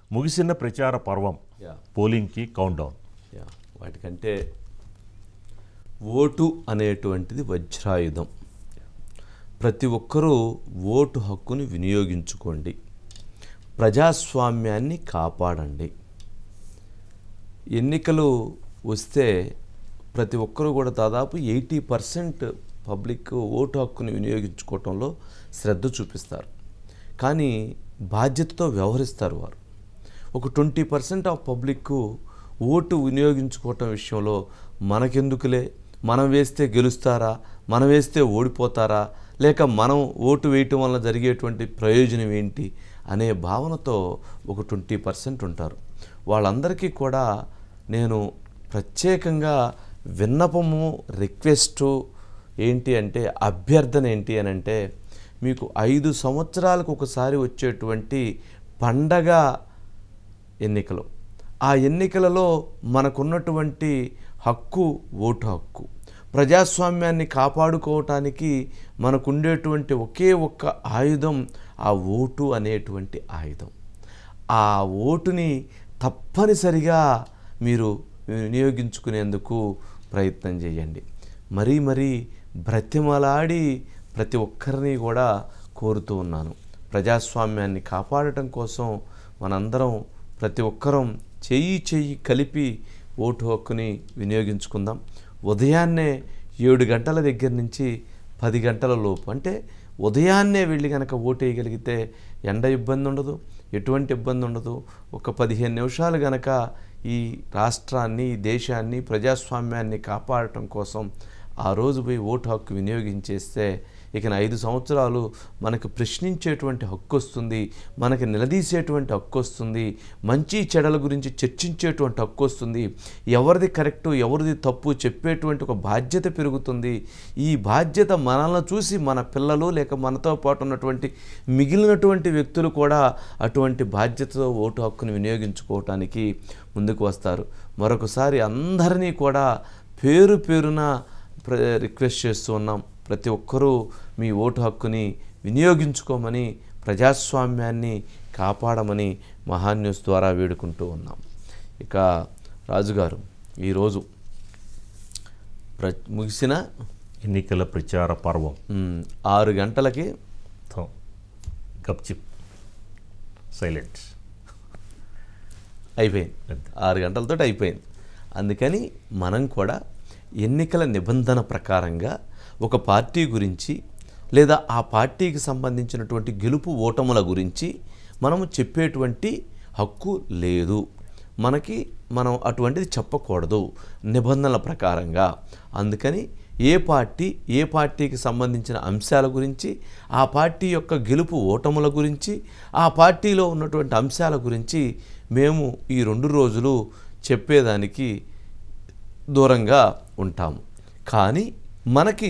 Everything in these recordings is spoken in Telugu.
ముగిసిన ప్రచార పర్వం యా పోలింగ్కి కౌంట్ డౌన్ యా వాటికంటే ఓటు అనేటువంటిది వజ్రాయుధం ప్రతి ఒక్కరూ ఓటు హక్కుని వినియోగించుకోండి ప్రజాస్వామ్యాన్ని కాపాడండి ఎన్నికలు వస్తే ప్రతి ఒక్కరూ కూడా దాదాపు ఎయిటీ పర్సెంట్ పబ్లిక్ ఓటు హక్కుని వినియోగించుకోవటంలో శ్రద్ధ చూపిస్తారు కానీ బాధ్యతతో వ్యవహరిస్తారు వారు ఒక twenty percent of public vote వినియోగించుకోవటం విషయంలో మనకెందుకులే మనం వేస్తే గెలుస్తారా మనం వేస్తే ఓడిపోతారా లేక మనం ఓటు వేయటం వల్ల జరిగేటువంటి ప్రయోజనం ఏంటి అనే భావనతో ఒక ట్వంటీ పర్సెంట్ ఉంటారు వాళ్ళందరికీ కూడా నేను ప్రత్యేకంగా విన్నపము రిక్వెస్టు ఏంటి అంటే అభ్యర్థన ఏంటి అని అంటే మీకు ఐదు సంవత్సరాలకు ఒకసారి వచ్చేటువంటి పండగ ఎన్నికలు ఆ ఎన్నికలలో మనకున్నటువంటి హక్కు ఓటు హక్కు ప్రజాస్వామ్యాన్ని కాపాడుకోవటానికి మనకుండేటువంటి ఒకే ఒక్క ఆయుధం ఆ ఓటు అనేటువంటి ఆయుధం ఆ ఓటుని తప్పనిసరిగా మీరు వినియోగించుకునేందుకు ప్రయత్నం చేయండి మరీ మరీ బ్రతిమలాడి ప్రతి ఒక్కరిని కూడా కోరుతూ ఉన్నాను ప్రజాస్వామ్యాన్ని కాపాడటం కోసం మనందరం ప్రతి ఒక్కరం చెయ్యి చెయ్యి కలిపి ఓటు హక్కుని వినియోగించుకుందాం ఉదయాన్నే ఏడు గంటల దగ్గర నుంచి పది గంటల లోపు అంటే ఉదయాన్నే వెళ్ళి కనుక ఓటు వేయగలిగితే ఎండ ఇబ్బంది ఉండదు ఎటువంటి ఇబ్బంది ఉండదు ఒక పదిహేను నిమిషాలు గనక ఈ రాష్ట్రాన్ని ఈ దేశాన్ని ప్రజాస్వామ్యాన్ని కాపాడటం కోసం ఆ రోజు పోయి ఓటు హక్కు వినియోగించేస్తే ఇక ఐదు సంవత్సరాలు మనకు ప్రశ్నించేటువంటి హక్కు వస్తుంది మనకి నిలదీసేటువంటి హక్కు వస్తుంది మంచి చెడల గురించి చర్చించేటువంటి హక్కు వస్తుంది ఎవరిది కరెక్టు ఎవరిది తప్పు చెప్పేటువంటి ఒక బాధ్యత పెరుగుతుంది ఈ బాధ్యత మనల్ని చూసి మన పిల్లలు లేక మనతో పాటు ఉన్నటువంటి మిగిలినటువంటి వ్యక్తులు కూడా అటువంటి బాధ్యతతో ఓటు హక్కును వినియోగించుకోవటానికి ముందుకు వస్తారు మరొకసారి అందరినీ కూడా పేరు పేరున ప్ర రిక్వెస్ట్ చేస్తూ ఉన్నాం ప్రతి ఒక్కరూ మీ ఓటు హక్కుని వినియోగించుకోమని ప్రజాస్వామ్యాన్ని కాపాడమని మహాన్యూస్ ద్వారా వేడుకుంటూ ఉన్నాం ఇక రాజుగారు ఈరోజు ప్ర ముగిసిన ఎన్నికల ప్రచార పర్వం మ్, ఆరు గంటలకి థం. గప్చిప్ సైలెంట్ అయిపోయింది అంతే. ఆరు గంటలతో అయిపోయింది అందుకని మనం కూడా ఎన్నికల నిబంధన ప్రకారంగా ఒక పార్టీ గురించి లేదా ఆ పార్టీకి సంబంధించినటువంటి గెలుపు ఓటముల గురించి మనము చెప్పేటువంటి హక్కు లేదు మనకి మనం అటువంటిది చెప్పకూడదు నిబంధనల ప్రకారంగా అందుకని ఏ పార్టీ ఏ పార్టీకి సంబంధించిన అంశాల గురించి ఆ పార్టీ యొక్క గెలుపు ఓటముల గురించి ఆ పార్టీలో ఉన్నటువంటి అంశాల గురించి మేము ఈ రెండు రోజులు చెప్పేదానికి దూరంగా ఉంటాము కానీ మనకి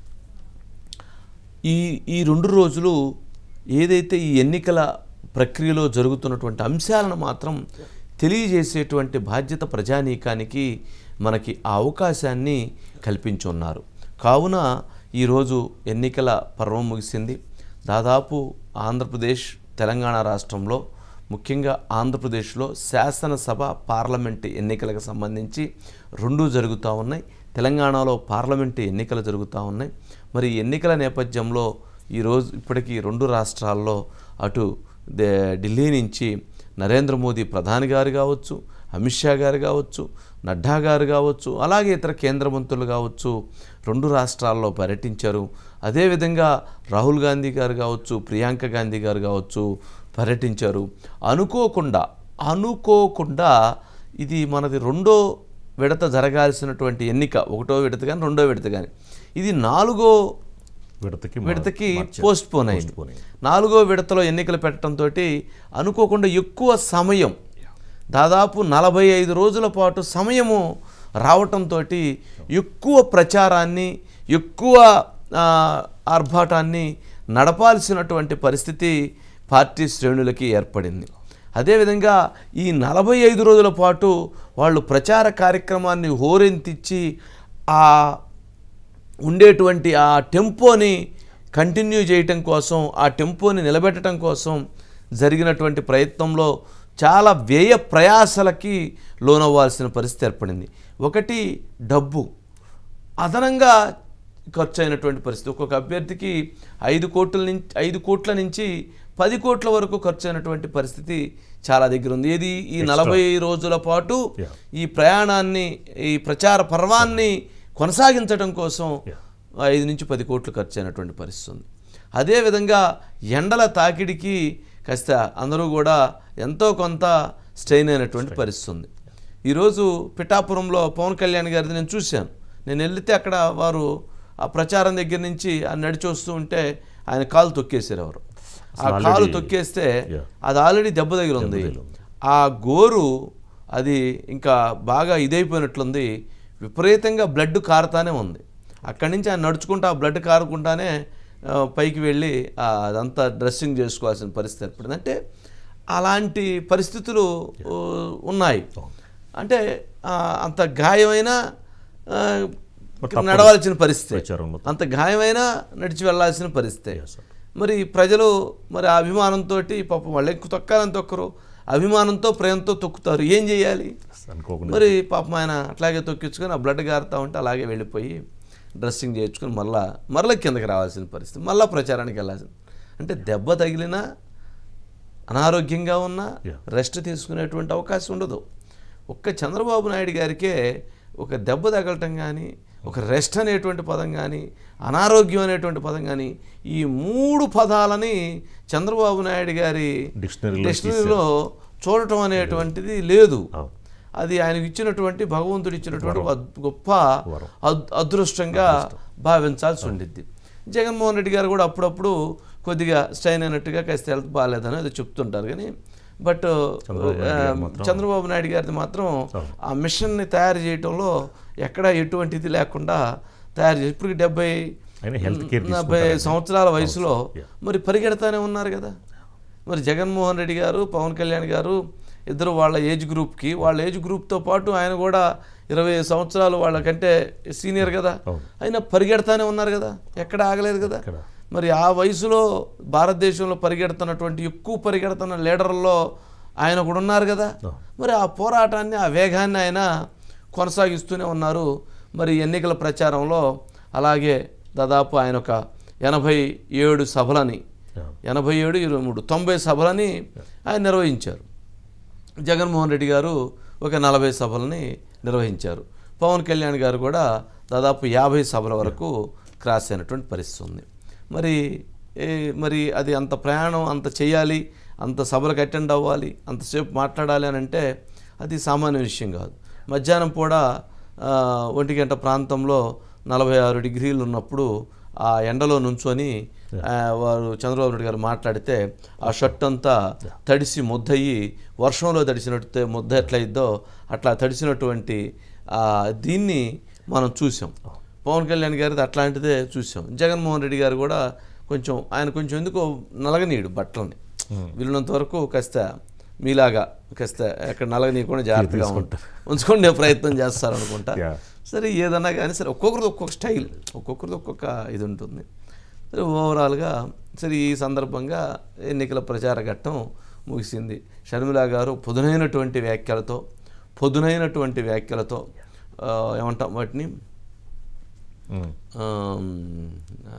ఈ ఈ రెండు రోజులు ఏదైతే ఈ ఎన్నికల ప్రక్రియలో జరుగుతున్నటువంటి అంశాలను మాత్రం తెలియజేసేటువంటి బాధ్యత ప్రజానీకానికి మనకి ఆ అవకాశాన్ని కల్పించున్నారు కావున ఈరోజు ఎన్నికల పర్వం ముగిసింది దాదాపు ఆంధ్రప్రదేశ్ తెలంగాణ రాష్ట్రంలో ముఖ్యంగా ఆంధ్రప్రదేశ్లో శాసనసభ పార్లమెంటు ఎన్నికలకు సంబంధించి రెండు జరుగుతూ ఉన్నాయి తెలంగాణలో పార్లమెంటు ఎన్నికలు జరుగుతూ ఉన్నాయి మరి ఈ ఎన్నికల నేపథ్యంలో ఈరోజు ఇప్పటికీ రెండు రాష్ట్రాల్లో అటు దే- ఢిల్లీ నుంచి నరేంద్ర మోదీ ప్రధాని గారు కావచ్చు అమిత్ షా గారు కావచ్చు నడ్డా గారు కావచ్చు అలాగే ఇతర కేంద్ర మంత్రులు కావచ్చు రెండు రాష్ట్రాల్లో పర్యటించారు అదేవిధంగా రాహుల్ గాంధీ గారు కావచ్చు ప్రియాంక గాంధీ గారు కావచ్చు పర్యటించారు అనుకోకుండా అనుకోకుండా ఇది మనది రెండో విడత జరగాల్సినటువంటి ఎన్నిక ఒకటో విడత కానీ రెండో విడత కానీ ఇది నాలుగో విడతకి విడతకి మార్చారు. పోస్ట్ పోన్ అయింది Postpone అయింది. నాలుగో విడతలో ఎన్నికలు పెట్టడంతో అనుకోకుండా ఎక్కువ సమయం దాదాపు నలభై ఐదు రోజుల పాటు సమయము రావటంతో ఎక్కువ ప్రచారాన్ని ఎక్కువ ఆ, ఆర్భాటాన్ని నడపాల్సినటువంటి పరిస్థితి పార్టీ శ్రేణులకి ఏర్పడింది అదేవిధంగా ఈ నలభై ఐదు రోజుల పాటు వాళ్ళు ప్రచార కార్యక్రమాన్ని హోరెంతిచ్చి ఆ ఉండేటువంటి ఆ టెంపోని కంటిన్యూ చేయటం కోసం ఆ టెంపోని నిలబెట్టడం కోసం జరిగినటువంటి ప్రయత్నంలో చాలా వ్యయ ప్రయాసలకి లోనవ్వాల్సిన పరిస్థితి ఏర్పడింది ఒకటి డబ్బు అదనంగా ఖర్చు అయినటువంటి పరిస్థితి ఒక్కొక్క అభ్యర్థికి ఐదు కోట్ల నుంచి ఐదు కోట్ల నుంచి పది కోట్ల వరకు ఖర్చు అయినటువంటి పరిస్థితి చాలా దగ్గర ఉంది ఏది ఈ నలభై రోజుల పాటు Yeah. ఈ ప్రయాణాన్ని ఈ ప్రచార పర్వాన్ని కొనసాగించడం కోసం Yeah. ఐదు నుంచి పది కోట్లు ఖర్చు అయినటువంటి పరిస్థితి ఉంది అదేవిధంగా ఎండల తాకిడికి కాస్త అందరూ కూడా ఎంతో కొంత స్ట్రెయిన్ అయినటువంటి పరిస్థితి ఉంది ఈరోజు పిఠాపురంలో పవన్ కళ్యాణ్ గారిది నేను చూశాను నేను వెళ్తే అక్కడ వారు ఆ ప్రచారం దగ్గర నుంచి ఆ నడిచి వస్తూ ఉంటే ఆయన కాలు తొక్కేశారు ఎవరు ఆ అసలు కాలు already- తొక్కేస్తే Yeah. అది ఆల్రెడీ దెబ్బ దగ్గర ఉంది తగిలి ఉంది. ఆ గోరు అది ఇంకా బాగా ఇదైపోయినట్లుంది విపరీతంగా బ్లడ్ కారుతానే ఉంది అక్కడి నుంచి ఆయన నడుచుకుంటూ ఆ బ్లడ్ కారుకుంటానే ఆ, పైకి వెళ్ళి ఆ, అదంతా డ్రెస్సింగ్ చేసుకోవాల్సిన పరిస్థితి ఏర్పడింది అంటే అలాంటి పరిస్థితులు ఊ, ఉన్నాయి అంటే ఆ, అంత గాయమైన ఆ, తప్పదు. నడవాల్సిన పరిస్థితి ప్రచారంలో అంత గాయమైనా నడిచి వెళ్ళాల్సిన పరిస్థితి Yes, sir. మరి ప్రజలు మరి ఆ అభిమానంతో పాపం వాళ్ళు ఎక్కువ తొక్కాలని తొక్కరు అభిమానంతో ప్రేమతో తొక్కుతారు ఏం చేయాలి అనుకోకుండా మరి పాపం ఆయన అట్లాగే తొక్కించుకొని ఆ బ్లడ్ గారుతా ఉంటే అలాగే వెళ్ళిపోయి డ్రెస్సింగ్ చేయించుకొని మళ్ళా మరలా కిందకి రావాల్సిన పరిస్థితి మళ్ళా ప్రచారానికి వెళ్ళాల్సింది అంటే దెబ్బ తగిలినా అనారోగ్యంగా ఉన్నా Yeah. రెస్ట్ తీసుకునేటువంటి అవకాశం ఉండదు ఒక్క చంద్రబాబు నాయుడు గారికే ఒక దెబ్బ తగలటం కానీ ఒక రెస్ట్ అనేటువంటి పదం కానీ అనారోగ్యం అనేటువంటి పదం కానీ ఈ మూడు పదాలని చంద్రబాబు నాయుడు గారి డిక్షనరీలో డిక్షనరీలో చూడటం అనేటువంటిది లేదు అవును. అది ఆయనకు ఇచ్చినటువంటి భగవంతుడు ఇచ్చినటువంటి ఒక అద్- గొప్ప వరం. అద్- అదృష్టంగా భావించాల్సి ఉండిద్ది జగన్మోహన్ రెడ్డి గారు కూడా అప్పుడప్పుడు కొద్దిగా స్ట్రైన్ అయినట్టుగా కాస్త హెల్త్ బాగాలేదని అది చెప్తుంటారు కానీ బట్ చంద్రబాబు నాయుడు గారు మాత్రం- చంద్రబాబు నాయుడు గారిది మాత్రం అవును. ఆ మిషన్ని తయారు చేయటంలో ఎక్కడ ఎటువంటిది లేకుండా తయారు చేసి ఇప్పుడు డెబ్బై ఆయన హెల్త్ కేర్ డెబ్బై సంవత్సరాల వయసులో Yeah. మరి పరిగెడతానే ఉన్నారు కదా మరి జగన్మోహన్ రెడ్డి గారు పవన్ కళ్యాణ్ గారు ఇద్దరు వాళ్ళ ఏజ్ గ్రూప్కి వాళ్ళ ఏజ్ గ్రూప్తో పాటు ఆయన కూడా ఇరవై సంవత్సరాలు వాళ్ళకంటే సీనియర్ కదా అవును. అయినా పరిగెడతానే ఉన్నారు కదా ఎక్కడ ఆగలేదు కదా ఎక్కడ? మరి ఆ వయసులో భారతదేశంలో పరిగెడుతున్నటువంటి ఎక్కువ పరిగెడుతున్న లీడర్లలో ఆయన కూడా ఉన్నారు కదా అవును. మరి ఆ పోరాటాన్ని ఆ వేగాన్ని ఆయన కొనసాగిస్తూనే ఉన్నారు మరి ఎన్నికల ప్రచారంలో అలాగే దాదాపు ఆయన ఒక ఎనభై ఏడు సభలని Yeah. ఎనభై ఏడు ఇరవై మూడు తొంభై సభలని ఆయన నిర్వహించారు జగన్మోహన్ రెడ్డి గారు ఒక నలభై సభలని నిర్వహించారు పవన్ కళ్యాణ్ గారు కూడా దాదాపు యాభై సభల వరకు క్రాస్ అయినటువంటి పరిస్థితి ఉంది మరి ఏ మరి అది అంత ప్రయాణం అంత చేయాలి అంత సభలకు అటెండ్ అవ్వాలి అంతసేపు మాట్లాడాలి అని అంటే అది సామాన్య విషయం కాదు మధ్యాహ్నం కూడా ఆ, ఒంటి గంట ప్రాంతంలో నలభై ఆరు డిగ్రీలు ఉన్నప్పుడు ఆ ఎండలో నుంచొని ఆ, వారు చంద్రబాబు నాయుడు గారు మాట్లాడితే ఆ షర్ట్ అంతా తడిసి ముద్దయి వర్షంలో తడిసినట్టు ముద్ద ఎట్లయిద్దో అట్లా తడిసినటువంటి ఆ, దీన్ని మనం చూసాం పవన్ కళ్యాణ్ గారిది అట్లాంటిదే చూసాం జగన్మోహన్ రెడ్డి గారు కూడా కొంచెం ఆయన కొంచెం ఎందుకో నలగనీయుడు బట్టలని వీళ్ళనంత వరకు కాస్త మీలాగా కాస్త ఎక్కడ నలగనీయకుండా జాగ్రత్తగా ఉంటారు ఉంచుకునే ప్రయత్నం చేస్తారు అనుకుంటా Yeah. సరే ఏదన్నా కానీ సరే ఒక్కొక్కరిది ఒక్కొక్క స్టైల్ ఒక్కొక్కరిది ఒక్కొక్క ఇది ఉంటుంది సరే ఓవరాల్గా సరే ఈ సందర్భంగా ఎన్నికల ప్రచార ఘట్టం ముగిసింది షర్మిల గారు పొదునైనటువంటి వ్యాఖ్యలతో పొదునైనటువంటి వ్యాఖ్యలతో ఆ, ఏమంటాం వాటిని ఉమ్. ఆమ్, ఆ,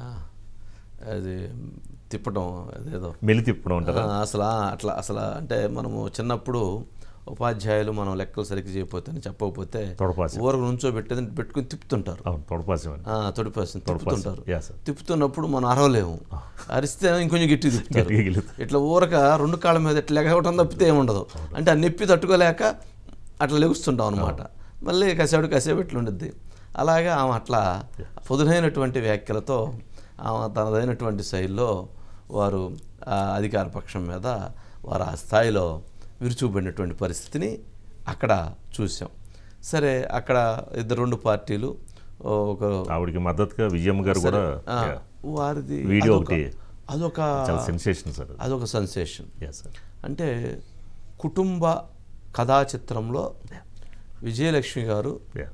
అది తిప్పడం అదేదో మెలి తిప్పడం అంటారా ఆ, అసలు ఆ, అట్లా అసలు అంటే మనము చిన్నప్పుడు ఉపాధ్యాయులు మనం లెక్కలు సరిగ్గా చేయకపోతే చెప్పకపోతే తొడపాసి. ఊరకు నుంచోబెట్టేది పెట్టుకుని తిప్పుతుంటారు అవును తొడపాసం అని ఆ, తొడిపాసం తిప్పుతుంటారు Yeah, sir. తిప్పుతున్నప్పుడు మనం అరవలేము అరిస్తే ఇంకొంచెం గట్టి తిప్పుతారు గట్టిగా గెలుతుంది. ఇట్లా ఊరక రెండు కాళ్ళ మీద ఇట్లా లెగవటం తప్పితే ఏముండదు అంటే ఆ నొప్పి తట్టుకోలేక అట్లా లెగుస్తుంటాం అనమాట మళ్ళీ కసేపు కసేపు ఇట్లా ఉండిద్ది అలాగా ఆమె అట్లా పొదునైనటువంటి వ్యాఖ్యలతో ఆమె తనదైనటువంటి శైలిలో వారు ఆ అధికార పక్షం మీద వారు ఆ స్థాయిలో విరుచుకుపడినటువంటి పరిస్థితిని అక్కడ చూసాం సరే అక్కడ ఇద్దరు రెండు పార్టీలు ఒక ఆవిడకి మద్దతుగా విజయమ్మ గారు కూడా ఆ, yeah, వారిది వీడియో అదొక- ఒకటి అదొక చాలా సెన్సేషన్ సార్ అదొక సెన్సేషన్ ఎస్ సార్ అంటే కుటుంబ కథా చిత్రంలో విజయలక్ష్మి గారు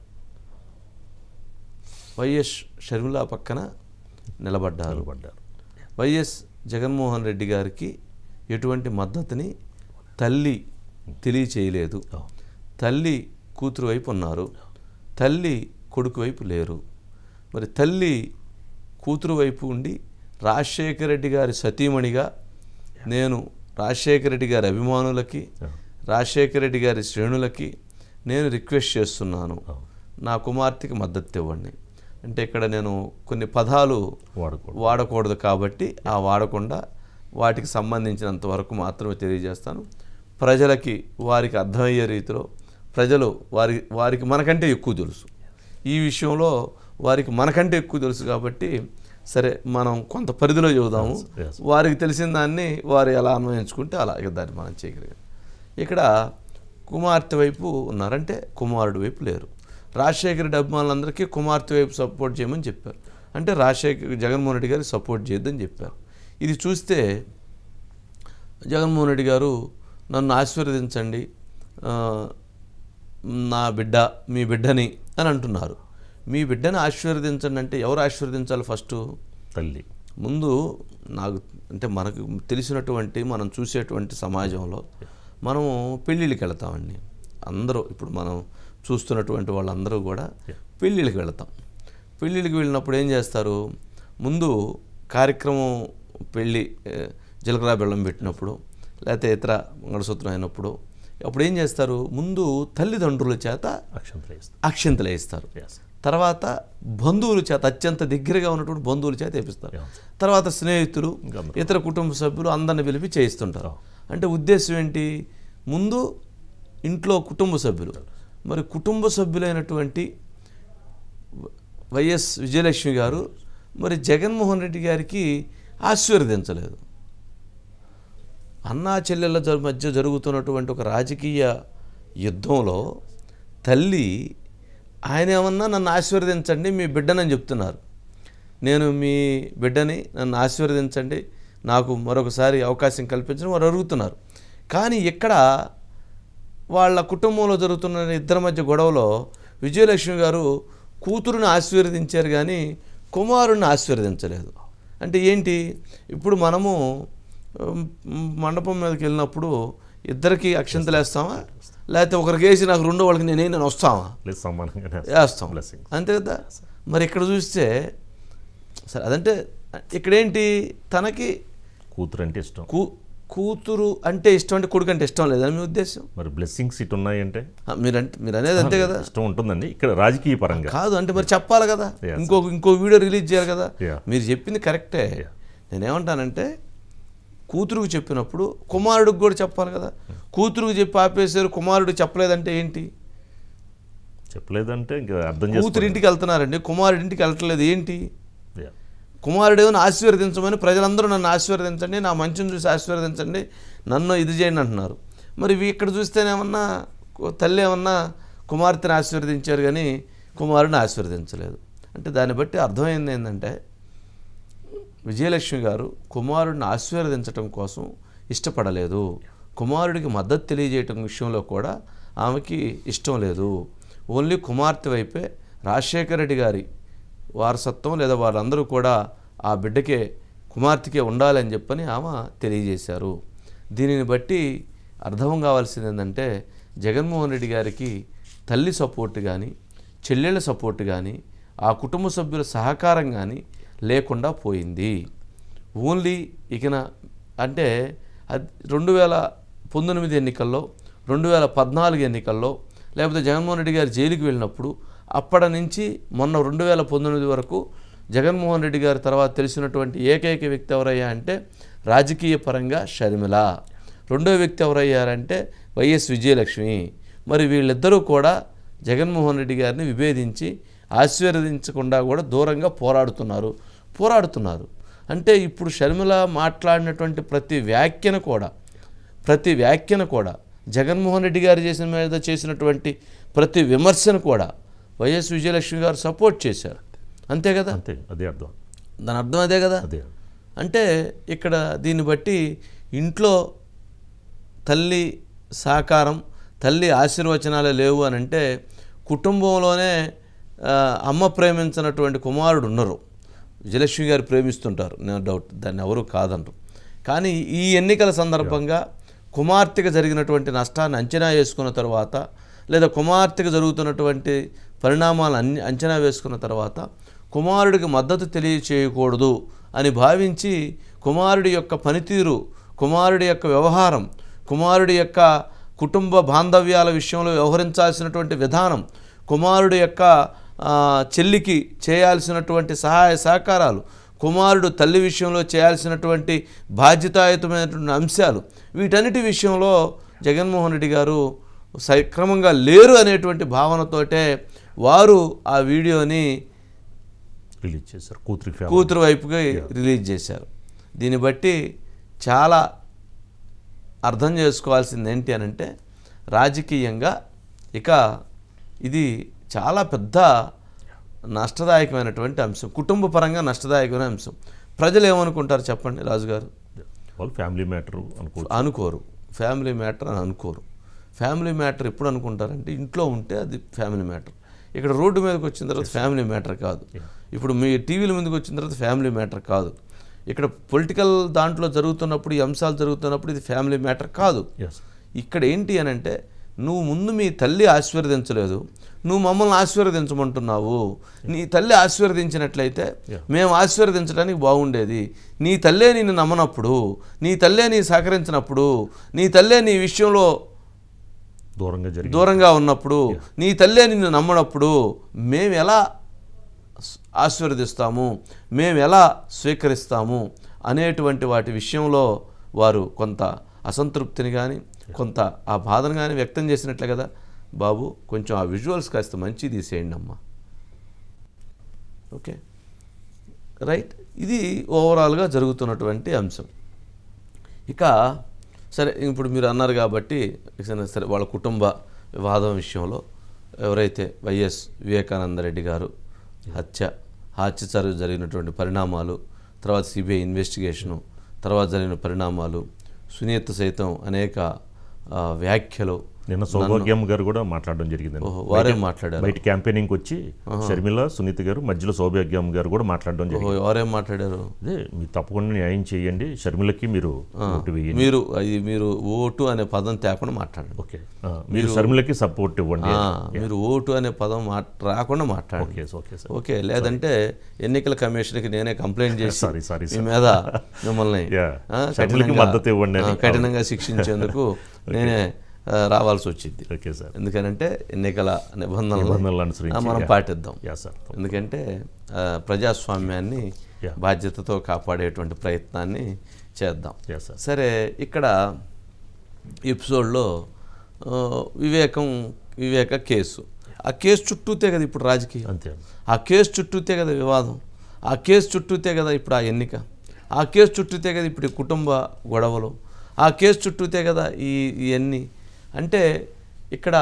వైఎస్ షర్మిల పక్కన నిలబడ్డారు పడ్డారు వైఎస్ జగన్మోహన్ రెడ్డి గారికి ఎటువంటి మద్దతుని తల్లి తెలియచేయలేదు అవును. తల్లి కూతురు వైపు ఉన్నారు తల్లి కొడుకు వైపు లేరు మరి తల్లి కూతురు వైపు ఉండి రాజశేఖర రెడ్డి గారి సతీమణిగా నేను రాజశేఖర రెడ్డి గారి అభిమానులకి రాజశేఖర రెడ్డి గారి శ్రేణులకి నేను రిక్వెస్ట్ చేస్తున్నాను నా కుమార్తెకి మద్దతు ఇవ్వండి అంటే ఇక్కడ నేను కొన్ని పదాలు వాడకూడదు వాడకూడదు కాబట్టి ఆ వాడకుండా వాటికి సంబంధించినంత వరకు మాత్రమే తెలియజేస్తాను ప్రజలకి వారికి అర్థమయ్యే రీతిలో ప్రజలు వారి వారికి మనకంటే ఎక్కువ తెలుసు ఈ విషయంలో వారికి మనకంటే ఎక్కువ తెలుసు కాబట్టి సరే మనం కొంత పరిధిలో చెబుదాము yes. వారికి తెలిసిన దాన్ని వారు ఎలా అన్వయించుకుంటే అలా ఇక దాన్ని మనం చేయగలిగాం ఇక్కడ కుమార్తె వైపు ఉన్నారంటే కుమారుడు వైపు లేరు రాజశేఖర రెడ్డి అభిమానులందరికీ కుమార్తె వైపు సపోర్ట్ చేయమని చెప్పారు అంటే రాజశేఖర్ జగన్మోహన్ రెడ్డి గారికి సపోర్ట్ చేయొద్దని చెప్పారు ఇది చూస్తే జగన్మోహన్ రెడ్డి గారు నన్ను ఆశీర్వదించండి ఆ, నా బిడ్డ మీ బిడ్డని అని అంటున్నారు మీ బిడ్డని ఆశీర్వదించండి అంటే ఎవరు ఆశీర్వదించాలి ఫస్ట్ తల్లి ముందు నాకు అంటే మనకు తెలిసినటువంటి మనం చూసేటువంటి సమాజంలో మనము పెళ్ళిళ్ళకి వెళ్తామండి అందరూ ఇప్పుడు మనం చూస్తున్నటువంటి వాళ్ళందరూ కూడా పెళ్ళిళ్ళకి వెళ్తాం పెళ్ళిళ్ళకి వెళ్ళినప్పుడు ఏం చేస్తారు ముందు కార్యక్రమం పెళ్ళి ఏ, జీలకర్ర బెల్లం పెట్టినప్పుడు లేకపోతే ఇతర మంగళసూత్రం అయినప్పుడు అప్పుడు ఏం చేస్తారు ముందు తల్లిదండ్రుల చేత అక్షంతలు వేస్తాం అక్షింతలు వేస్తారు ఎస్ తర్వాత బంధువుల చేత అత్యంత దగ్గరగా ఉన్నటువంటి బంధువుల చేత వేపిస్తారు Yeah. తర్వాత స్నేహితులు ఇంకా అందరూ. ఇతర కుటుంబ సభ్యులు అందరిని పిలిపి చేయిస్తుంటారు అంటే ఉద్దేశం ఏంటి ముందు ఇంట్లో కుటుంబ సభ్యులు మరి కుటుంబ సభ్యులైనటువంటి వైఎస్ విజయలక్ష్మి గారు మరి జగన్మోహన్ రెడ్డి గారికి ఆశీర్వదించలేదు అన్నా చెల్లెళ్ళ జ- మధ్య జరుగుతున్నటువంటి ఒక రాజకీయ యుద్ధంలో తల్లి ఆయన ఏమన్నా నన్ను ఆశీర్వదించండి మీ బిడ్డనని చెప్తున్నారు నేను మీ బిడ్డని నన్ను ఆశీర్వదించండి నాకు మరొకసారి అవకాశం కల్పించడం వారు అడుగుతున్నారు కానీ ఇక్కడ వాళ్ళ కుటుంబంలో జరుగుతున్న ఇద్దరి మధ్య గొడవలో విజయలక్ష్మి గారు కూతురుని ఆశీర్వదించారు కానీ కుమారుని ఆశీర్వదించలేదు అంటే ఏంటి ఇప్పుడు మనము ఉమ్, మండపం మీదకి వెళ్ళినప్పుడు ఇద్దరికి అక్షంతలు వేస్తామా లేకపోతే ఒకరికి వేసి నాకు రెండో వాళ్ళకి నేనే నేను వస్తామా లేదు సమానంగానే వేస్తాం బ్లెస్సింగ్ అంతే కదా మరి ఇక్కడ చూస్తే సరే అదంటే ఇక్కడేంటి తనకి కూతురు అంటే ఇష్టం కూ కూతురు అంటే ఇష్టం అంటే కొడుకు అంటే ఇష్టం లేదని మీ ఉద్దేశం మరి బ్లెస్సింగ్స్ ఇటు ఉన్నాయంటే ఆ, మీరంటే మీరు అనేది అంతే కదా ఇష్టం ఉంటుందండి ఇక్కడ రాజకీయ పరంగా కాదు అంటే మరి చెప్పాలి కదా Yes. ఇంకో ఇంకో వీడియో రిలీజ్ చేయాలి కదా Yeah. మీరు చెప్పింది కరెక్టే Yeah. నేనేమంటానంటే కూతురుకు చెప్పినప్పుడు కుమారుడికి కూడా చెప్పాలి కదా కూతురుకు చెప్పి ఆపేశారు కుమారుడికి చెప్పలేదంటే ఏంటి చెప్పలేదంటే ఇంకా అర్థం కూతురు చేసుకోండి ఇంటికి వెళ్తున్నారండి కుమారుడి ఇంటికి వెళ్ళట్లేదు ఏంటి కుమారుడేమో ఆశీర్వదించమని ప్రజలందరూ నన్ను ఆశీర్వదించండి నా మంచిని చూసి ఆశీర్వదించండి నన్ను ఇది చేయండి అంటున్నారు మరి ఇవి ఇక్కడ చూస్తేనేమన్నా కు- తల్లి ఏమన్నా కుమార్తెని ఆశీర్వదించారు కానీ కుమారుడిని ఆశీర్వదించలేదు అంటే దాన్ని బట్టి అర్థమైంది ఏంటంటే విజయలక్ష్మి గారు కుమారుడిని ఆశీర్వదించటం కోసం ఇష్టపడలేదు కుమారుడికి మద్దతు తెలియజేయటం విషయంలో కూడా ఆమెకి ఇష్టం లేదు ఓన్లీ కుమార్తె వైపే రాజశేఖర రెడ్డి గారి వారసత్వం లేదా వారందరూ కూడా ఆ బిడ్డకే కుమార్తెకే ఉండాలని చెప్పని ఆమె తెలియజేశారు దీనిని బట్టి అర్థం కావాల్సింది ఏంటంటే జగన్మోహన్ రెడ్డి గారికి తల్లి సపోర్ట్ కానీ చెల్లెళ్ళ సపోర్ట్ కానీ ఆ కుటుంబ సభ్యుల సహకారం కానీ లేకుండా పోయింది ఓన్లీ ఇకన అంటే అది రెండు వేల పంతొమ్మిది ఎన్నికల్లో రెండు వేల పద్నాలుగు ఎన్నికల్లో లేకపోతే జగన్మోహన్ రెడ్డి గారు జైలుకి వెళ్ళినప్పుడు అప్పటి నుంచి మొన్న రెండు వేల పంతొమ్మిది వరకు జగన్మోహన్ రెడ్డి గారి తర్వాత తెలిసినటువంటి ఏకైక వ్యక్తి ఎవరయ్యా అంటే రాజకీయ పరంగా షర్మిల రెండో వ్యక్తి ఎవరయ్యారంటే వైఎస్ విజయలక్ష్మి మరి వీళ్ళిద్దరూ కూడా జగన్మోహన్ రెడ్డి గారిని విభేదించి ఆశీర్వదించకుండా కూడా దూరంగా పోరాడుతున్నారు పోరాడుతున్నారు అంటే ఇప్పుడు షర్మిల మాట్లాడినటువంటి ప్రతి వ్యాఖ్యను కూడా ప్రతి వ్యాఖ్యను కూడా జగన్మోహన్ రెడ్డి గారు చేసిన మీద చేసినటువంటి ప్రతి విమర్శను కూడా వైఎస్ విజయలక్ష్మి గారు సపోర్ట్ చేశారు అంతే కదా అంతే అదే అర్థం దాని అర్థం అదే కదా అదే అంటే ఇక్కడ దీన్ని బట్టి ఇంట్లో తల్లి సహకారం తల్లి ఆశీర్వచనాలు లేవు అని అంటే కుటుంబంలోనే ఆ, అమ్మ ప్రేమించినటువంటి కుమారుడు ఉన్నారు విజయలక్ష్మి గారు ప్రేమిస్తుంటారు నో డౌట్ దాన్ని ఎవరు కాదంటారు కానీ ఈ ఎన్నికల సందర్భంగా కుమార్తెకు జరిగినటువంటి నష్టాన్ని అంచనా వేసుకున్న తర్వాత లేదా కుమార్తెకు జరుగుతున్నటువంటి పరిణామాలను అన్ని అంచనా వేసుకున్న తర్వాత కుమారుడికి మద్దతు తెలియచేయకూడదు అని భావించి కుమారుడి యొక్క పనితీరు కుమారుడి యొక్క వ్యవహారం కుమారుడి యొక్క కుటుంబ బాంధవ్యాల విషయంలో వ్యవహరించాల్సినటువంటి విధానం కుమారుడి యొక్క ఆ, చెల్లికి చేయాల్సినటువంటి సహాయ సహకారాలు కుమారుడు తల్లి విషయంలో చేయాల్సినటువంటి బాధ్యతాయుతమైనటువంటి అంశాలు వీటన్నిటి విషయంలో జగన్మోహన్ రెడ్డి గారు సక్రమంగా లేరు అనేటువంటి భావనతోటే వారు ఆ వీడియోని రిలీజ్ చేశారు కూతురికి ఫ్యామిలీ కూతురు వైపుకి రిలీజ్ చేశారు దీన్ని బట్టి చాలా అర్థం చేసుకోవాల్సింది ఏంటి అని అంటే రాజకీయంగా ఇక ఇది చాలా పెద్ద నష్టదాయకమైనటువంటి అంశం కుటుంబ పరంగా నష్టదాయకమైన అంశం ప్రజలు ఏమనుకుంటారు చెప్పండి రాజుగారు వాళ్ళు ఫ్యామిలీ మ్యాటర్ అనుకో అనుకోరు ఫ్యామిలీ మ్యాటర్ అని అనుకోరు ఫ్యామిలీ మ్యాటర్ ఎప్పుడు అనుకుంటారంటే ఇంట్లో ఉంటే అది ఫ్యామిలీ మ్యాటర్ ఇక్కడ రోడ్డు మీదకి వచ్చిన తర్వాత ఫ్యామిలీ మ్యాటర్ కాదు ఇప్పుడు మీ టీవీల ముందుకు వచ్చిన తర్వాత ఫ్యామిలీ మ్యాటర్ కాదు ఇక్కడ పొలిటికల్ దాంట్లో జరుగుతున్నప్పుడు ఈ అంశాలు జరుగుతున్నప్పుడు ఇది ఫ్యామిలీ మ్యాటర్ కాదు ఎస్ ఇక్కడ ఏంటి అని అంటే నువ్వు ముందు మీ తల్లి ఆశీర్వదించలేదు నువ్వు మమ్మల్ని ఆశీర్వదించమంటున్నావు నీ తల్లి ఆశీర్వదించినట్లయితే మేము ఆశీర్వదించడానికి బాగుండేది నీ తల్లే నిన్ను నమ్మనప్పుడు నీ తల్లే నీ సహకరించినప్పుడు నీ తల్లే నీ విషయంలో దూరంగా జరిగి దూరంగా ఉన్నప్పుడు నీ తల్లే నిన్ను నమ్మనప్పుడు మేము ఎలా స్- ఆశీర్వదిస్తాము మేము ఎలా స్వీకరిస్తాము అనేటువంటి వాటి విషయంలో వారు కొంత అసంతృప్తిని కానీ కొంత ఆ బాధను కానీ వ్యక్తం చేసినట్లే కదా బాబు కొంచెం ఆ విజువల్స్ కాస్త మంచి తీసేయండి అమ్మా ఓకే రైట్ ఇది ఓవరాల్గా జరుగుతున్నటువంటి అంశం ఇక సరే ఇప్పుడు మీరు అన్నారు కాబట్టి ఇక సరే వాళ్ళ కుటుంబ వివాదం విషయంలో ఎవరైతే వైఎస్ వివేకానంద రెడ్డి గారు హత్య హత్యచారు జరిగినటువంటి పరిణామాలు తర్వాత సిబిఐ ఇన్వెస్టిగేషను తర్వాత జరిగిన పరిణామాలు సునీత సైతం అనేక ఆ, వ్యాఖ్యలు నిన్న సౌభాగ్యం గారు కూడా మాట్లాడడం జరిగింది ఓహో, వారే మాట్లాడారు బయట క్యాంపెయినింగ్కి వచ్చి షర్మిల సునీత గారు మధ్యలో సౌభాగ్యం గారు కూడా మాట్లాడడం జరిగింది ఓహో, ఎవరేం మాట్లాడారు అదే మీరు తప్పకుండా న్యాయం చేయండి షర్మిలకి మీరు ఓటు వేయండి మీరు అది మీరు ఓటు అనే పదం తేకుండా మాట్లాడండి ఓకే ఆ, మీరు షర్మిలకి సపోర్ట్ ఇవ్వండి ఆ, మీరు ఓటు అనే పదం మాట్ రాకుండా మాట్లాడండి ఓకే ఓకే సార్ ఓకే లేదంటే ఎన్నికల కమిషన్కి నేనే కంప్లైంట్ చేసి సారీ సారీ మీ మీద మిమ్మల్ని Yeah. ఆ, షర్మిలకి కఠినంగా- మద్దతు ఇవ్వండి అని. ఆ, కఠినంగా శిక్షించేందుకు నేనే ఆ, రావాల్సి వచ్చింది ఓకే సార్ ఎందుకనంటే ఎన్నికల నిబంధనలు నిబంధనలు ఆ, అనుసరించి మనం yeah. పాటిద్దాం యా సార్ ఎందుకంటే ఆ, ప్రజాస్వామ్యాన్ని Yeah. బాధ్యతతో కాపాడేటువంటి ప్రయత్నాన్ని చేద్దాం యా సార్ సరే ఇక్కడ ఎపిసోడ్లో ఆ, వివేకం వివేక కేసు ఆ కేసు చుట్టూతే కదా ఇప్పుడు రాజకీయం అంతే ఆ కేసు చుట్టూతే కదా వివాదం ఆ కేసు చుట్టూతే కదా ఇప్పుడు ఆ ఎన్నిక ఆ కేసు చుట్టూతే కదా ఇప్పుడు ఈ కుటుంబ గొడవలు ఆ కేసు చుట్టూతే కదా ఈ ఇవన్నీ అంటే ఇక్కడ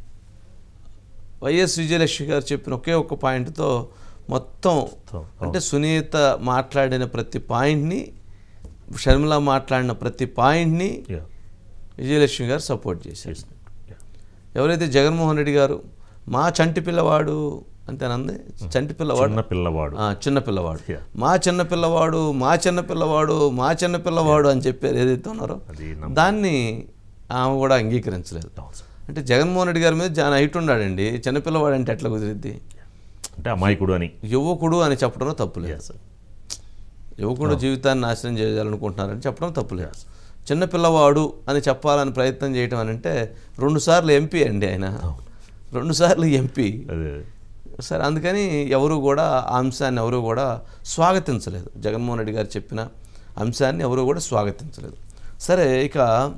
వైఎస్ విజయలక్ష్మి గారు చెప్పిన ఒకే ఒక్క పాయింట్తో మొత్తం మొత్తం, అంటే సునీత మాట్లాడిన ప్రతి పాయింట్ని షర్మిల మాట్లాడిన ప్రతి పాయింట్ని యా విజయలక్ష్మి గారు సపోర్ట్ చేశారు చేసినట్టు యా ఎవరైతే జగన్మోహన్ రెడ్డి గారు మా చంటి పిల్లవాడు అంతేనంది చంటి పిల్లవాడు చిన్న పిల్లవాడు ఆ, చిన్న పిల్లవాడు Yeah. మా చిన్న పిల్లవాడు మా చిన్న పిల్లవాడు మా చిన్న పిల్లవాడు అని చెప్పారు ఏదైతే ఉన్నారో అది నమ్మ- దాన్ని ఆమె కూడా అంగీకరించలేదు అవును సార్. అంటే జగన్మోహన్ రెడ్డి గారి మీద చాలా హైట్ ఉన్నాడండి చిన్నపిల్లవాడు అంటే ఎట్లా కుదిరిద్ది అంటే అమాయకుడు అని యువకుడు అని చెప్పడంలో తప్పులేదు యా సార్ యువకుడు జీవితాన్ని నాశనం చేయాలనుకుంటున్నారని చెప్పడం తప్పులేదు చిన్న పిల్లవాడు అని చెప్పాలని ప్రయత్నం చేయటం అని అంటే రెండుసార్లు ఎంపీ అండి ఆయన రెండుసార్లు ఎంపీ అదే సరే అందుకని ఎవరు కూడా ఆ అంశాన్ని ఎవరు కూడా స్వాగతించలేదు జగన్మోహన్ రెడ్డి గారు చెప్పిన అంశాన్ని ఎవరు కూడా స్వాగతించలేదు సరే ఇక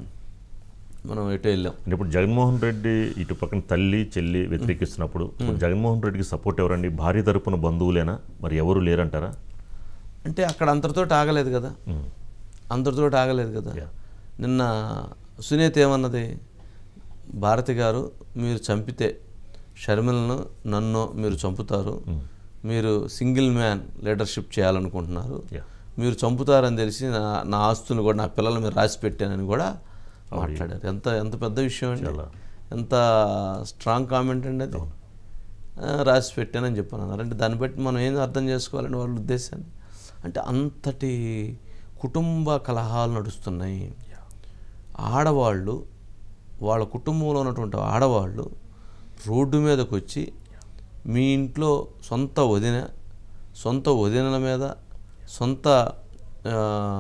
మనం ఎటు వెళ్ళాం అంటే ఇప్పుడు జగన్మోహన్ రెడ్డి ఇటు పక్కన తల్లి చెల్లి వ్యతిరేకిస్తున్నప్పుడు ఇప్పుడు జగన్మోహన్ రెడ్డికి సపోర్ట్ ఎవరండి భార్య తరపున బంధువులేనా మరి ఎవరు లేరంటారా అంటే అక్కడ అంతటితో ఆగలేదు కదా ఉమ్. అందరితో ఆగలేదు కదా Yeah. నిన్న సునీత ఏమన్నది భారతి గారు మీరు చంపితే షర్మిలను నన్ను మీరు చంపుతారు మీరు సింగిల్ మ్యాన్ లీడర్షిప్ చేయాలనుకుంటున్నారు Yeah. మీరు చంపుతారని తెలిసి నా నా ఆస్తుని కూడా నా పిల్లల మీద రాసి పెట్టానని కూడా మాట్లాడారు ఎంత ఎంత పెద్ద విషయం అండి చాలా. ఎంత స్ట్రాంగ్ కామెంట్ అండి అది ఆ, రాసి పెట్టానని చెప్పాను అన్నారు అంటే దాన్ని బట్టి మనం ఏం అర్థం చేసుకోవాలని వాళ్ళ ఉద్దేశాన్ని అంటే అంతటి కుటుంబ కలహాలు నడుస్తున్నాయి ఆడవాళ్ళు వాళ్ళ కుటుంబంలో ఉన్నటువంటి ఆడవాళ్ళు రోడ్డు మీదకి వచ్చి మీ ఇంట్లో సొంత వదిన సొంత వదినల మీద సొంత ఆ,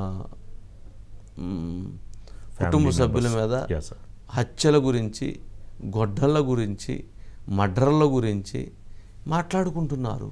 మ్, కుటుంబ సభ్యుల మీద యా సార్ హత్యల గురించి గొడ్డళ్ళ గురించి మడ్రల గురించి మాట్లాడుకుంటున్నారు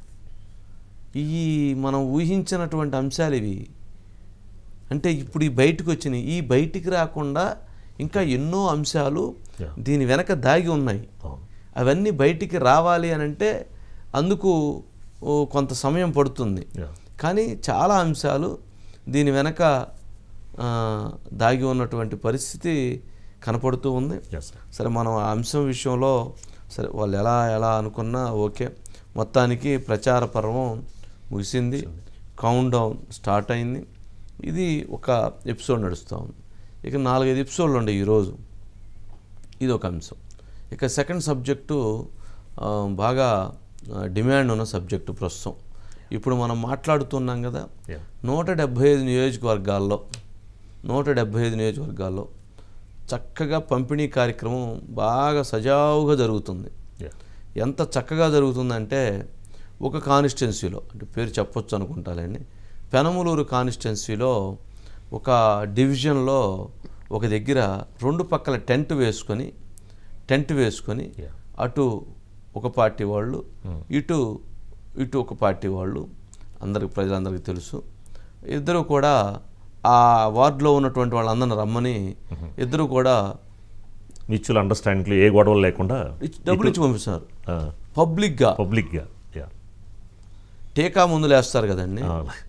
ఈ మనం ఊహించినటువంటి అంశాలు ఇవి అంటే ఇప్పుడు ఈ బయటకు వచ్చినాయి ఈ బయటికి రాకుండా ఇంకా ఎన్నో అంశాలు Yeah. దీని వెనక దాగి ఉన్నాయి అవును అవన్నీ బయటికి రావాలి అని అంటే అందుకు ఓ కొంత సమయం పడుతుంది యా కానీ చాలా అంశాలు దీని వెనక ఆ, దాగి ఉన్నటువంటి పరిస్థితి కనపడుతూ ఉంది యా సార్ సరే మనం ఆ అంశం విషయంలో సరే వాళ్ళు ఎలా ఎలా అనుకున్నా ఓకే మొత్తానికి ప్రచార పర్వం ముగిసింది కౌంట్ డౌన్ స్టార్ట్ అయింది ఇది ఒక ఎపిసోడ్ నడుస్తూ ఉంది ఇక నాలుగైదు ఎపిసోడ్లు ఉండే ఈరోజు ఇది ఒక అంశం ఇక సెకండ్ సబ్జెక్టు ఆ, బాగా ఆ, డిమాండ్ ఉన్న సబ్జెక్టు ప్రస్తుతం ఇప్పుడు మనం మాట్లాడుతున్నాం కదా యా నూట డెబ్భై ఐదు నియోజకవర్గాల్లో నూట డెబ్భై ఐదు నియోజకవర్గాల్లో చక్కగా పంపిణీ కార్యక్రమం బాగా సజావుగా జరుగుతుంది యా ఎంత చక్కగా జరుగుతుందంటే ఒక కానిస్టెన్సీలో అంటే పేరు చెప్పొచ్చు అనుకుంటానండి పెనమలూరు కానిస్టెన్సీలో ఒక డివిజన్లో ఒక దగ్గర రెండు పక్కల టెంట్ వేసుకొని టెంట్ వేసుకొని Yeah. అటు ఒక పార్టీ వాళ్ళు ఇటు ఇటు ఒక పార్టీ వాళ్ళు అందరికి ప్రజలందరికీ తెలుసు ఇద్దరు కూడా ఆ వార్డులో ఉన్నటువంటి వాళ్ళందరిని రమ్మని ఇద్దరు కూడా మ్యూచువల్ అండర్స్టాండింగ్లో ఏ గొడవలు లేకుండా ఇచ్చి- డబ్బులు ఇచ్చి పంపిస్తున్నారు పబ్లిక్గా పబ్లిక్గా యా టీకా మందులు వేస్తారు కదండి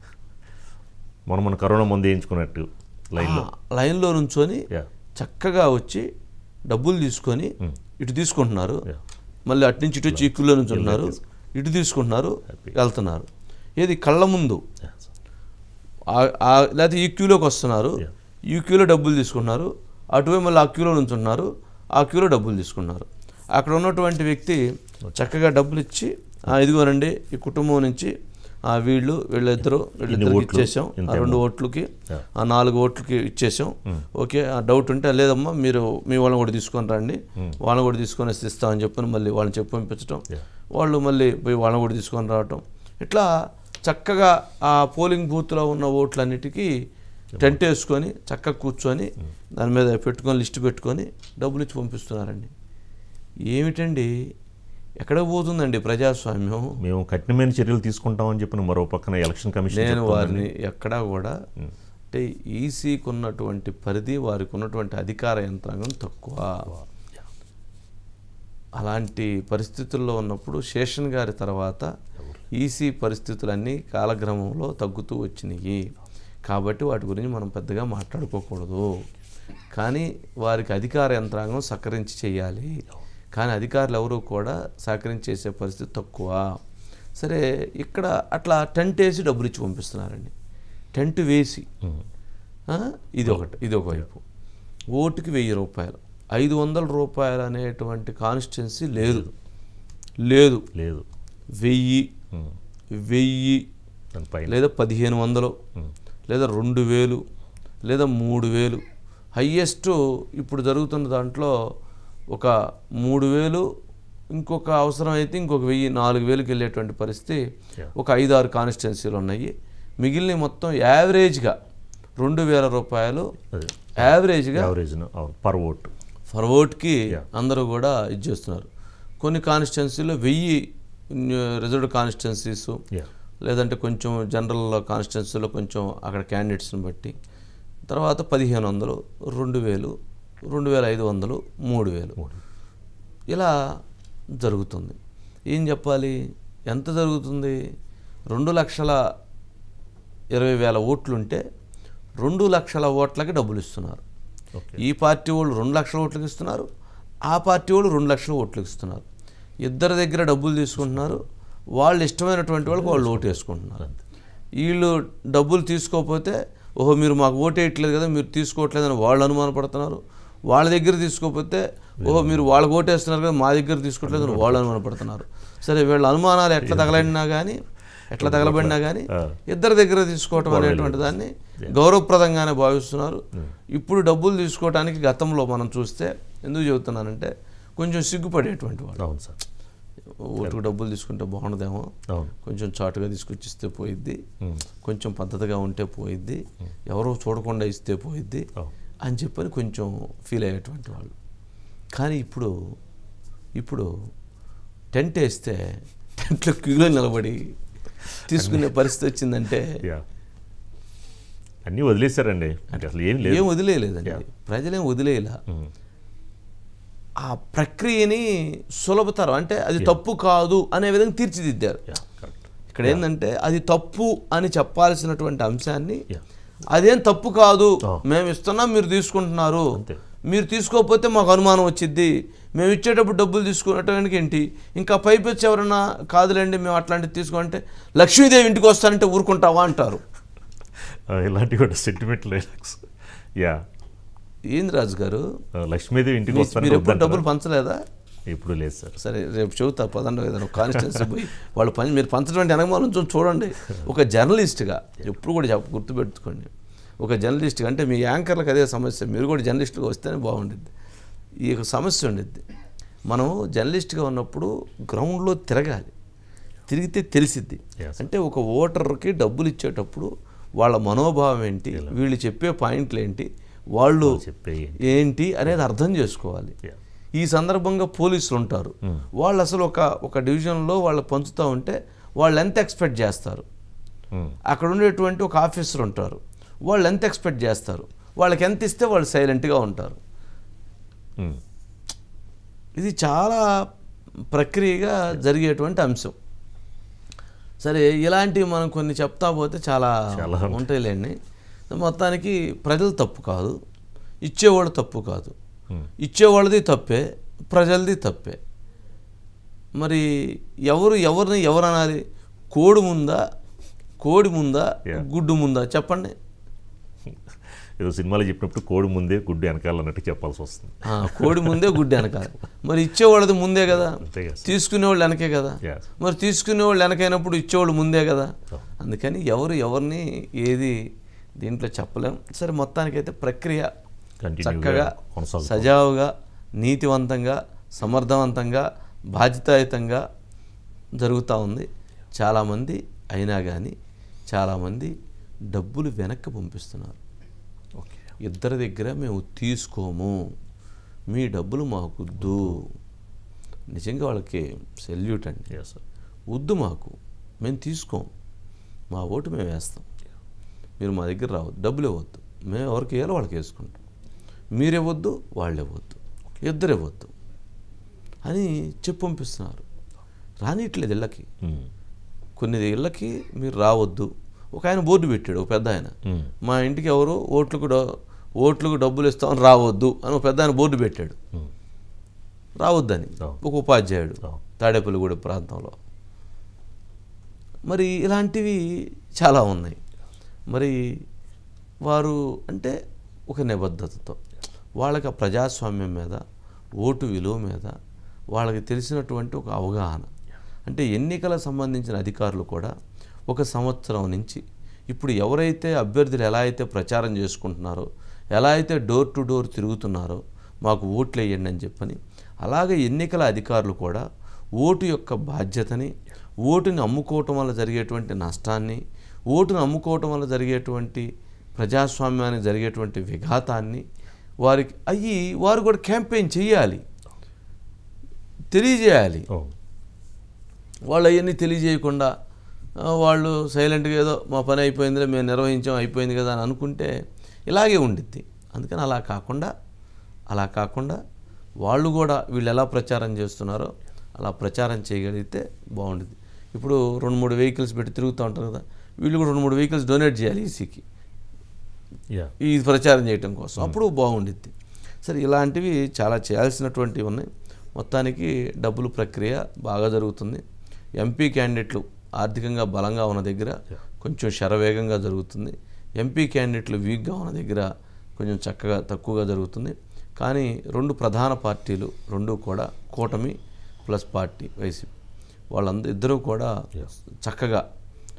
మనం మన కరోనా మందు వేయించుకున్నట్టు లైన్లో ఆ, లైన్లో నుంచొని యా చక్కగా వచ్చి డబ్బులు తీసుకొని ఇటు తీసుకుంటున్నారు Yeah. మళ్ళీ అటు నుంచి ఇటు వచ్చి ఈ క్యూలో నుంచి ఉంటున్నారు ఇటు తీసుకుంటున్నారు వెళ్తున్నారు ఏది కళ్ళ ముందు యా సార్ ఆ- ఆ- లేకపోతే ఈ క్యూలోకి వస్తున్నారు Yeah. ఈ క్యూలో డబ్బులు తీసుకుంటున్నారు అటువైపు మళ్ళీ ఆ క్యూలో నుంచి ఉంటున్నారు ఆ క్యూలో డబ్బులు తీసుకున్నారు అక్కడ ఉన్నటువంటి వ్యక్తి చక్కగా డబ్బులు ఇచ్చి "ఆ, ఇదిగోనండి ఈ కుటుంబం నుంచి ఆ వీళ్ళు వీళ్ళిద్దరు వీళ్ళిద్దరికి ఓట్లు, ఇచ్చేసాం ఇంత ఆ రెండు ఓట్లకి Yeah. ఆ నాలుగు ఓట్లకి ఇచ్చేసాం ఓకే ఆ డౌట్ ఉంటే లేదమ్మా మీరు మీ వాళ్ళని కూడా తీసుకొని రండి వాళ్ళని కూడా తీసుకొని వస్తే ఇస్తామని చెప్పని మళ్ళీ వాళ్ళని చెప్పి పంపించడం Yeah. వాళ్ళు మళ్ళీ పోయి వాళ్ళని కూడా తీసుకొని రావటం ఇట్లా చక్కగా ఆ పోలింగ్ బూత్లో ఉన్న ఓట్లన్నిటికీ టెంట్ వేసుకొని చక్కగా కూర్చొని దాని మీద పెట్టుకొని లిస్ట్ పెట్టుకొని డబ్బులు ఇచ్చి పంపిస్తున్నారండి ఏమిటండి ఎక్కడ పోతుందండి ప్రజాస్వామ్యం మేము కఠినమైన చర్యలు తీసుకుంటామని చెప్పిన మరో పక్కన ఎలక్షన్ కమిషన్ నేను చెప్తోందండి. వారిని ఎక్కడా కూడా అంటే ఈసీకి ఉన్నటువంటి పరిధి వారికి ఉన్నటువంటి అధికార యంత్రాంగం తక్కువ అలాంటి పరిస్థితుల్లో ఉన్నప్పుడు శేషన్ గారి తర్వాత ఈసీ పరిస్థితులన్నీ కాలక్రమంలో తగ్గుతూ వచ్చినాయి కాబట్టి వాటి గురించి మనం పెద్దగా మాట్లాడుకోకూడదు కానీ వారికి అధికార యంత్రాంగం సహకరించి చేయాలి కానీ అధికారులు ఎవరు కూడా సహకరించి చేసే పరిస్థితి తక్కువ సరే ఇక్కడ అట్లా టెంట్ వేసి డబ్బులు ఇచ్చి పంపిస్తున్నారండి టెంట్ వేసి ఉమ్. ఆ, ఇది ఒకటి ఇది ఒక వైపు ఓటుకి వెయ్యి రూపాయలు ఐదు వందల రూపాయలు అనేటువంటి కాన్స్టిట్యున్సీ లేదు లేదు లేదు వెయ్యి ఉమ్. వెయ్యి దానిపైన లేదా పదిహేను వందలు ఉమ్. లేదా రెండు వేలు లేదా మూడు వేలు హయ్యెస్ట్ ఇప్పుడు జరుగుతున్న దాంట్లో ఒక మూడు వేలు ఇంకొక అవసరం అయితే ఇంకొక వెయ్యి నాలుగు వేలకు వెళ్ళేటువంటి పరిస్థితి Yeah. ఒక ఐదారు కాన్స్టిట్యున్సీలు ఉన్నాయి మిగిలిన మొత్తం యావరేజ్గా రెండు వేల రూపాయలు అదే యావరేజ్గా యావరేజ్ అవును పర్ ఓట్ ఫర్ ఓట్కి Yeah. అందరూ కూడా ఇది చేస్తున్నారు కొన్ని కాన్స్టిట్యున్సీలో వెయ్యి రిజర్వ్డ్ కాన్స్టిట్యున్సీస్ యా లేదంటే కొంచెం జనరల్ కాన్స్టిట్యున్సీలో కొంచెం అక్కడ క్యాండిడేట్స్ని బట్టి తర్వాత పదిహేను వందలు రెండు వేలు రెండు వేల ఐదు వందలు మూడు వేలు మూడు ఇలా జరుగుతుంది ఏం చెప్పాలి ఎంత జరుగుతుంది రెండు లక్షల ఇరవై వేల ఓట్లుంటే రెండు లక్షల ఓట్లకి డబ్బులు ఇస్తున్నారు ఓకే ఈ పార్టీ వాళ్ళు రెండు లక్షల ఓట్లకి ఇస్తున్నారు ఆ పార్టీ వాళ్ళు రెండు లక్షల ఓట్లకి ఇస్తున్నారు ఇద్దరి దగ్గర డబ్బులు తీసుకుంటున్నారు వాళ్ళు ఇష్టమైనటువంటి వాళ్ళకి వాళ్ళు ఓటు వేసుకుంటున్నారు వీళ్ళు డబ్బులు తీసుకోకపోతే ఓహో మీరు మాకు ఓటు వేయట్లేదు కదా మీరు తీసుకోవట్లేదని వాళ్ళు అనుమానపడుతున్నారు వాళ్ళ దగ్గర తీసుకోకపోతే ఓహో మీరు వాళ్ళకి ఓటు వేస్తున్నారు కదా మా దగ్గర తీసుకోవట్లేదని వాళ్ళు అనుమానపడుతున్నారు సరే వీళ్ళ అనుమానాలు ఎట్లా తగలడినా కానీ ఎట్లా తగలబడినా కానీ ఆ. ఇద్దరి దగ్గర తీసుకోవటం అనేటువంటి దాన్ని గౌరవప్రదంగానే భావిస్తున్నారు ఇప్పుడు డబ్బులు తీసుకోవడానికి గతంలో మనం చూస్తే ఎందుకు చెబుతున్నానంటే కొంచెం సిగ్గుపడేటువంటి వాళ్ళు అవును సార్ ఓటుకు డబ్బులు తీసుకుంటే బాగుండదేమో అవును కొంచెం చాటుగా తీసుకొచ్చిస్తే పోయిద్ది ఉమ్. కొంచెం పద్ధతిగా ఉంటే పోయిద్ది ఎవరో చూడకుండా ఇస్తే పోయిద్ది అవును అని చెప్పని కొంచెం ఫీల్ అయ్యేటువంటి వాళ్ళు కానీ ఇప్పుడు ఇప్పుడు టెంట్ వేస్తే టెంట్లో క్యూలో నిలబడి తీసుకునే పరిస్థితి వచ్చిందంటే యా అన్నీ వదిలేశారండి ఇంకా అసలు ఏం లేదు ఏం వదిలేయలేదండి ప్రజలేం వదిలేయలా ఉమ్. ఆ ప్రక్రియని సులభతరం అంటే అది తప్పు కాదు అనే విధంగా తీర్చిదిద్దారు యా కరెక్ట్ ఇక్కడ ఏంటంటే అది తప్పు అని చెప్పాల్సినటువంటి అంశాన్ని యా అదేం తప్పు కాదు ఆ. మేము ఇస్తున్నాం మీరు తీసుకుంటున్నారు అంతే. మీరు తీసుకోకపోతే మాకు అనుమానం వచ్చింది మేము ఇచ్చేటప్పుడు డబ్బులు తీసుకునేటానికి ఏంటి ఇంకా పైపు వచ్చి ఎవరన్నా కాదులేండి మేము అట్లాంటివి తీసుకుంటే లక్ష్మీదేవి ఇంటికి వస్తానంటే ఊరుకుంటావా అంటారు ఆ, ఇలాంటి కూడా సెంటిమెంట్ డైలాగ్స్ యా ఏంది రాజు గారు ఆ, లక్ష్మీదేవి ఇంటికి మీ- వస్తాను మీరు ఎప్పుడు డబ్బులు పంచలేదా ఇప్పుడు లేదు సార్ సరే రేపు చెబుతా పదండి ఏదైనా కాన్స్టిట్యున్సీ పోయి వాళ్ళు పని మీరు పంచడం వెనకమాల నుంచి చూడండి ఒక జర్నలిస్ట్గా ఎప్పుడు కూడా చెప్ప గుర్తుపెట్టుకోండి ఒక జర్నలిస్ట్గా అంటే మీ యాంకర్లకు అదే సమస్య మీరు కూడా జర్నలిస్ట్గా వస్తేనే బాగుండిద్ది ఈ యొక్క సమస్య ఉండిద్ది మనం జర్నలిస్ట్గా ఉన్నప్పుడు గ్రౌండ్లో తిరగాలి తిరిగితే తెలిసిద్ది Yes. అంటే ఒక ఓటర్కి డబ్బులు ఇచ్చేటప్పుడు వాళ్ళ మనోభావం ఏంటి వీళ్ళు చెప్పే పాయింట్లు ఏంటి వాళ్ళు చెప్పే ఏంటి అనేది అర్థం చేసుకోవాలి Yeah. ఈ సందర్భంగా పోలీసులు ఉంటారు వాళ్ళు అసలు ఒక ఒక డివిజన్లో వాళ్ళు పంచుతూ ఉంటే వాళ్ళు ఎంత ఎక్స్పెక్ట్ చేస్తారు ఉమ్. అక్కడ ఉండేటువంటి ఒక ఆఫీసర్ ఉంటారు వాళ్ళు ఎంత ఎక్స్పెక్ట్ చేస్తారు వాళ్ళకి ఎంత ఇస్తే వాళ్ళు సైలెంట్గా ఉంటారు ఉమ్. ఇది చాలా ప్రక్రియగా జరిగేటువంటి అంశం సరే ఇలాంటివి మనం కొన్ని చెప్తా పోతే చాలా చాలా ఉంటాయి. ఉంటాయిలేండి మొత్తానికి ప్రజలు తప్పు కాదు ఇచ్చేవాళ్ళు తప్పు కాదు ఉమ్. ఇచ్చేవాళ్ళది తప్పే ప్రజలది తప్పే మరి ఎవరు ఎవరిని ఎవరు అనాలి కోడి ముందా కోడి ముందా Yeah. గుడ్డు ముందా చెప్పండి ఏదో సినిమాలో చెప్పినప్పుడు కోడి ముందే గుడ్డు వెనకాల అన్నట్టు చెప్పాల్సి వస్తుంది ఆ, కోడి ముందే గుడ్డు వెనకాలి మరి ఇచ్చేవాళ్ళది ముందే కదా అంతే కదా సార్. తీసుకునేవాళ్ళు వెనకే కదా Yes. మరి తీసుకునేవాళ్ళు వెనకైనప్పుడు ఇచ్చేవాళ్ళు ముందే కదా అందుకని ఎవరు ఎవరిని ఏది దీంట్లో చెప్పలేం సరే మొత్తానికైతే ప్రక్రియ కంటిన్యూగా చక్కగా కొనసాగుతుంది సజావుగా నీతివంతంగా సమర్థవంతంగా బాధ్యతాయుతంగా జరుగుతూ ఉంది చాలామంది అయినా కానీ చాలామంది డబ్బులు వెనక్కి పంపిస్తున్నారు ఓకే ఇద్దరి దగ్గర మేము తీసుకోము మీ డబ్బులు మాకొద్దు నిజంగా వాళ్ళకి సెల్యూట్ అండి ఎస్ సార్ వద్దు మాకు మేము తీసుకోం మా ఓటు మేము వేస్తాం మీరు మా దగ్గర రావద్దు డబ్బులు ఇవ్వద్దు మేము ఎవరికి వేయాలో వాళ్ళకి వేసుకుంటాం మీరు ఇవ్వద్దు వాళ్ళు ఇవ్వద్దు ఇద్దరు ఇవ్వద్దు అని చెప్పి పంపిస్తున్నారు రానిట్లేదు ఇళ్ళకి ఉమ్. కొన్ని ఇళ్ళకి మీరు రావద్దు ఒక ఆయన బోర్డు పెట్టాడు ఒక పెద్ద ఆయన ఉమ్. మా ఇంటికి ఎవరు ఓట్లకు డ- ఓట్లకు డబ్బులు ఇస్తామని రావద్దు అని ఒక పెద్ద ఆయన బోర్డు పెట్టాడు ఉమ్. రావద్దని అవును. ఒక ఉపాధ్యాయుడు అవును. తాడేపల్లిగూడెం ప్రాంతంలో మరి ఇలాంటివి చాలా ఉన్నాయి మరి వారు అంటే ఒక నిబద్ధతతో వాళ్ళకి ఆ ప్రజాస్వామ్యం మీద ఓటు విలువ మీద వాళ్ళకి తెలిసినటువంటి ఒక అవగాహన అంటే ఎన్నికల సంబంధించిన అధికారులు కూడా ఒక సంవత్సరం నుంచి ఇప్పుడు ఎవరైతే అభ్యర్థులు ఎలా అయితే ప్రచారం చేసుకుంటున్నారో ఎలా అయితే డోర్ టు డోర్ తిరుగుతున్నారో మాకు ఓట్లు వేయండి అని చెప్పని అలాగే ఎన్నికల అధికారులు కూడా ఓటు యొక్క బాధ్యతని ఓటుని అమ్ముకోవటం వల్ల జరిగేటువంటి నష్టాన్ని ఓటును అమ్ముకోవటం వల్ల జరిగేటువంటి ప్రజాస్వామ్యానికి జరిగేటువంటి విఘాతాన్ని వారికి అయ్యి వారు కూడా క్యాంపెయిన్ చేయాలి తెలియజేయాలి అవును వాళ్ళు అవన్నీ తెలియజేయకుండా ఆ, వాళ్ళు సైలెంట్గా ఏదో మా పని అయిపోయిందిలే మేము నిర్వహించాం అయిపోయింది కదా అని అనుకుంటే ఇలాగే ఉండిద్ది అందుకని అలా కాకుండా అలా కాకుండా వాళ్ళు కూడా వీళ్ళు ఎలా ప్రచారం చేస్తున్నారో అలా ప్రచారం చేయగలిగితే బాగుంటుంది ఇప్పుడు రెండు మూడు వెహికల్స్ పెట్టి తిరుగుతూ ఉంటారు కదా వీళ్ళు కూడా రెండు మూడు వెహికల్స్ డొనేట్ చేయాలి ఈసీకి యా ఈ ప్రచారం చేయటం కోసం అప్పుడు బాగుండిద్ది సరే ఇలాంటివి చాలా చేయాల్సినటువంటివి ఉన్నాయి మొత్తానికి డబ్బులు ప్రక్రియ బాగా జరుగుతుంది ఎంపీ క్యాండిడేట్లు ఆర్థికంగా బలంగా ఉన్న దగ్గర కొంచెం శరవేగంగా జరుగుతుంది ఎంపీ క్యాండిడేట్లు వీక్గా ఉన్న దగ్గర కొంచెం చక్కగా తక్కువగా జరుగుతుంది కానీ రెండు ప్రధాన పార్టీలు రెండు కూడా కూటమి ప్లస్ పార్టీ వైసీపీ వాళ్ళందరూ ఇద్దరూ కూడా చక్కగా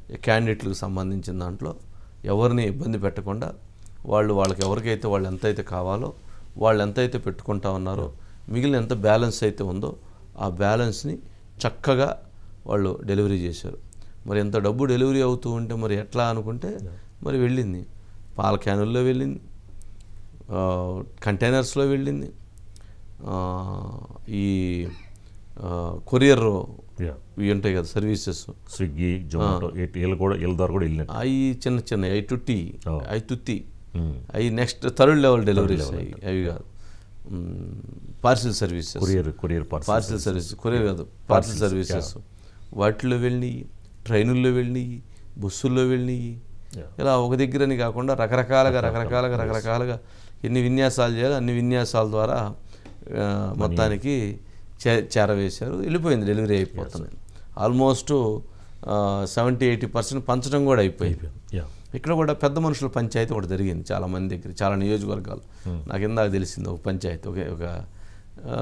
క్యాండిడేట్లకు సంబంధించిన దాంట్లో ఎవరిని ఇబ్బంది పెట్టకుండా వాళ్ళు వాళ్ళకి ఎవరికైతే వాళ్ళు ఎంతైతే కావాలో వాళ్ళు ఎంతైతే పెట్టుకుంటా ఉన్నారో మిగిలిన ఎంత బ్యాలెన్స్ అయితే ఉందో ఆ బ్యాలెన్స్ని చక్కగా వాళ్ళు డెలివరీ చేశారు మరి ఎంత డబ్బు డెలివరీ అవుతూ ఉంటే మరి ఎట్లా అనుకుంటే మరి వెళ్ళింది పాల క్యానుల్లో వెళ్ళింది ఆ, కంటైనర్స్లో వెళ్ళింది ఆ, ఈ ఆ, కొరియర్ యా ఇవి ఉంటాయి కదా సర్వీసెస్ స్విగ్గీ జొమాటో వీళ్ళు కూడా వీళ్ళ ద్వారా కూడా వెళ్ళినట్టు అవి చిన్న చిన్న ఐ టుట్టి Oh. ఐ తుత్తి మ్మ్. అవి నెక్స్ట్ థర్డ్ లెవెల్ డెలివరీస్ అవి అవి కాదు parcel services courier courier parcel parcel service courier కాదు పార్సిల్ సర్వీసెస్ వాటిలో వెళ్ళినాయి ట్రైనుల్లో వెళ్ళినాయి బస్సుల్లో వెళ్ళినాయి Yeah. ఇలా ఒక దగ్గరని కాకుండా రకరకాలుగా రకరకాలుగా రకరకాలుగా ఎన్ని విన్యాసాలు చేయాలో అన్ని విన్యాసాల ద్వారా ఆ, మొత్తానికి చే చేరవేశారు వెళ్ళిపోయింది డెలివరీ అయిపోతుంది ఆల్మోస్ట్ సెవెంటీ ఎయిటీ పర్సెంట్ పంచడం కూడా అయిపోయింది యా ఇక్కడ కూడా పెద్ద మనుషుల పంచాయతీ ఒకటి జరిగింది చాలా మంది దగ్గర చాలా నియోజకవర్గాలు నాకు ఇందాక తెలిసింది ఒక పంచాయతీ ఒకే ఒక ఆ,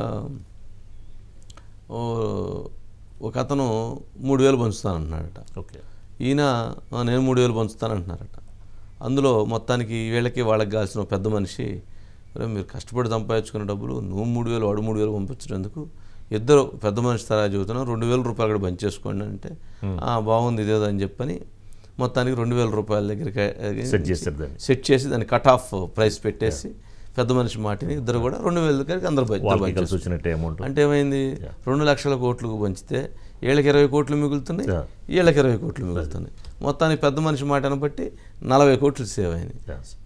ఓ- ఒక అతను మూడు వేలు పంచుతానంటున్నాడట ఓకే ఈయన "ఆ, నేను మూడు వేలు పంచుతానంటున్నారట అందులో మొత్తానికి వీళ్ళకి వాళ్ళకి కావాల్సిన ఒక పెద్ద మనిషి "ఒరేయ్, మీరు కష్టపడి సంపాదించుకున్న డబ్బులు నువ్వు మూడు వేలు వాడు మూడు వేలు పంపించినందుకు ఇద్దరు పెద్ద మనిషి తరా చెబుతున్నాం రెండు వేల రూపాయలు కూడా పంచేసుకోండి అంటే "ఆ, బాగుంది ఇదేదో అని చెప్పని మొత్తానికి రెండు వేల రూపాయల దగ్గరికి సెట్ చేశారు దాన్ని సెట్ చేసి దాన్ని కట్ ఆఫ్ ప్రైస్ పెట్టేసి పెద్ద మనిషి మాటిని ఇద్దరు కూడా రెండు వేల దగ్గరికి అందరు ప- ఇద్దరు వాళ్ళకి పంచేసుకున్నారు. కలిసి వచ్చినట్టే అమౌంట్ అంటే ఏమైంది రెండు లక్షల కోట్లు పంచితే వీళ్ళకి ఇరవై కోట్లు మిగులుతున్నాయి Yeah. వీళ్ళకి ఇరవై కోట్లు మిగులుతున్నాయి మొత్తానికి పెద్ద మనిషి మాటను బట్టి నలభై కోట్లు సేవ్ అయినాయి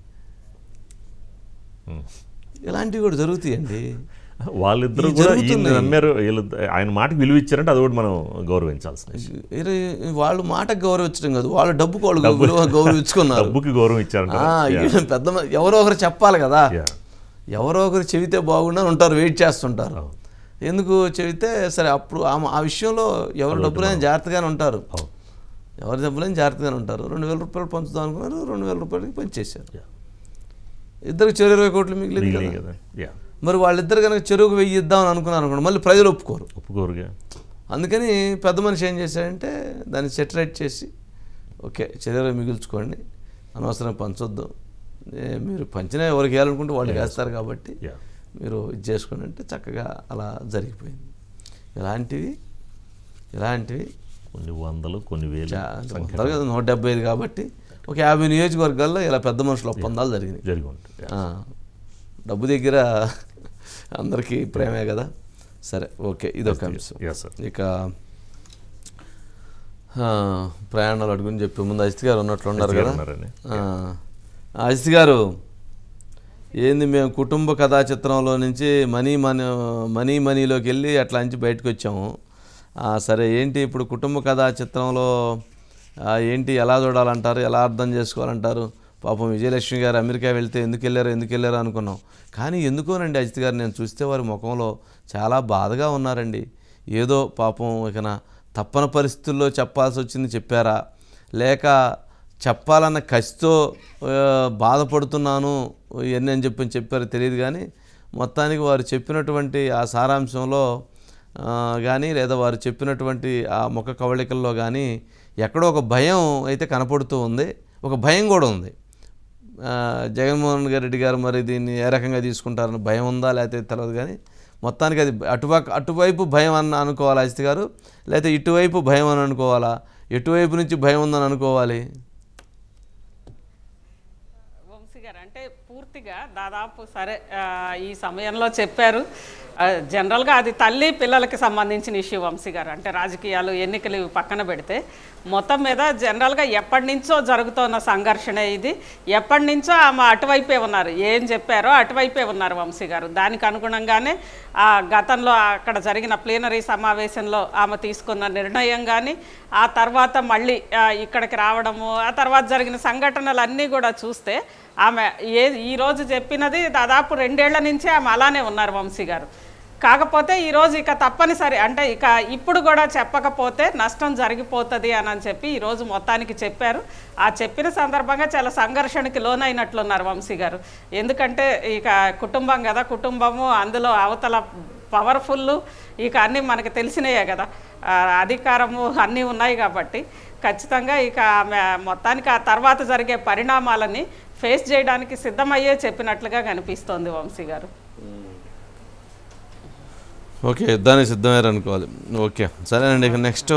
ఇలాంటివి కూడా జరుగుతాయండి వాళ్ళిద్దరు ఇవి కూడా ఈయన జరుగుతున్నాయి. నమ్మారు వీళ్ళు ఆయన మాటకి విలువ ఇచ్చారంటే అది కూడా మనం గౌరవించాల్సిన విషయం. ఇరవై- వాళ్ళు మాటకు గౌరవించడం కాదు వాళ్ళ డబ్బు వాళ్ళు విలువ గౌరవించుకున్నారు డబ్బుకి గౌరవం ఇచ్చారంట ఆ, వీళ్ళు పెద్ద మ- ఎవరో ఒకరు చెప్పాలి కదా Yeah. ఎవరో ఒకరు చెబితే బాగుండని ఉంటారు వెయిట్ చేస్తుంటారు ఎందుకు చెబితే సరే అప్పుడు ఆ- ఆ విషయంలో ఎవరి డబ్బులైనా జాగ్రత్తగానే ఉంటారు అవును. ఎవరి డబ్బులైనా జాగ్రత్తగానే ఉంటారు రెండు వేల రూపాయలు పంచుదాం అనుకున్నారు రెండు వేల రూపాయలకి పంచేశారు Yeah. ఇద్దరికి చెరు ఇరవై కోట్లు మిగిలింది మిగిలినాయి కదా కదా యా మరి వాళ్ళిద్దరు కనుక చెరువుకు వెయ్యి ఇద్దాం అని అనుకున్నారు అనుకోండి మళ్ళీ ప్రజలు ఒప్పుకోరు ఒప్పుకోరుగా అందుకని పెద్ద మనిషి ఏం చేశాడంటే దాన్ని సెటరేట్ చేసి ఓకే చెరువు మిగుల్చుకోండి అనవసరం పంచొద్దు ఏ, మీరు పంచినా ఎవరికి వేయాలనుకుంటే వాళ్ళు వేస్తారు కాబట్టి యా మీరు ఇది చేసుకోండి అంటే చక్కగా అలా జరిగిపోయింది ఇలాంటివి ఇలాంటివి కొన్ని వందలు కొన్ని వేలు చా- వందలు కదా నూట డెబ్బై ఐదు కాబట్టి ఒక యాభై నియోజకవర్గాల్లో ఇలా పెద్ద మనుషుల ఒప్పందాలు జరిగినాయి జరిగి ఉంటాయి ఆ, డబ్బు దగ్గర అందరికీ ప్రేమే కదా సరే ఓకే ఇదొక అంశం యా సార్ ఇక ఆ, ప్రయాణాలు అడుగుని చెప్పి ముందు అజిత్ గారు ఉన్నట్లు ఉన్నారు అజిత్ గారు కదా ఉన్నారని. ఆ, అజిత్ గారు ఏంది మేము కుటుంబ కథా చిత్రంలో నుంచి మనీ మనీ మనీ మనీలోకి వెళ్ళి అట్లా నుంచి బయటకు వచ్చాము ఆ, సరే ఏంటి ఇప్పుడు కుటుంబ కథా చిత్రంలో ఆ, ఏంటి ఎలా చూడాలంటారు ఎలా అర్థం చేసుకోవాలంటారు పాపం విజయలక్ష్మి గారు అమెరికా వెళ్తే ఎందుకు వెళ్ళారు ఎందుకు వెళ్ళారు అనుకున్నాం కానీ ఎందుకోనండి అజిత్ గారు నేను చూస్తే వారి ముఖంలో చాలా బాధగా ఉన్నారండి ఏదో పాపం ఇకన తప్పని పరిస్థితుల్లో చెప్పాల్సి వచ్చింది చెప్పారా లేక చెప్పాలన్న కసితో ఆ, బాధపడుతున్నాను ఇవన్నీ అని చెప్పి చెప్పారు తెలియదు కానీ మొత్తానికి వారు చెప్పినటువంటి ఆ సారాంశంలో ఆ, కానీ లేదా వారు చెప్పినటువంటి ఆ ముఖ కవళికల్లో కానీ ఎక్కడో ఒక భయం అయితే కనపడుతూ ఉంది ఒక భయం కూడా ఉంది ఆ, జగన్మోహన్ రెడ్డి గారు మరి దీన్ని ఏ రకంగా తీసుకుంటారని భయం ఉందా లేకపోతే తెలియదు కానీ మొత్తానికి అది అటుపక్క అటువైపు భయం అన్న అనుకోవాలా అజిత్ గారు లేకపోతే ఇటువైపు భయం అని అనుకోవాలా ఎటువైపు నుంచి భయం ఉందని అనుకోవాలి వంశీ గారు అంటే పూర్తిగా దాదాపు సరే ఆ, ఈ సమయంలో చెప్పారు ఆ, జనరల్గా అది తల్లి పిల్లలకి సంబంధించిన ఇష్యూ వంశీ గారు అంటే రాజకీయాలు ఎన్నికలు ఇవి పక్కన పెడితే మొత్తం మీద జనరల్గా ఎప్పటి నుంచో జరుగుతున్న సంఘర్షణ ఇది ఎప్పటి నుంచో ఆమె అటువైపే ఉన్నారు ఏం చెప్పారో అటువైపే ఉన్నారు వంశీ గారు దానికి అనుగుణంగానే ఆ గతంలో అక్కడ జరిగిన ప్లీనరీ సమావేశంలో ఆమె తీసుకున్న నిర్ణయం కానీ ఆ తర్వాత మళ్ళీ ఆ, ఇక్కడికి రావడము ఆ తర్వాత జరిగిన సంఘటనలు అన్నీ కూడా చూస్తే ఆమె ఏ ఈరోజు చెప్పినది దాదాపు రెండేళ్ల నుంచే ఆమె అలానే ఉన్నారు వంశీ గారు కాకపోతే ఈరోజు ఇక తప్పనిసరి అంటే ఇక ఇప్పుడు కూడా చెప్పకపోతే నష్టం జరిగిపోతుంది అని అని చెప్పి ఈరోజు మొత్తానికి చెప్పారు ఆ చెప్పిన సందర్భంగా చాలా సంఘర్షణకి లోనైనట్లున్నారు వంశీ గారు ఎందుకంటే ఇక కుటుంబం కదా కుటుంబము అందులో అవతల పవర్ఫుల్ ఇక అన్నీ మనకి తెలిసినాయే కదా ఆ, అధికారము అన్నీ ఉన్నాయి కాబట్టి ఖచ్చితంగా ఇక ఆమె మొత్తానికి ఆ తర్వాత జరిగే పరిణామాలని ఫేస్ చేయడానికి సిద్ధమయ్యే చెప్పినట్లుగా కనిపిస్తోంది వంశీ గారు ఓకే యుద్ధానికి సిద్ధమయ్యారు అనుకోవాలి ఓకే సరేనండి ఇక నెక్స్ట్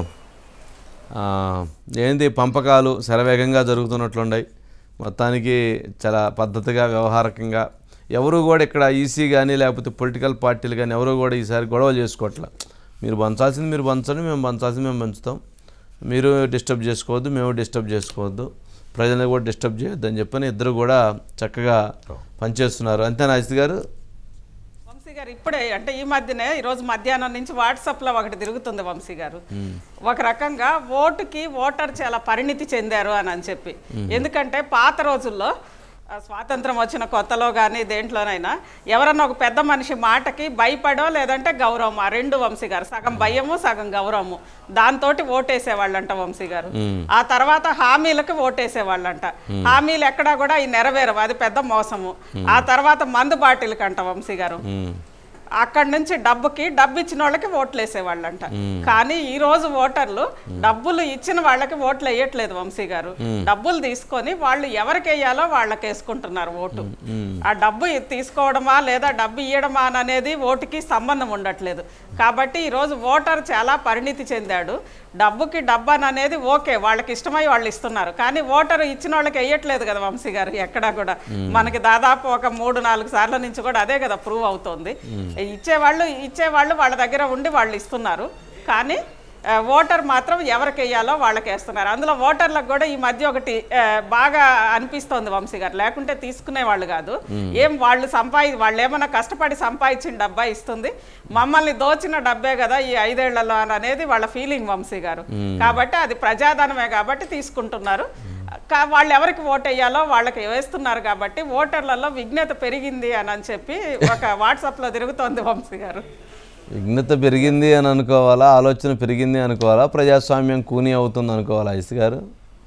ఆ, ఏంది పంపకాలు శరవేగంగా జరుగుతున్నట్లున్నాయి మొత్తానికి చాలా పద్ధతిగా వ్యవహారకంగా ఎవరు కూడా ఇక్కడ ఈసీ కానీ లేకపోతే పొలిటికల్ పార్టీలు కానీ ఎవరు కూడా ఈసారి గొడవలు చేసుకోవట్లే మీరు పంచాల్సింది మీరు పంచండి మేము పంచాల్సింది మేము పంచుతాం మీరు డిస్టర్బ్ చేసుకోవద్దు మేము డిస్టర్బ్ చేసుకోవద్దు ప్రజల్ని కూడా డిస్టర్బ్ చేయొద్దు అని చెప్పని ఇద్దరు కూడా చక్కగా పనిచేస్తున్నారు అంతేనా అజిత్ గారు వంశీ గారు ఇప్పుడే అంటే ఈ మధ్యనే ఈరోజు మధ్యాహ్నం నుంచి వాట్సాప్లో ఒకటి తిరుగుతుంది వంశీ గారు ఒక రకంగా ఓటుకి ఓటర్ చాలా పరిణితి చెందారు అని అని చెప్పి ఎందుకంటే పాత రోజుల్లో ఆ, స్వాతంత్రం వచ్చిన కొత్తలో కానీ దేంట్లోనైనా ఎవరన్నా ఒక పెద్ద మనిషి మాటకి భయపడో లేదంటే గౌరవం ఆ రెండు వంశీ గారు సగం భయము సగం గౌరవము దాంతో ఓటేసేవాళ్ళంట వంశీ గారు ఆ తర్వాత హామీలకు ఓటేసేవాళ్ళంట హామీలు ఎక్కడా కూడా ఈ నెరవేరవు అది పెద్ద మోసము ఆ తర్వాత మందు బాటిల్కంట వంశీ గారు మ్మ్. అక్కడి నుంచి డబ్బుకి డబ్బు ఇచ్చిన వాళ్ళకి ఓట్లు వేసేవాళ్ళంట కానీ ఈ రోజు ఓటర్లు డబ్బులు ఇచ్చిన వాళ్ళకి ఓట్లు వేయట్లేదు వంశీ గారు డబ్బులు తీసుకొని వాళ్ళు ఎవరికి వేయాలో వాళ్ళకి వేసుకుంటున్నారు ఓటు ఆ డబ్బు ఇ- తీసుకోవడమా లేదా డబ్బు ఇవ్వడమా అని అనేది ఓటుకి సంబంధం ఉండట్లేదు కాబట్టి ఈ రోజు ఓటర్ చాలా పరిణితి చెందాడు డబ్బుకి డబ్బు అని అనేది ఓకే వాళ్ళకి ఇష్టమై వాళ్ళు ఇస్తున్నారు కానీ ఓటర్ ఇచ్చిన వాళ్ళకి వేయట్లేదు కదా వంశీ గారు ఎక్కడా కూడా మనకి దాదాపు ఒక మూడు నాలుగు సార్ల నుంచి కూడా అదే కదా ప్రూవ్ అవుతోంది ఇచ్చేవాళ్ళు ఇచ్చేవాళ్ళు వాళ్ళ దగ్గర ఉండి వాళ్ళు ఇస్తున్నారు కానీ ఆ, ఓటర్ మాత్రం ఎవరికి వేయాలో వాళ్ళకి వేస్తున్నారు అందులో ఓటర్లకు కూడా ఈ మధ్య ఒకటి ఆ, బాగా అనిపిస్తోంది వంశీ గారు లేకుంటే తీసుకునే వాళ్ళు కాదు ఏం వాళ్ళు సంపాది వాళ్ళు ఏమన్నా కష్టపడి సంపాదించిన డబ్బా ఇస్తుంది మమ్మల్ని దోచిన డబ్బే కదా ఈ ఐదేళ్లలో అని అనేది వాళ్ళ ఫీలింగ్ వంశీ గారు కాబట్టి అది ప్రజాధనమే కాబట్టి తీసుకుంటున్నారు కా- వాళ్ళు ఎవరికి ఓటు వేయాలో వాళ్ళకి వేస్తున్నారు కాబట్టి ఓటర్లలో విజ్ఞత పెరిగింది అని అని చెప్పి ఒక వాట్సాప్లో తిరుగుతోంది వంశీ గారు విఘ్నత పెరిగింది అని అనుకోవాలా ఆలోచన పెరిగింది అనుకోవాలా ప్రజాస్వామ్యం కూని అవుతుంది అనుకోవాలా ఐస్ గారు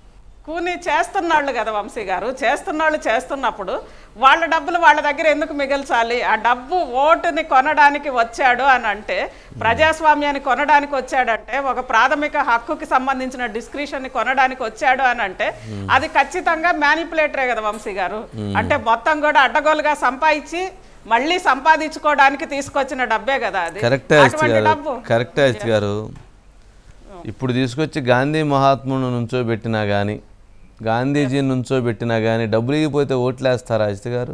కూని చేస్తున్నాళ్ళు కదా వంశీ గారు చేస్తున్నాళ్ళు చేస్తున్నప్పుడు వాళ్ళ డబ్బులు వాళ్ళ దగ్గర ఎందుకు మిగల్చాలి ఆ డబ్బు ఓటుని కొనడానికి వచ్చాడు అని అంటే ప్రజాస్వామ్యాన్ని కొనడానికి వచ్చాడంటే ఒక ప్రాథమిక హక్కుకి సంబంధించిన డిస్క్రిప్షన్ ని కొనడానికి వచ్చాడు అని అంటే అది ఖచ్చితంగా మ్యానిపులేటరే కదా వంశీ గారు అంటే మొత్తం కూడా అడ్డగోలుగా సంపాదించి మళ్ళీ సంపాదించుకోవడానికి తీసుకొచ్చిన డబ్బే కదా అది కరెక్టే ఐస్ అటువంటి గారు డబ్బు కరెక్టే ఐస్ గారు ఇప్పుడు తీసుకొచ్చి గాంధీ మహాత్మును నుంచోబెట్టినా కానీ గాంధీజీని నుంచోబెట్టినా కానీ డబ్బులు ఇగిపోతే ఓట్లేస్తారా అజిత్ గారు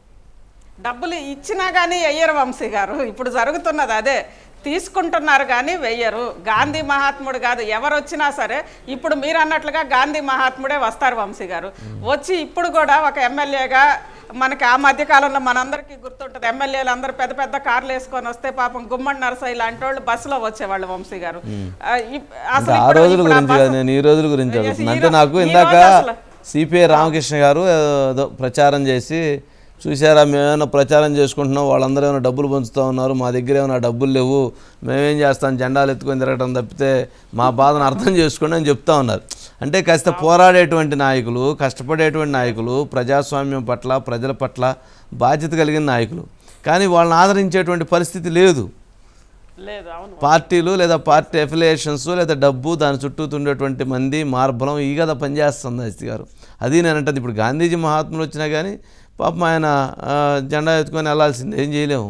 డబ్బులు ఇచ్చినా కానీ వెయ్యరు వంశీ గారు ఇప్పుడు జరుగుతున్నది అదే తీసుకుంటున్నారు కానీ వెయ్యరు గాంధీ మహాత్ముడు కాదు ఎవరు వచ్చినా సరే ఇప్పుడు మీరు అన్నట్లుగా గాంధీ మహాత్ముడే వస్తారు వంశీ గారు వచ్చి ఇప్పుడు కూడా ఒక ఎమ్మెల్యేగా మనకి ఆ మధ్య కాలంలో మనందరికీ గుర్తుంటుంది ఎమ్మెల్యేలు అందరూ పెద్ద పెద్ద కార్లు వేసుకొని వస్తే పాపం గుమ్మడి నరసయ్య లాంటి వాళ్ళు బస్సులో వచ్చేవాళ్ళు వంశీ గారు ఆ, ఇప్- అసలు ఆ ఇప్పుడు- రోజుల ఇప్పుడు ఆ గురించి కాదు బస్సు- నేను ఈ రోజుల గురించి Yes, అడుగుతున్నా ఈ అంటే రో- నాకు ఈ ఇందాక రోజు అసలు- సిపిఐ రామకృష్ణ గారు ఏదో ప్రచారం చేసి చూసారా మేమేమైనా ప్రచారం చేసుకుంటున్నాం వాళ్ళందరూ ఏమైనా డబ్బులు పంచుతూ ఉన్నారు మా దగ్గర ఏమైనా డబ్బులు లేవు మేమేం చేస్తాం జెండాలు ఎత్తుకొని తిరగటం తప్పితే మా బాధను అర్థం చేసుకోండి అని చెప్తా ఉన్నారు అంటే కాస్త పోరాడేటువంటి నాయకులు కష్టపడేటువంటి నాయకులు ప్రజాస్వామ్యం పట్ల ప్రజల పట్ల బాధ్యత కలిగిన నాయకులు కానీ వాళ్ళని ఆదరించేటువంటి పరిస్థితి లేదు లేదు అవును పార్టీలు లేదా పార్టీ అఫిలియేషన్స్ లేదా డబ్బు దాని చుట్టూ ఉండేటువంటి మంది మార్బలం ఈ కదా పనిచేస్తుంది అజిత్ గారు అది నేను అంటది ఇప్పుడు గాంధీజీ మహాత్ములు వచ్చినా కానీ పాపం ఆయన ఆ, జెండా ఎత్తుకొని వెళ్ళాల్సిందే ఏం చేయలేము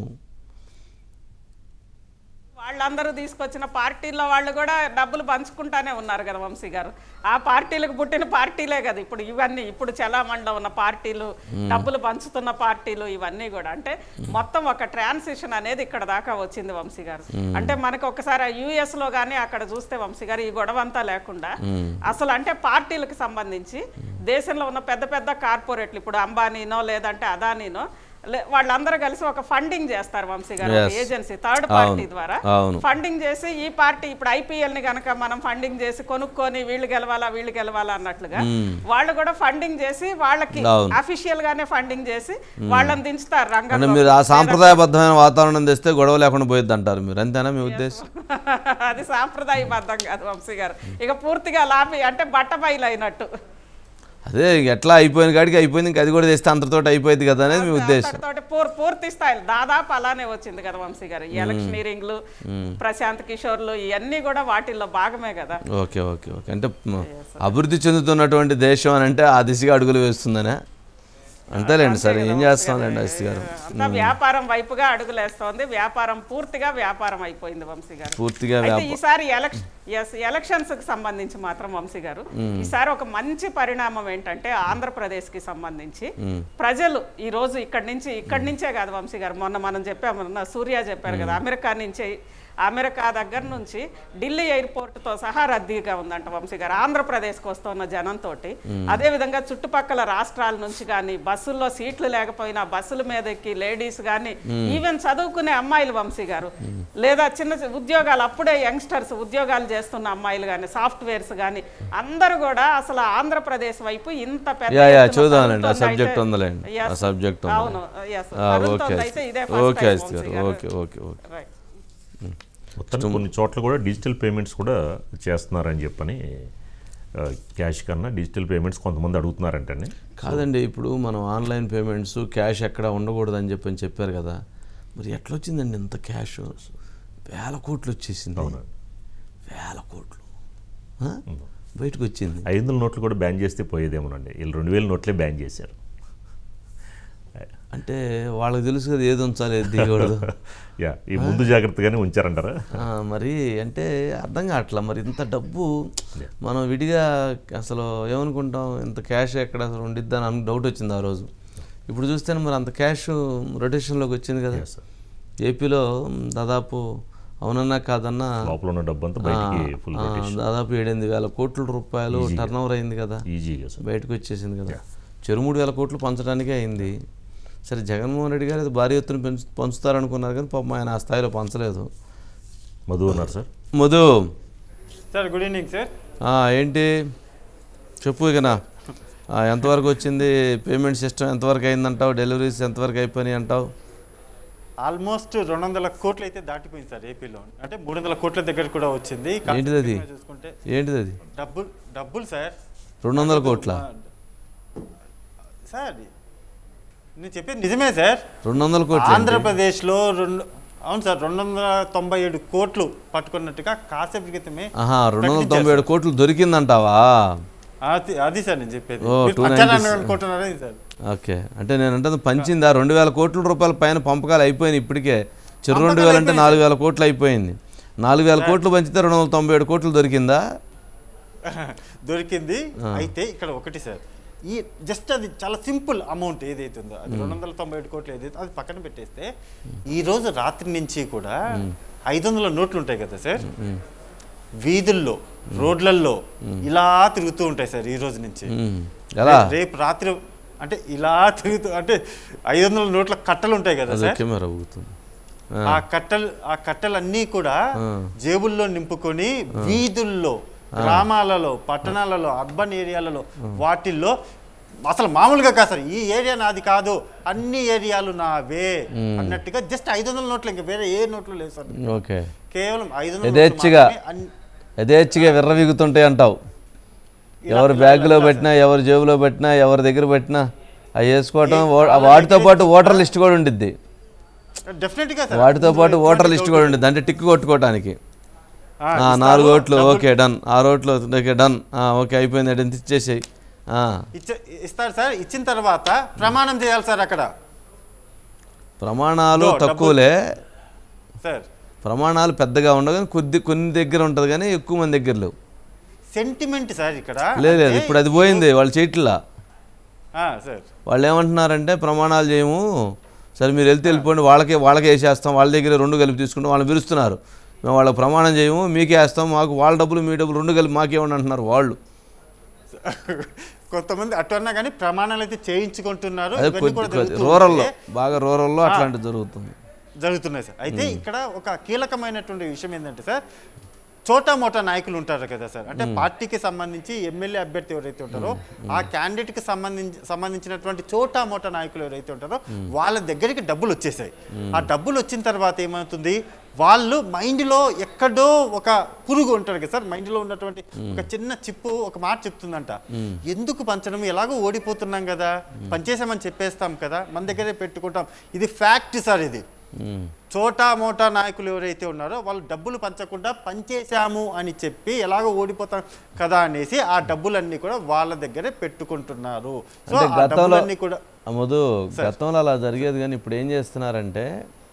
వాళ్ళందరూ తీసుకొచ్చిన పార్టీల్లో వాళ్ళు కూడా డబ్బులు పంచుకుంటానే ఉన్నారు కదా వంశీ గారు ఆ పార్టీలకు పుట్టిన పార్టీలే కదా ఇప్పుడు ఇవన్నీ ఇప్పుడు చలామణిలో ఉన్న పార్టీలు డబ్బులు పంచుతున్న పార్టీలు ఇవన్నీ కూడా అంటే మొత్తం ఒక ట్రాన్సిషన్ అనేది ఇక్కడ దాకా వచ్చింది వంశీ గారు అంటే మనకు ఒకసారి యుఎస్ లో కానీ అక్కడ చూస్తే వంశీ గారు ఈ గొడవ అంతా లేకుండా అసలు అంటే పార్టీలకు సంబంధించి దేశంలో ఉన్న పెద్ద పెద్ద కార్పొరేట్లు ఇప్పుడు అంబానీనో లేదంటే అదానీనో లే- వాళ్ళందరూ కలిసి ఒక ఫండింగ్ చేస్తారు వంశీ గారు Yes. ఏజెన్సీ థర్డ్ పార్టీ ద్వారా అవును. ఫండింగ్ చేసి ఈ పార్టీ ఇప్పుడు ఐపీఎల్ ని గనక మనం ఫండింగ్ చేసి కొనుక్కొని వీళ్ళు గెలవాలా వీళ్ళు గెలవాలా అన్నట్లుగా వాళ్ళు కూడా ఫండింగ్ చేసి వాళ్ళకి అవును. అఫీషియల్ గానే ఫండింగ్ చేసి వాళ్ళని దించుతారు అంటే రంగంలో మీరు ఆ సాంప్రదాయబద్ధమైన వాతావరణం తెస్తే గొడవ లేకుండా పోయిద్ది అంటారు మీరు అంతేనా మీ ఉద్దేశం అది సాంప్రదాయబద్ధం కాదు వంశీ గారు ఇక పూర్తిగా లాపి అంటే బట్ట బయలు అయినట్టు అదే ఇంక ఎట్లా అయిపోయిన కాడికి అయిపోయింది ఇంకా అది కూడా తెస్తే అంతటితోటి అయిపోయింది కదా అనేది మీ ఉద్దేశం తోటి పూర్ పూర్తి స్థాయిలో దాదాపు అలానే వచ్చింది కదా వంశీ గారు ఈ ఎలక్షనీరింగ్లు ప్రశాంత్ కిషోర్లు ఇవన్నీ కూడా వాటిల్లో భాగమే కదా ఓకే ఓకే ఓకే అంటే మ, అభివృద్ధి చెందుతున్నటువంటి దేశం అని అంటే ఆ దిశగా అడుగులు వేస్తుందనే అంతేలేండి సరే ఏం చేస్తాంలేండి అస్తి గారు అంతా వ్యాపారం వైపుగా అడుగులేస్తోంది వ్యాపారం పూర్తిగా వ్యాపారం అయిపోయింది వంశీ గారు పూర్తిగా అయితే వ్యాప ఈసారి ఎలక్షన్ ఎస్ ఎలక్షన్స్ కి సంబంధించి మాత్రం వంశీ గారు ఈసారి ఒక మంచి పరిణామం ఏంటంటే ఆంధ్రప్రదేశ్ కి సంబంధించి ప్రజలు ఈ రోజు ఇక్కడి నుంచి ఇక్కడి నుంచే కాదు వంశీ గారు మొన్న మనం చెప్పాము మొన్న సూర్య చెప్పారు కదా అమెరికా నుంచి అమెరికా దగ్గర నుంచి ఢిల్లీ ఎయిర్పోర్ట్ తో సహా రద్దీగా ఉందంట వంశీ గారు ఆంధ్రప్రదేశ్కి వస్తున్న జనంతో అదే విధంగా చుట్టుపక్కల రాష్ట్రాల నుంచి కానీ బస్సుల్లో సీట్లు లేకపోయినా బస్సుల మీద ఎక్కి లేడీస్ కానీ ఈవెన్ చదువుకునే అమ్మాయిలు వంశీ గారు లేదా చిన్న చిన్న ఉద్యోగాలు అప్పుడే యంగ్స్టర్స్ ఉద్యోగాలు చేస్తున్న అమ్మాయిలు కానీ సాఫ్ట్వేర్స్ కానీ అందరూ కూడా అసలు ఆంధ్రప్రదేశ్ వైపు ఇంత పెద్ద యా యా ఎత్తున చూద్దామండి ఆ తరుణంతో సబ్జెక్ట్ అయితే- ఉందిలేండి ఆ Yes. సబ్జెక్ట్ అవును yes. ఓకే తరుణంతో అయితే ఇదే first ఓకే time అస్తి వంశీ గారు గారు. Okay okay okay Right. మొత్తం కొన్ని చోట్ల కూడా డిజిటల్ పేమెంట్స్ కూడా చేస్తున్నారని చెప్పని ఆ, క్యాష్ కన్నా డిజిటల్ పేమెంట్స్ కొంతమంది అడుగుతున్నారంటండి కాదండి ఇప్పుడు మనం ఆన్లైన్ పేమెంట్స్ క్యాష్ ఎక్కడ ఉండకూడదని చెప్పని చెప్పారు కదా మరి ఎట్లా వచ్చిందండి ఇంత క్యాష్ వేల కోట్లు వచ్చేసింది అవును. వేల కోట్లు ఆ? బయటకు వచ్చింది ఐదు వందల నోట్లు కూడా బ్యాన్ చేస్తే పోయేదేమోనండి వీళ్ళు రెండు వేల నోట్లే బ్యాన్ చేశారు అంటే వాళ్ళకి తెలుసు కదా ఏది ఉంచాలి ఏది దిగకూడదు యా ఈ ముందు జాగ్రత్తగానే ఉంచారంటారా ఆ, మరి అంటే అర్థం కావట్లా మరి ఇంత డబ్బు మనం విడిగా అసలు ఏమనుకుంటాం ఇంత క్యాష్ ఎక్కడ అసలు ఉండిద్దని అని డౌట్ వచ్చింది ఆ రోజు ఇప్పుడు చూస్తే మరి అంత క్యాష్ రొటేషన్లోకి వచ్చింది కదా Yes, sir. ఏపీలో దాదాపు అవునన్నా కాదన్నా లోపల ఉన్న డబ్బు అంతా బయటికి ఫుల్ ఆ, దాదాపు ఏడెనిమిది వేల కోట్ల రూపాయలు టర్న్ ఓవర్ అయింది కదా ఈజీగా సార్ బయటకు వచ్చేసింది కదా చెరు మూడు వేల కోట్లు పంచడానికే అయింది సరే జగన్మోహన్ రెడ్డి గారు అది భారీ ఎత్తున పెంచు పంచుతారనుకున్నారు కానీ పాపం ఆయన ఆ స్థాయిలో పంచలేదు మధు ఉన్నారు sir Madhu sir good evening sir ఆ, ఏంటి చెప్పు ఇకనా ఆ, ఎంతవరకు వచ్చింది పేమెంట్ సిస్టమ్ ఎంతవరకు అయిందంటావు డెలివరీస్ ఎంతవరకు అయిపోయినాయి అంటావు ఆల్మోస్ట్ రెండు వందల కోట్లు అయితే దాటిపోయింది సార్ ఏపీలో అంటే మూడు వందల కోట్ల దగ్గర కూడా వచ్చింది ఏంటిది అది? కాకపోతే చూసుకుంటే ఏంటిది అది డబ్బులు డబ్బులు సార్ రెండు వందల కోట్ల సార్ నేను చెప్పేది నిజమే సార్ రెండు వందల కోట్ల ఆంధ్రప్రదేశ్లో రెండు అవును సార్ రెండు వందల తొంభై ఏడు కోట్లు పట్టుకున్నట్టుగా కాసేపు క్రితమే ఆహా రెండు వందల తొంభై ఏడు కోట్లు దొరికిందంటావా అది అది సార్ నేను చెప్పేది ఓ, మీరు 296 పంచానని అనుకుంటున్నారా ఇది సార్ ఓకే అంటే నేను అంటే పంచిందా రెండు వేల కోట్ల రూపాయల పైన పంపకాలు అయిపోయినాయి ఇప్పటికే చెరు రెండు వేలు అంటే నాలుగు వేల కోట్లు అయిపోయింది నాలుగు వేల కోట్లు పంచితే రెండు వందల తొంభై ఏడు కోట్లు దొరికిందా దొరికింది అయితే ఇక్కడ ఒకటి సార్ ఈ జస్ట్ అది చాలా సింపుల్ అమౌంట్ ఏదైతే ఉందో అది రెండు వందల తొంభై ఏడు కోట్లు ఏదైతే అది పక్కన పెట్టేస్తే ఈ రోజు రాత్రి నుంచి కూడా ఐదు వందల నోట్లు ఉంటాయి కదా సార్ వీధుల్లో రోడ్లల్లో ఇలా తిరుగుతూ ఉంటాయి సార్ ఈ రోజు నుంచి ఉమ్. ఎలా రేపు రాత్రి అంటే ఇలా తిరుగుతూ అంటే ఐదు వందల నోట్ల కట్టలు ఉంటాయి కదా అదే సార్ కెమెరా ఊగుతుంది ఆ, ఆ కట్టలు ఆ కట్టలన్నీ కూడా జేబుల్లో నింపుకొని వీధుల్లో గ్రామాలలో పట్టణాలలో అర్బన్ ఏరియాలలో వాటిల్లో అసలు మామూలుగా కాదు సార్ ఈ ఏరియా నాది కాదు అన్ని ఏరియాలు నావే అన్నట్టుగా జస్ట్ ఐదు వందల నోట్లు ఇంకా వేరే ఏ నోట్లు లేవు సార్ ఓకే కేవలం ఐదు వందల యథేచ్ఛగా. నోట్లు మాత్రమే అన్ని- యథేచ్ఛగా విర్రవీగుతుంటాయి అంటావు ఎవరి బ్యాగ్లో పెట్టినా ఎవరి జేబులో పెట్టినా ఎవరి దగ్గర పెట్టినా అవి వేసుకోవటం ఓ- ఆ వాటితో పాటు ఓటర్ లిస్ట్ కూడా ఉండిద్ది Definitely గా సార్ వాటితో పాటు ఇందులో ఓటర్ ఎటువంటి లిస్ట్ doubt కూడా ఉండిద్ది అంటే టిక్ కొట్టుకోవటానికి ఆ, ఆ, ఇస్తారు, నాలుగు ఓట్లు డబ్బులు ఓకే డన్ ఆరు ఓట్లు ఓకే డన్ ఆ, ఓకే అయిపోయింది అటు ఇచ్చేసాయి ఇచ్చ- ఇస్తారు సార్ ఇచ్చిన తర్వాత ప్రమాణం చేయాలి సార్ అక్కడ ప్రమాణాలు డబ్బు- తక్కువలే సార్ ప్రమాణాలు పెద్దగా ఉండవు కానీ కొద్ది కొన్ని దగ్గర ఉంటుంది కానీ ఎక్కువ మంది దగ్గర లేవు సెంటిమెంట్ సార్ ఇక్కడ లేదు లేదు అంటే ఇప్పుడు అది పోయింది వాళ్ళు చేయట్లా ఆ, సార్ వాళ్ళు ఏమంటున్నారంటే ప్రమాణాలు చేయము సరే మీరు వెళ్తే వెళ్ళిపోండి వాళ్ళకే వాళ్ళకే వేసేస్తాం వాళ్ళ దగ్గర రెండు కలిపి తీసుకుంటాం వాళ్ళని పిలుస్తున్నారు మేము వాళ్ళకి ప్రమాణం చేయము మీకే వేస్తాం మాకు వాళ్ళ డబ్బులు మీ డబ్బులు రెండు కలిపి మాకేమని అంటున్నారు వాళ్ళు కొంతమంది అటు అన్నా కానీ ప్రమాణాలు అయితే చేయించుకుంటున్నారు అదే ఇవన్నీ కొద్ది కూడా కొద్ది జరుగుతూ రూరల్లో ఉంటే బాగా రూరల్లో అట్లాంటివి జరుగుతుంది జరుగుతున్నాయి సార్ అయితే ఇక్కడ ఒక కీలకమైనటువంటి విషయం ఏంటంటే సార్ చోటా మోటా నాయకులు ఉంటారు కదా సార్ అంటే పార్టీకి సంబంధించి ఎమ్మెల్యే అభ్యర్థి ఎవరైతే ఉంటారో ఆ క్యాండిడేట్ కి సంబంధించి సంబంధించినటువంటి చోటా మోటా నాయకులు ఎవరైతే ఉంటారో వాళ్ళ దగ్గరికి డబ్బులు వచ్చేసాయి ఆ డబ్బులు వచ్చిన తర్వాత ఏమవుతుంది వాళ్ళు మైండ్లో ఎక్కడో ఒక పురుగు ఉంటారు కదా సార్ మైండ్లో ఉన్నటువంటి ఒక చిన్న చిప్పు ఒక మాట చెప్తుందంట ఎందుకు పంచడం ఎలాగో ఓడిపోతున్నాం కదా పంచేసామని చెప్పేస్తాం కదా మన దగ్గరే పెట్టుకుంటాం ఇది ఫ్యాక్ట్ సార్ ఇది ఉమ్. చోటా మోటా నాయకులు ఎవరైతే ఉన్నారో వాళ్ళు డబ్బులు పంచకుండా పంచేశాము అని చెప్పి ఎలాగో ఓడిపోతాం కదా అనేసి ఆ డబ్బులన్నీ కూడా వాళ్ళ దగ్గరే పెట్టుకుంటున్నారు సో అంటే ఆ గతంలో డబ్బులన్నీ కూడా ఆ మధు గతంలో అలా జరిగేది కానీ ఇప్పుడు ఏం చేస్తున్నారంటే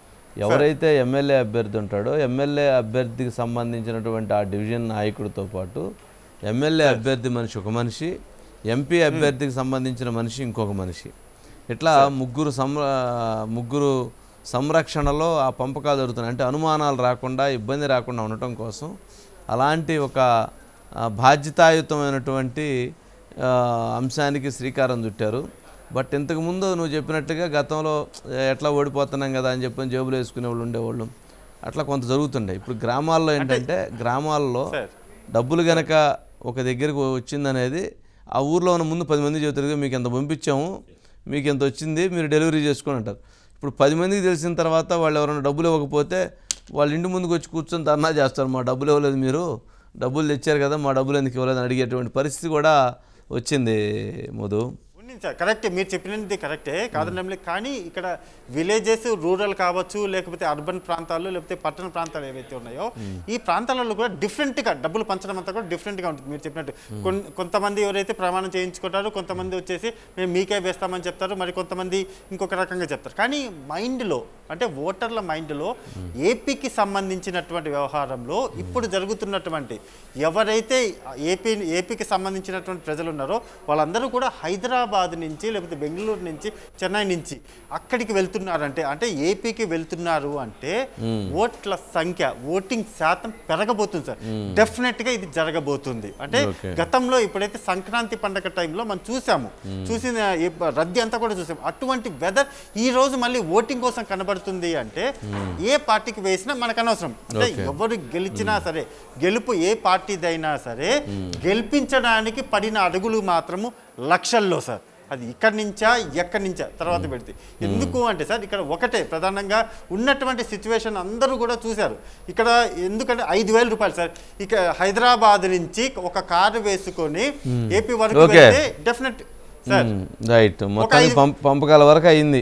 ఎవరైతే ఎమ్మెల్యే అభ్యర్థి ఉంటాడో ఎమ్మెల్యే అభ్యర్థికి సంబంధించినటువంటి ఆ డివిజన్ నాయకుడితో పాటు ఎమ్మెల్యే అభ్యర్థి మనిషి ఒక మనిషి ఎంపీ అభ్యర్థికి సంబంధించిన మనిషి ఇంకొక మనిషి ఇట్లా ముగ్గురు సంర ముగ్గురు సంరక్షణలో ఆ పంపకాలు జరుగుతున్నాయి అంటే అనుమానాలు రాకుండా ఇబ్బంది రాకుండా ఉండటం కోసం అలాంటి ఒక ఆ, బాధ్యతాయుతమైనటువంటి ఆ, అంశానికి శ్రీకారం చుట్టారు బట్ ఇంతకుముందు నువ్వు చెప్పినట్టుగా గతంలో ఎట్లా ఓడిపోతున్నాం కదా అని చెప్పని జేబులు వేసుకునే వాళ్ళు ఉండేవాళ్ళు అట్లా కొంత జరుగుతుండే ఇప్పుడు గ్రామాల్లో ఏంటంటే గ్రామాల్లో సార్ డబ్బులు గనక ఒక దగ్గరికి వచ్చిందనేది ఆ ఊర్లో ఉన్న ముందు పది మంది చెబుతారు మీకు ఎంత పంపించాము మీకు ఎంత వచ్చింది మీరు డెలివరీ చేసుకోండి అంటారు ఇప్పుడు పది మందికి తెలిసిన తర్వాత వాళ్ళు ఎవరైనా డబ్బులు ఇవ్వకపోతే వాళ్ళ ఇంటి ముందుకు వచ్చి కూర్చొని ధర్నా చేస్తారు మా డబ్బులు ఇవ్వలేదు మీరు డబ్బులు తెచ్చారు కదా మా డబ్బులు ఎందుకు ఇవ్వలేదు అని అడిగేటువంటి పరిస్థితి కూడా వచ్చింది మధు ఉంది సార్ కరెక్టే మీరు చెప్పినది కరెక్టే కాదండి కానీ ఇక్కడ విలేజెస్ రూరల్ కావచ్చు లేకపోతే అర్బన్ ప్రాంతాలు లేకపోతే పట్టణ ప్రాంతాలు ఏవైతే ఉన్నాయో ఈ ప్రాంతాలలో కూడా డిఫరెంట్గా డబ్బులు పంచడం అంతా కూడా డిఫరెంట్గా ఉంటుంది మీరు చెప్పినట్టు కొన్- కొంతమంది ఎవరైతే ప్రమాణం చేయించుకుంటారో కొంతమంది వచ్చేసి మేము మీకే వేస్తామని చెప్తారు మరి కొంతమంది ఇంకొక రకంగా చెప్తారు కానీ మైండ్లో అంటే ఓటర్ల మైండ్లో ఏపీకి సంబంధించినటువంటి వ్యవహారంలో ఇప్పుడు జరుగుతున్నటువంటి ఎవరైతే ఏపీ ఏపీకి సంబంధించినటువంటి ప్రజలు ఉన్నారో వాళ్ళందరూ కూడా హైదరాబాద్ నుంచి లేకపోతే బెంగళూరు నుంచి చెన్నై నుంచి అక్కడికి వెళ్తున్నారంటే అంటే ఏపీకి వెళ్తున్నారు అంటే ఓట్ల సంఖ్య ఓటింగ్ శాతం పెరగబోతుంది సార్ డెఫినెట్ గా ఇది జరగబోతుంది అంటే Okay. గతంలో ఇప్పుడైతే సంక్రాంతి పండగ టైంలో మనం చూసాము చూసిన ఈ ప- రద్దీ అంతా కూడా చూసాము అటువంటి వెదర్ ఈ రోజు మళ్ళీ ఓటింగ్ కోసం కనబడుతుంది అంటే ఏ పార్టీకి వేసినా మనకు అనవసరం అంటే Okay. ఎవరు గెలిచినా సరే గెలుపు ఏ పార్టీదైనా సరే గెలిపించడానికి పడిన అడుగులు మాత్రము లక్షల్లో సార్ అది ఇక్కడి నుంచా ఎక్కడి నుంచా తర్వాత పెడితే ఎందుకు అంటే సార్ ఇక్కడ ఒకటే ప్రధానంగా ఉన్నటువంటి సిచ్యువేషన్ అందరూ కూడా చూశారు ఇక్కడ ఎందుకంటే ఐదు వేల రూపాయలు సార్ ఇక హైదరాబాద్ నుంచి ఒక కారు వేసుకొని ఏపీ వరకు Okay. వెళ్తే డెఫినెట్ సార్ రైట్ మొత్తానికి ఐదు- పంప పంపకాల వరకు అయింది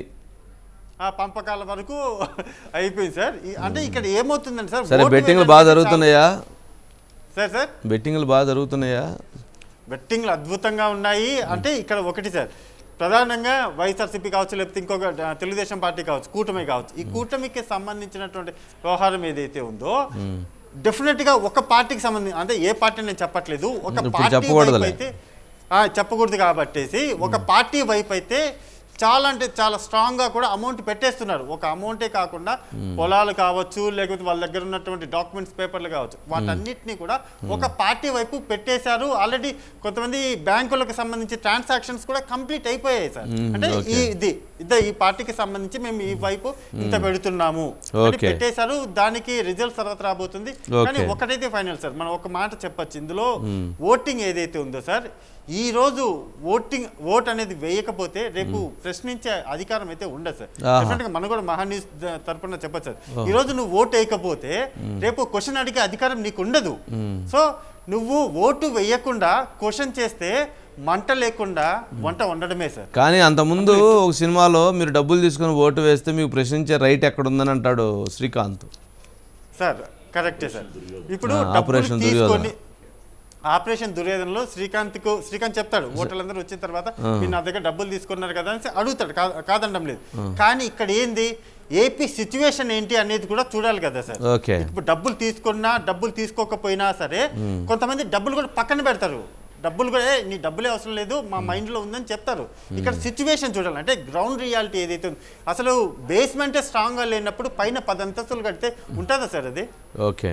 ఆ పంపకాల వరకు అయిపోయింది సార్ ఈ- అంటే ఇక్కడ ఏమవుతుందండి సార్ సరే ఓటు బెట్టింగ్లు వేయడానికి బాగా చాలా- జరుగుతున్నాయా సార్ సార్ బెట్టింగ్లు బాగా జరుగుతున్నాయా బెట్టింగ్లు అద్భుతంగా ఉన్నాయి అంటే ఇక్కడ ఒకటి సార్ ప్రధానంగా వైఎస్ఆర్సీపీ కావచ్చు లేకపోతే ఇంకొక ఆ, తెలుగుదేశం పార్టీ కావచ్చు కూటమి కావచ్చు ఈ కూటమికి సంబంధించినటువంటి వ్యవహారం ఏదైతే ఉందో డెఫినెట్ గా ఒక పార్టీకి సంబంధించి అంటే ఏ పార్టీ నేను చెప్పట్లేదు ఒక ఇప్పుడు పార్టీ వైపు చెప్పకూడదులే. అయితే ఆ, చెప్పకూడదు కాబట్టేసి ఒక పార్టీ వైపు అయితే చాలా అంటే చాలా స్ట్రాంగ్ గా కూడా అమౌంట్ పెట్టేస్తున్నారు ఒక అమౌంటే కాకుండా పొలాలు కావచ్చు లేకపోతే వాళ్ళ దగ్గర ఉన్నటువంటి డాక్యుమెంట్స్ పేపర్లు కావచ్చు వాటన్నిటిని కూడా ఒక పార్టీ వైపు పెట్టేశారు ఆల్రెడీ కొంతమంది బ్యాంకులకు సంబంధించి ట్రాన్సాక్షన్స్ కూడా కంప్లీట్ అయిపోయాయి సార్ మ్మ్, అంటే ఈ okay. ఇది ఇదే ఈ పార్టీకి సంబంధించి మేము ఈ వైపు ఇంత పెడుతున్నాము అని Okay. పెట్టేశారు దానికి రిజల్ట్ తర్వాత రాబోతుంది కానీ Okay. ఒకటైతే ఫైనల్ సార్ మనం ఒక మాట చెప్పొచ్చు ఇందులో ఓటింగ్ ఏదైతే ఉందో సార్ ఈ రోజు ఓటింగ్ ఓట్ అనేది వేయకపోతే రేపు ప్రశ్నించే అధికారం అయితే ఉండదు సార్ ఆహా. Definitely గా మనం కూడా మహా న్యూస్ ద- తరపున చెప్పొచ్చు సార్ ఈ రోజు నువ్వు ఓట్ వేయకపోతే రేపు క్వశ్చన్ అడిగే అధికారం నీకు ఉండదు సో నువ్వు ఓటు వేయకుండా క్వశ్చన్ చేస్తే మంట లేకుండా వంట వండడమే సార్ కానీ అంతకుముందు ఒక సినిమాలో మీరు డబ్బులు తీసుకొని ఓటు వేస్తే మీకు ప్రశ్నించే రైట్ ఎక్కడుందని అంటాడు శ్రీకాంత్ సార్ కరెక్టే సార్ ఇప్పుడు ఆ, డబ్బులు ఆపరేషన్ తీసుకొని ఆపరేషన్ దుర్యోధనలో శ్రీకాంత్ కు శ్రీకాంత్ చెప్తాడు ఓటర్లందరూ వచ్చిన తర్వాత మీరు నా దగ్గర డబ్బులు తీసుకున్నారు కదా అని అడుగుతాడు కా- కాదనడం లేదు కానీ ఇక్కడ ఏంది ఏపీ సిచ్యువేషన్ ఏంటి అనేది కూడా చూడాలి కదా సార్ ఓకే ఇప్పుడు డబ్బులు తీసుకున్నా డబ్బులు తీసుకోకపోయినా సరే కొంతమంది డబ్బులు కూడా పక్కన పెడతారు డబ్బులు కూడా "ఏ, నీ డబ్బులే అవసరం లేదు మా మైండ్లో ఉందని చెప్తారు ఇక్కడ సిచ్యువేషన్ చూడాలి అంటే గ్రౌండ్ రియాలిటీ ఏదైతే ఉందో అసలు బేస్మెంటే స్ట్రాంగ్గా లేనప్పుడు పైన పది అంతస్తులు కడితే ఉంటుందా సార్ అది ఓకే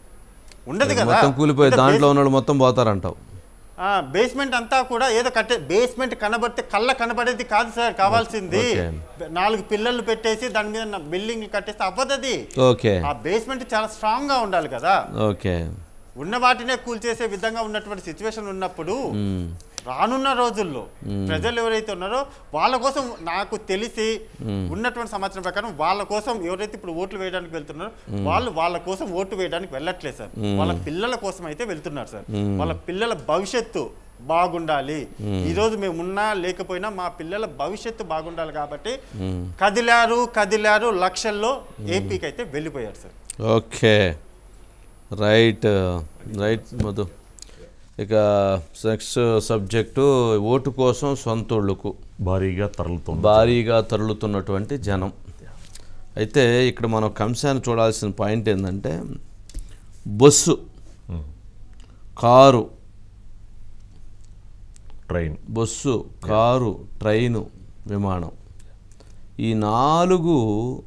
ఉండదు కదా మొత్తం కూలిపోయి అంటే దాంట్లో ఉన్న వాళ్ళు మొత్తం పోతారంటావు ఆ, బేస్మెంట్ అంతా కూడా ఏదో కట్టే బేస్మెంట్ కనబడితే కళ్ళ కనబడేది కాదు సార్ కావాల్సింది ఓకే. నాలుగు పిల్లలు పెట్టేసి దాని మీద బిల్డింగ్ కట్టేస్తే అవ్వదది ఓకే ఆ బేస్మెంట్ చాలా స్ట్రాంగ్ గా ఉండాలి కదా ఓకే ఉన్న వాటినే కూల్చేసే విధంగా ఉన్నటువంటి సిచ్యువేషన్ ఉన్నప్పుడు మ్మ్. రానున్న రోజుల్లో ప్రజలు ఎవరైతే ఉన్నారో వాళ్ళ కోసం నాకు తెలిసి ఉన్నటువంటి సమాచారం ప్రకారం వాళ్ళ కోసం ఎవరైతే ఇప్పుడు ఓట్లు వేయడానికి వెళ్తున్నారో వాళ్ళు వాళ్ళ కోసం ఓటు వేయడానికి వెళ్ళట్లేదు సార్ వాళ్ళ పిల్లల కోసం అయితే వెళ్తున్నారు సార్ వాళ్ళ పిల్లల భవిష్యత్తు బాగుండాలి ఈ రోజు మేము ఉన్నా లేకపోయినా మా పిల్లల భవిష్యత్తు బాగుండాలి కాబట్టి కదిలారు కదిలారు లక్షల్లో ఏపీకి అయితే వెళ్ళిపోయారు sir okay right right Madhu ఇక నెక్స్ట్ సబ్జెక్టు ఓటు కోసం సొంతోళ్ళకు భారీగా తరలుతుంది భారీగా తరలుతున్నటువంటి జనం అయితే ఇక్కడ మనం ఒక అంశాన్ని చూడాల్సిన పాయింట్ ఏంటంటే bus car train bus car train విమానం ఈ నాలుగు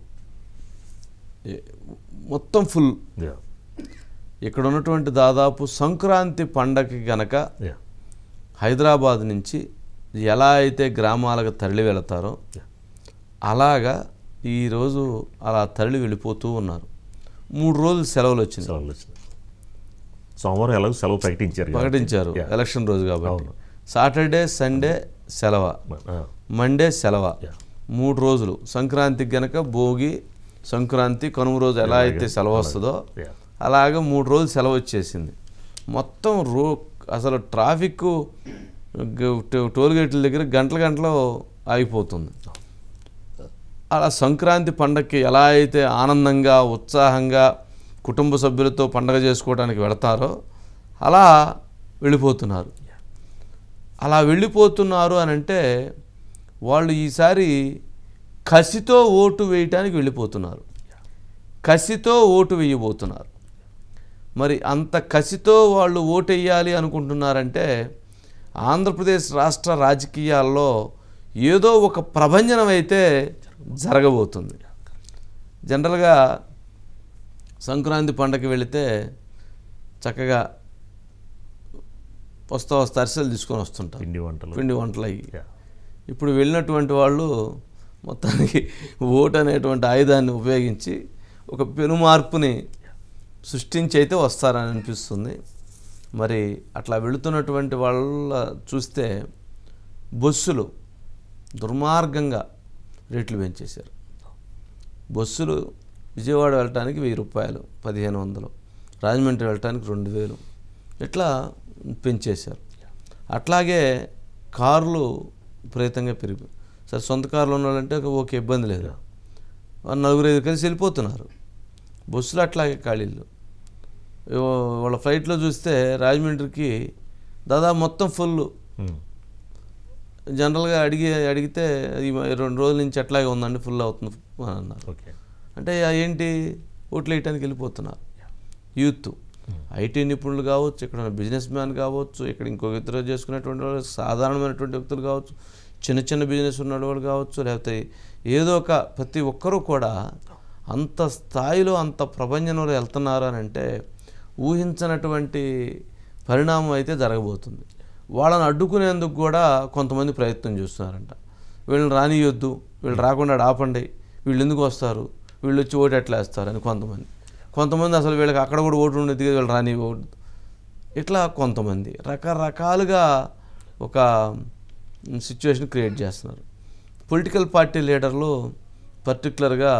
ఏ- మొత్తం ఫుల్ యా ఇక్కడ ఉన్నటువంటి దాదాపు సంక్రాంతి పండగకి గనక యా హైదరాబాద్ నుంచి ఎలా అయితే గ్రామాలకు తరలి వెళతారో అలాగా ఈరోజు అలా తరలి వెళ్ళిపోతూ ఉన్నారు మూడు రోజులు సెలవులు వచ్చినాయి సెలవులు వచ్చినాయి సోమవారం ఎలాగో సెలవు ప్రకటించారు కాబట్టి. ప్రకటించారు Yeah. ఎలక్షన్ రోజు కాబట్టి అవును. సాటర్డే సండే సెలవ ఆ, మండే సెలవ Yeah. మూడు రోజులు సంక్రాంతికి గనక భోగి సంక్రాంతి కనుమ రోజు ఎలా అయితే సెలవు వస్తుందో Yeah. అలాగ మూడు రోజులు సెలవు వచ్చేసింది మొత్తం రో అసలు ట్రాఫిక్ గ- టో- టోల్ గేట్ల దగ్గర గంటల గంటలు ఆగిపోతుంది అలా సంక్రాంతి పండగకి ఎలా అయితే ఆనందంగా ఉత్సాహంగా కుటుంబ సభ్యులతో పండగ చేసుకోవడానికి వెళతారో అలా వెళ్ళిపోతున్నారు అలా వెళ్ళిపోతున్నారు అని అంటే వాళ్ళు ఈసారి కసితో ఓటు వేయటానికి వెళ్ళిపోతున్నారు కసితో ఓటు వేయబోతున్నారు మరి అంత కసితో వాళ్ళు ఓటు వేయాలి అనుకుంటున్నారంటే ఆంధ్రప్రదేశ్ రాష్ట్ర రాజకీయాల్లో ఏదో ఒక ప్రభంజనం అయితే జరగబోతుంది జనరల్గా సంక్రాంతి పండగకి వెళితే చక్కగా వస్తా వస్తా అరిసెలు తీసుకొని వస్తుంటారు పిండి వంటలు పిండి వంటలు అయ్యి Yeah. ఇప్పుడు వెళ్ళినటువంటి వాళ్ళు మొత్తానికి ఓటు అనేటువంటి ఆయుధాన్ని ఉపయోగించి ఒక పెను మార్పుని సృష్టించి అయితే వస్తారని అనిపిస్తుంది మరి అట్లా వెళుతున్నటువంటి వాళ్ళ చూస్తే బస్సులు దుర్మార్గంగా రేట్లు పెంచేశారు బస్సులు విజయవాడ వెళ్ళటానికి వెయ్యి రూపాయలు పదిహేను వందలు రాజమండ్రి వెళ్ళటానికి రెండు వేలు ఇట్లా పెంచేశారు అట్లాగే కార్లు విపరీతంగా పెరిగి సరే సొంత కార్లు ఉన్న వాళ్ళంటే ఒక ఓకే ఇబ్బంది లేదు వాళ్ళు నలుగురు ఐదు కలిసి వెళ్ళిపోతున్నారు బస్సులు అట్లాగే ఖాళీలు ఇవో- వాళ్ళ ఫ్లైట్లో చూస్తే రాజమండ్రికి దాదాపు మొత్తం ఫుల్ ఉమ్. జనరల్గా అడిగి అడిగితే ఈ రెండు రోజుల నుంచి అట్లాగే ఉందండి ఫుల్ అవుతుంది అని అన్నారు ఓకే అంటే ఆ ఏంటి ఓట్లు వేయటానికి వెళ్ళిపోతున్నారు యూత్ ఐటీ నిపుణులు కావచ్చు ఇక్కడ బిజినెస్ మ్యాన్ కావచ్చు ఇక్కడ ఇంకో ఇతర చేసుకునేటువంటి వాళ్ళు సాధారణమైనటువంటి వ్యక్తులు కావచ్చు చిన్న చిన్న బిజినెస్ ఉన్నవాళ్ళు కావచ్చు లేకపోతే ఏదో ఒక ప్రతి ఒక్కరూ కూడా అంత స్థాయిలో అంత ప్రపంచంలో వెళ్తున్నారు అని అంటే ఊహించనటువంటి పరిణామం అయితే జరగబోతుంది వాళ్ళని అడ్డుకునేందుకు కూడా కొంతమంది ప్రయత్నం చేస్తున్నారంట వీళ్ళని రానియొద్దు వీళ్ళు రాకుండా ఆపండి వీళ్ళు ఎందుకు వస్తారు వీళ్ళు వచ్చి ఓటు ఎట్లా వేస్తారు అని కొంతమంది కొంతమంది అసలు వీళ్ళకి అక్కడ కూడా ఓటు ఉండేది కదా, వీళ్ళు రాని ఓటు ఇట్లా కొంతమంది రకరకాలుగా ఒక సిచ్యువేషన్ క్రియేట్ చేస్తున్నారు పొలిటికల్ పార్టీ లీడర్లు పర్టికులర్గా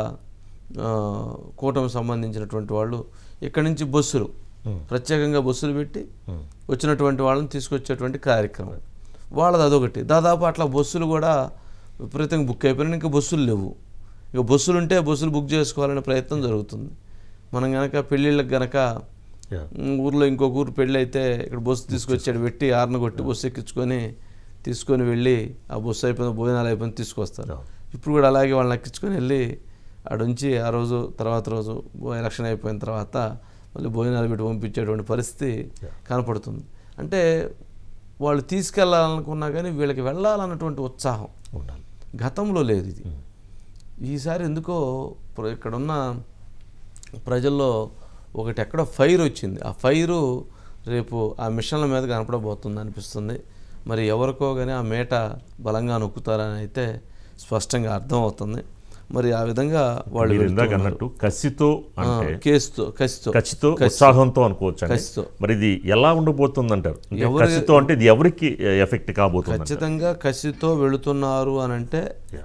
కూటమి సంబంధించినటువంటి వాళ్ళు ఇక్కడి నుంచి బస్సులు ప్రత్యేకంగా బస్సులు పెట్టి వచ్చినటువంటి వాళ్ళని తీసుకొచ్చేటువంటి కార్యక్రమం వాళ్ళది అదొకటి దాదాపు అట్లా బస్సులు కూడా విపరీతంగా బుక్ అయిపోయినాయి ఇంకా బస్సులు లేవు ఇక బస్సులు ఉంటే బస్సులు బుక్ చేసుకోవాలనే ప్రయత్నం జరుగుతుంది మనం గనక పెళ్ళిళ్ళకి గనక యా ఉమ్, ఊర్లో ఇంకొక ఊరు పెళ్ళి అయితే ఇక్కడ బస్సు తీసుకొచ్చాడు పెట్టి ఆరున కొట్టి బస్సు ఎక్కించుకొని తీసుకొని వెళ్ళి ఆ బస్సు అయిపోయిన భోజనాలు అయిపోయిన తీసుకొస్తారు అవును. ఇప్పుడు కూడా అలాగే వాళ్ళని ఎక్కించుకొని వెళ్ళి ఆడుంచి ఆ రోజు తర్వాత రోజు బో- ఎలక్షన్ అయిపోయిన తర్వాత మళ్ళీ భోజనాలు పెట్టి పంపించేటువంటి పరిస్థితి కనపడుతుంది అంటే వాళ్ళు తీసుకెళ్ళాలనుకున్నా కానీ వీళ్ళకి వెళ్ళాలన్నటువంటి ఉత్సాహం ఉండాలి గతంలో లేదు ఇది ఈసారి ఎందుకో ప్ర- ఇక్కడున్న ప్రజల్లో ఒకటి ఎక్కడో ఫైర్ వచ్చింది ఆ ఫైరు రేపు ఆ మిషన్ల మీద కనపడబోతుంది అనిపిస్తుంది మరి ఎవరికో కానీ ఆ మేట బలంగా నొక్కుతారని అయితే స్పష్టంగా అర్థమవుతుంది మరి ఆ విధంగా వాళ్ళు మీరు వెళ్తూ ఇందాక ఉన్నారు. అన్నట్టు కసితో ఆ, అంటే కేసుతో కసితో ఖచ్చితో ఉత్సాహంతో అనుకోవచ్చు కసితో. మరి ఇది ఎలా ఉండబోతుంది అంటారు అంటే ఎవరి- ఖచ్చితో అంటే ఇది ఎవరికి ఎఫెక్ట్ కాబోతుంది ఖచ్చితంగా కసితో వెళుతున్నారు అని అంటే Yeah.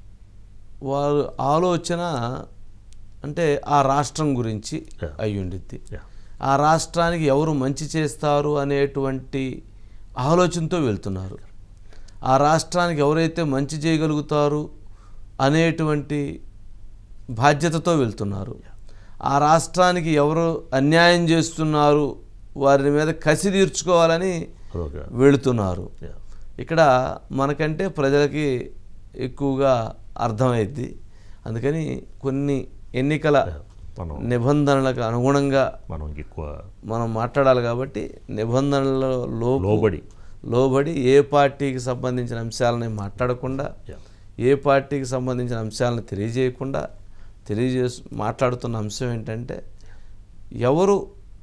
వారు ఆలోచన అంటే ఆ రాష్ట్రం గురించి Yeah. అయి ఉండిద్ది Yeah. ఆ రాష్ట్రానికి ఎవరు మంచి చేస్తారు అనేటువంటి ఆలోచనతో వెళ్తున్నారు ఆ రాష్ట్రానికి ఎవరైతే మంచి చేయగలుగుతారు అనేటువంటి బాధ్యతతో వెళ్తున్నారు ఆ రాష్ట్రానికి ఎవరు అన్యాయం చేస్తున్నారు వారి మీద కసి తీర్చుకోవాలని అదొక వెళుతున్నారు Yeah. ఇక్కడ మనకంటే ప్రజలకి ఎక్కువగా అర్థమైద్ది అందుకని కొన్ని ఎన్నికల మనం నిబంధనలకు అనుగుణంగా మనం ఎక్కువ మనం మాట్లాడాలి కాబట్టి నిబంధనల లోపు లోబడి లోబడి ఏ పార్టీకి సంబంధించిన అంశాలని మాట్లాడకుండా Yeah. ఏ పార్టీకి సంబంధించిన అంశాలను తెలియజేయకుండా తెలియజేసి మాట్లాడుతున్న అంశం ఏంటంటే ఎవరు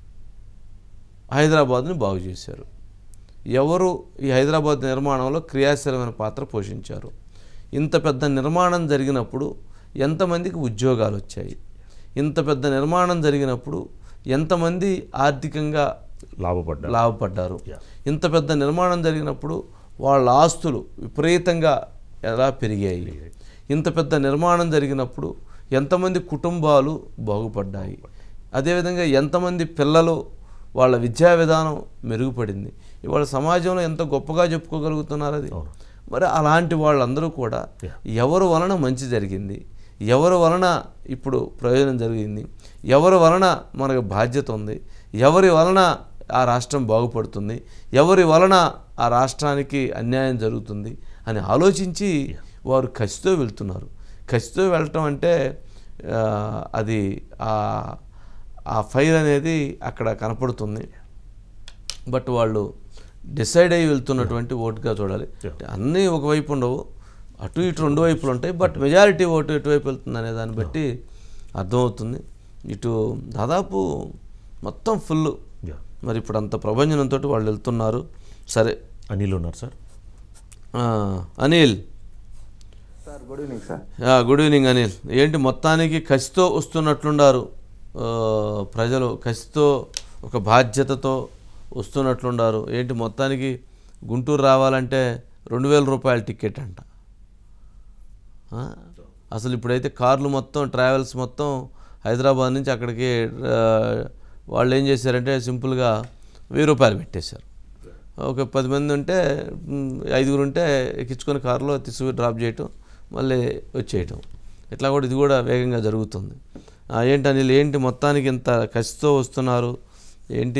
హైదరాబాద్ని బాగు చేశారు ఎవరు ఈ హైదరాబాద్ నిర్మాణంలో క్రియాశీలమైన పాత్ర పోషించారు ఇంత పెద్ద నిర్మాణం జరిగినప్పుడు ఎంతమందికి ఉద్యోగాలు వచ్చాయి ఇంత పెద్ద నిర్మాణం జరిగినప్పుడు ఎంతమంది ఆర్థికంగా లాభపడ్డారు లాభపడ్డారు Yeah. ఇంత పెద్ద నిర్మాణం జరిగినప్పుడు వాళ్ళ ఆస్తులు విపరీతంగా ఎలా పెరిగాయి ఇంత పెద్ద నిర్మాణం జరిగినప్పుడు ఎంతమంది కుటుంబాలు బాగుపడ్డాయి అదేవిధంగా ఎంతమంది పిల్లలు వాళ్ళ విద్యా విధానం మెరుగుపడింది ఇవాళ సమాజంలో ఎంత గొప్పగా చెప్పుకోగలుగుతున్నారు అది మరి అలాంటి వాళ్ళందరూ కూడా ఎవరు వలన మంచి జరిగింది ఎవరి వలన ఇప్పుడు ప్రయోజనం జరిగింది ఎవరి వలన మనకు బాధ్యత ఉంది ఎవరి వలన ఆ రాష్ట్రం బాగుపడుతుంది ఎవరి వలన ఆ రాష్ట్రానికి అన్యాయం జరుగుతుంది అని ఆలోచించి వారు కసితో వెళ్తున్నారు కసితో వెళ్ళటం అంటే ఆ, అది ఆ ఆ ఫైర్ అనేది అక్కడ కనపడుతుంది బట్ వాళ్ళు డిసైడ్ అయ్యి వెళ్తున్నటువంటి ఓటుగా చూడాలి అన్నీ ఒకవైపు ఉండవు అటు ఇటు రెండు వైపులు ఉంటాయి బట్ మెజారిటీ ఓటు ఎటువైపు వెళ్తుంది అనే దాన్ని బట్టి అర్థమవుతుంది ఇటు దాదాపు మొత్తం ఫుల్ Yeah. మరి ఇప్పుడు అంత ప్రభంజనంతో వాళ్ళు వెళ్తున్నారు సరే అనిల్ ఉన్నారు సార్ ఆ, Anil sir good evening sir ఆ, గుడ్ ఈవినింగ్ అనిల్ ఏంటి మొత్తానికి కసితో వస్తున్నట్లుండారు ఆ, ప్రజలు కసితో ఒక బాధ్యతతో వస్తున్నట్లుండారు ఏంటి మొత్తానికి గుంటూరు రావాలంటే రెండు వేల రూపాయల టికెట్ అంట ఆ? అసలు ఇప్పుడైతే కార్లు మొత్తం ట్రావెల్స్ మొత్తం హైదరాబాద్ నుంచి అక్కడికి ఆ, వాళ్ళు ఏం చేశారంటే సింపుల్గా వెయ్యి రూపాయలు పెట్టేశారు ఒక పది మంది ఉంటే మ్, ఐదుగురు ఉంటే ఎక్కించుకొని కారులో తీసుకు డ్రాప్ చేయటం మళ్ళీ వచ్చేయటం ఇట్లా కూడా ఇది కూడా వేగంగా జరుగుతుంది ఆ, ఏంటి అనిల్ ఏంటి మొత్తానికి ఇంత కసితో వస్తున్నారు ఏంటి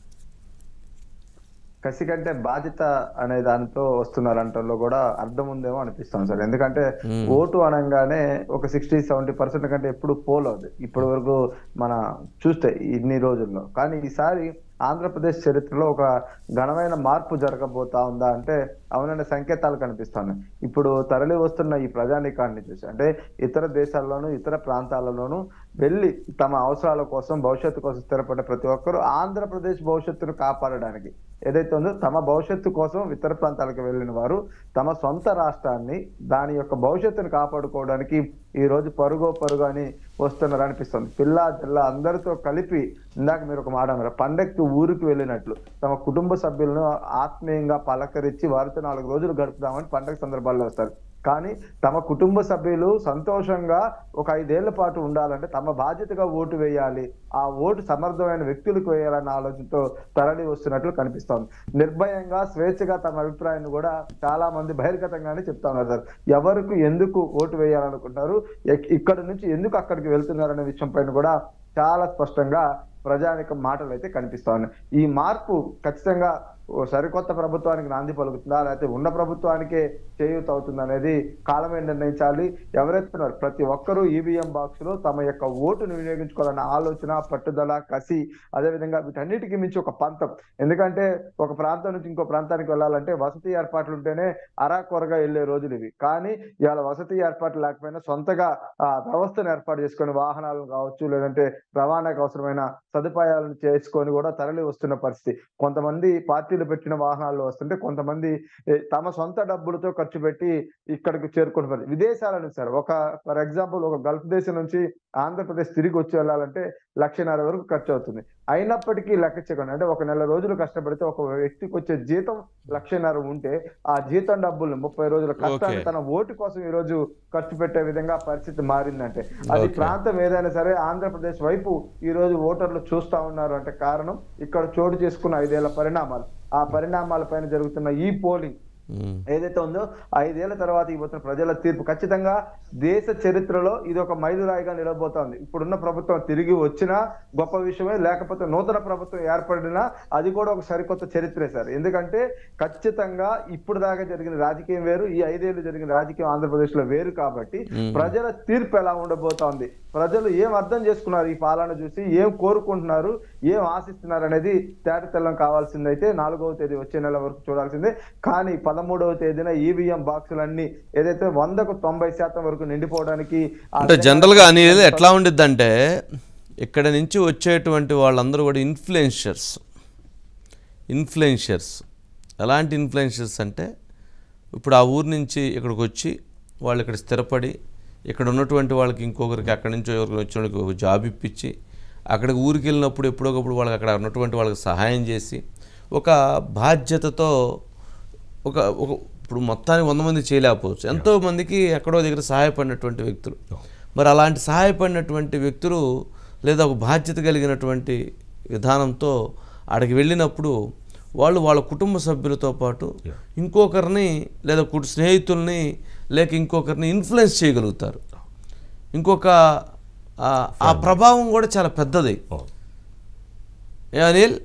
కసి కంటే బాధ్యత అనే దానితో వస్తున్నారంటలో కూడా అర్థం ఉందేమో అనిపిస్తాం సార్ ఎందుకంటే ఓటు అనగానే ఒక సిక్స్టీ సెవెంటీ పర్సెంట్ కంటే ఎప్పుడు పోల్ అవుతుంది ఇప్పటి వరకు మన చూస్తే ఇన్ని రోజుల్లో కానీ ఈసారి ఆంధ్రప్రదేశ్ చరిత్రలో ఒక ఘనమైన మార్పు జరగబోతా ఉందా అంటే అవుననే సంకేతాలు కనిపిస్తున్నాయి ఇప్పుడు తరలి వస్తున్న ఈ ప్రజానీకాన్ని చూసి అంటే ఇతర దేశాల్లోనూ ఇతర ప్రాంతాలలోనూ వెళ్ళి తమ అవసరాల కోసం భవిష్యత్తు కోసం స్థిరపడే ప్రతి ఒక్కరూ ఆంధ్రప్రదేశ్ భవిష్యత్తును కాపాడడానికి ఏదైతే ఉందో తమ భవిష్యత్తు కోసం ఇతర ప్రాంతాలకు వెళ్ళిన వారు తమ సొంత రాష్ట్రాన్ని దాని యొక్క భవిష్యత్తును కాపాడుకోవడానికి ఈ రోజు పరుగో పరుగు అని వస్తున్నారు అనిపిస్తుంది పిల్ల జిల్లా అందరితో కలిపి ఇందాక మీరు ఒక మాట అన్నారు పండక్కి ఊరికి వెళ్ళినట్లు తమ కుటుంబ సభ్యులను ఆత్మీయంగా పలకరించి వారితో నాలుగు రోజులు గడుపుదామని పండగ సందర్భాల్లో వస్తారు కానీ తమ కుటుంబ సభ్యులు సంతోషంగా ఒక ఐదేళ్ల పాటు ఉండాలంటే తమ బాధ్యతగా ఓటు వేయాలి ఆ ఓటు సమర్థమైన వ్యక్తులకు వేయాలన్న ఆలోచనతో తరలి వస్తున్నట్లు కనిపిస్తోంది నిర్భయంగా స్వేచ్ఛగా తమ అభిప్రాయాన్ని కూడా చాలా మంది బహిర్గతంగానే చెప్తా ఉన్నారు సార్ ఎవరికి ఎందుకు ఓటు వేయాలనుకుంటారు ఎక్- ఇక్కడ నుంచి ఎందుకు అక్కడికి వెళ్తున్నారు అనే విషయం పైన కూడా చాలా స్పష్టంగా ప్రజానిక మాటలు అయితే కనిపిస్తా ఉన్నాయి ఈ మార్పు ఖచ్చితంగా ఓ సరికొత్త ప్రభుత్వానికి నాంది పలుకుతుందా లేకపోతే ఉన్న ప్రభుత్వానికే చేయూత అవుతుంది అనేది కాలమే నిర్ణయించాలి ఎవరైతే ఉన్నారో ప్రతి ఒక్కరూ ఈవీఎం బాక్స్ లో తమ యొక్క ఓటును వినియోగించుకోవాలన్న ఆలోచన పట్టుదల కసి అదేవిధంగా వీటన్నిటికీ మించి ఒక పంతం ఎందుకంటే ఒక ప్రాంతం నుంచి ఇంకో ప్రాంతానికి వెళ్ళాలంటే వసతి ఏర్పాట్లు ఉంటేనే అరాకొరగా వెళ్లే రోజులు ఇవి కానీ ఇవాళ వసతి ఏర్పాట్లు లేకపోయినా సొంతగా ఆ వ్యవస్థను ఏర్పాటు చేసుకొని వాహనాలను కావచ్చు లేదంటే రవాణాకు అవసరమైన సదుపాయాలను చేసుకొని కూడా తరలి వస్తున్న పరిస్థితి కొంతమంది పార్టీ పార్టీలు పెట్టిన వాహనాల్లో వస్తుంటే కొంతమంది ఏ, తమ సొంత డబ్బులతో ఖర్చు పెట్టి ఇక్కడికి చేరుకుంటున్నారు విదేశాల నుంచి సార్ ఒక ఫర్ ఎగ్జాంపుల్ ఒక గల్ఫ్ దేశం నుంచి ఆంధ్రప్రదేశ్ తిరిగి వచ్చి వెళ్ళాలంటే లక్షన్నర వరకు ఖర్చు అవుతుంది అయినప్పటికీ లెక్క చేయకండి అంటే ఒక నెల రోజులు కష్టపడితే ఒక వ్యక్తికి వచ్చే జీతం లక్షన్నర ఉంటే ఆ జీతం డబ్బులు ముప్పై రోజుల కష్టాన్ని Okay. తన ఓటు కోసం ఈ రోజు ఖర్చు పెట్టే విధంగా పరిస్థితి మారిందంటే అది Okay. ప్రాంతం ఏదైనా సరే ఆంధ్రప్రదేశ్ వైపు ఈ రోజు ఓటర్లు చూస్తా ఉన్నారు అంటే కారణం ఇక్కడ చోటు చేసుకున్న ఐదేళ్ల పరిణామాలు ఆ పరిణామాల పైన జరుగుతున్న ఈ పోలింగ్ ఉమ్. ఏదైతే ఉందో ఐదేళ్ల తర్వాత ఇవ్వతున్న ప్రజల తీర్పు ఖచ్చితంగా దేశ చరిత్రలో ఇది ఒక మైలురాయిగా నిలబోతోంది ఇప్పుడున్న ప్రభుత్వం తిరిగి వచ్చినా గొప్ప విషయమే లేకపోతే నూతన ప్రభుత్వం ఏర్పడినా అది కూడా ఒక సరికొత్త చరిత్రే సార్ ఎందుకంటే ఖచ్చితంగా ఇప్పుడు దాకా జరిగిన రాజకీయం వేరు ఈ ఐదేళ్లు జరిగిన రాజకీయం ఆంధ్రప్రదేశ్ లో వేరు కాబట్టి ప్రజల తీర్పు ఎలా ఉండబోతోంది ప్రజలు ఏం అర్థం చేసుకున్నారు ఈ పాలన చూసి ఏం కోరుకుంటున్నారు ఏం ఆశిస్తున్నారు అనేది తేటతెల్లం కావాల్సిందైతే నాలుగవ తేదీ వచ్చే నెల వరకు చూడాల్సిందే కానీ పదమూడవ తేదీన ఈవీఎం బాక్సులన్నీ ఏదైతే వందకు తొంభై శాతం వరకు నిండిపోవడానికి ఆ అంటే విధంగా జనరల్గా అనేది ఎట్లా ఉండిద్దంటే ఇక్కడ నుంచి వచ్చేటువంటి వాళ్ళందరూ కూడా ఇన్ఫ్లుయెన్షర్స్ ఇన్ఫ్లుయెన్షర్స్ ఎలాంటి ఇన్ఫ్లుయెన్షర్స్ అంటే ఇప్పుడు ఆ ఊరు నుంచి ఇక్కడికి వచ్చి వాళ్ళు ఇక్కడ స్థిరపడి ఇక్కడ ఉన్నటువంటి వాళ్ళకి ఇంకొకరికి అక్కడి నుంచి ఎవరికి వచ్చిన వాళ్ళకి ఒక జాబ్ ఇప్పించి అక్కడికి ఊరికి వెళ్ళినప్పుడు ఎప్పుడోకప్పుడు వాళ్ళకి అక్కడ ఉన్నటువంటి వాళ్ళకి సహాయం చేసి ఒక బాధ్యతతో ఒక ఒక ఇప్పుడు మొత్తానికి వంద మంది చేయలేకపోవచ్చు ఎంతో మందికి ఎక్కడో దగ్గర సహాయపడినటువంటి వ్యక్తులు మరి అలాంటి సహాయపడినటువంటి వ్యక్తులు లేదా ఒక బాధ్యత కలిగినటువంటి విధానంతో అక్కడికి వెళ్ళినప్పుడు వాళ్ళు వాళ్ళ కుటుంబ సభ్యులతో పాటు ఇంకొకరిని లేదా కుటు స్నేహితుల్ని లేక ఇంకొకరిని ఇన్ఫ్లుయెన్స్ చేయగలుగుతారు ఇంకొక ఆ- ఆ ప్రభావం కూడా చాలా పెద్దది అవును. ఏ అనిల్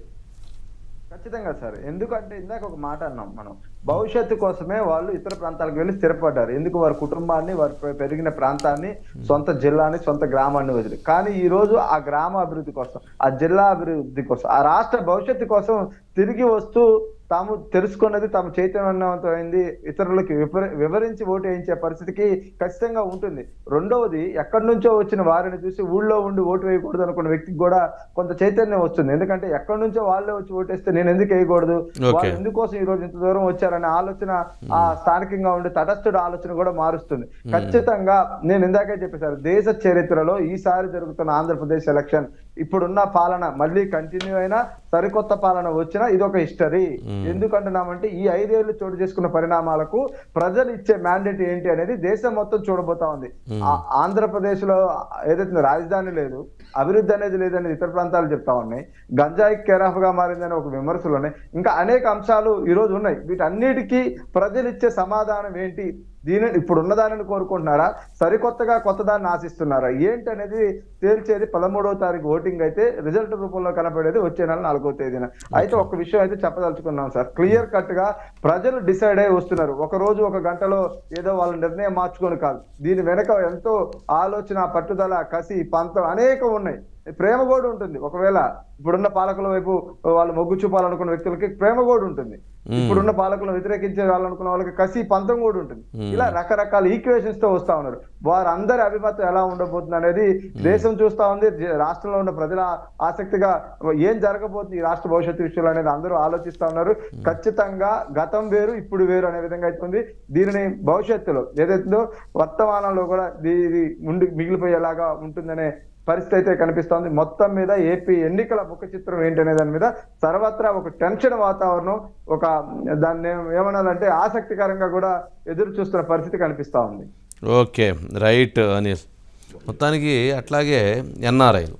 ఖచ్చితంగా సార్ ఎందుకంటే ఇందాక ఒక మాట అన్నాం మనం భవిష్యత్తు కోసమే వాళ్ళు ఇతర ప్రాంతాలకు వెళ్ళి స్థిరపడ్డారు ఎందుకు వారి కుటుంబాన్ని వారి పె- పెరిగిన ప్రాంతాన్ని సొంత జిల్లాని సొంత గ్రామాన్ని వదిలి కానీ ఈ రోజు ఆ గ్రామ అభివృద్ధి కోసం ఆ జిల్లా అభివృద్ధి కోసం ఆ రాష్ట్ర భవిష్యత్తు కోసం తిరిగి వస్తూ తాము తెలుసుకున్నది తాము చైతన్యవంతమైంది ఇతరులకి వివరి- వివరించి ఓటు వేయించే పరిస్థితికి ఖచ్చితంగా ఉంటుంది రెండవది ఎక్కడి నుంచో వచ్చిన వారిని చూసి ఊళ్ళో ఉండి ఓటు వేయకూడదు అనుకున్న వ్యక్తికి కూడా కొంత చైతన్యం వస్తుంది ఎందుకంటే ఎక్కడి నుంచో వాళ్ళే వచ్చి ఓటేస్తే నేను ఎందుకు వేయకూడదు Okay. వాళ్ళు ఎందుకోసం ఈ రోజు ఇంత దూరం వచ్చారనే ఆలోచన ఆ స్థానికంగా ఉండే తటస్థుడు ఆలోచన కూడా మారుస్తుంది ఖచ్చితంగా నేను ఇందాకే చెప్పేశారు దేశ చరిత్రలో ఈసారి జరుగుతున్న ఆంధ్రప్రదేశ్ ఎలక్షన్ ఇప్పుడున్న పాలన మళ్ళీ కంటిన్యూ అయినా సరికొత్త పాలన వచ్చినా ఇది ఒక హిస్టరీ ఎందుకంటున్నామంటే ఈ ఐదేళ్లు చోటు చేసుకున్న పరిణామాలకు ప్రజలు ఇచ్చే మ్యాండేట్ ఏంటి అనేది దేశం మొత్తం చూడబోతా ఉంది ఆ- ఆంధ్రప్రదేశ్ లో ఏదైతే రాజధాని లేదు అభివృద్ధి అనేది లేదని ఇతర ప్రాంతాలు చెప్తా ఉన్నాయి గంజాయి కేరాఫ్ గా మారిందని ఒక విమర్శలు ఉన్నాయి ఇంకా అనేక అంశాలు ఈ రోజు ఉన్నాయి వీటన్నిటికీ ప్రజలు ఇచ్చే సమాధానం ఏంటి దీనిని ఇప్పుడు ఉన్నదానిని కోరుకుంటున్నారా సరికొత్తగా కొత్త దాన్ని ఆశిస్తున్నారా ఏంటి అనేది తేల్చేది పదమూడవ తారీఖు ఓటింగ్ అయితే రిజల్ట్ రూపంలో కనపడేది వచ్చే నెల నాలుగో తేదీన అయితే ఒక విషయం అయితే చెప్పదలుచుకున్నాం సార్ క్లియర్ కట్ గా ప్రజలు డిసైడ్ అయి వస్తున్నారు ఒక రోజు ఒక గంటలో ఏదో వాళ్ళ నిర్ణయం మార్చుకొని కాదు దీని వెనక ఎంతో ఆలోచన పట్టుదల కసి పంతం అనేకం ఉన్నాయి ప్రేమ కూడా ఉంటుంది ఒకవేళ ఇప్పుడున్న పాలకుల వైపు వాళ్ళు మొగ్గు చూపాలనుకున్న వ్యక్తులకి ప్రేమ కూడా ఉంటుంది ఇప్పుడున్న పాలకులను వ్యతిరేకించే వాళ్ళనుకున్న వాళ్ళకి కసి పంతం కూడా ఉంటుంది ఇలా రకరకాల ఈక్వేషన్స్ తో వస్తా ఉన్నారు వారందరి అభిమతం ఎలా ఉండబోతుంది అనేది దేశం చూస్తా ఉంది జ- రాష్ట్రంలో ఉన్న ప్రజల ఆసక్తిగా ఏం జరగబోతుంది ఈ రాష్ట్ర భవిష్యత్తు విషయంలో అనేది అందరూ ఆలోచిస్తా ఉన్నారు ఖచ్చితంగా గతం వేరు ఇప్పుడు వేరు అనే విధంగా అవుతుంది దీనిని భవిష్యత్తులో ఏదైతుందో వర్తమానంలో కూడా దీ- ఇది ముందు మిగిలిపోయేలాగా ఉంటుందనే పరిస్థితి అయితే కనిపిస్తోంది మొత్తం మీద ఏపీ ఎన్నికల ముఖ చిత్రం ఏంటనే దాని మీద సర్వత్రా ఒక టెన్షన్ వాతావరణం ఒక దాన్ని ఏం- ఏమనాలంటే ఆసక్తికరంగా కూడా ఎదురు చూస్తున్న పరిస్థితి కనిపిస్తా ఉంది ఓకే రైట్ అనిల్ మొత్తానికి అట్లాగే ఎన్ఆర్ఐలు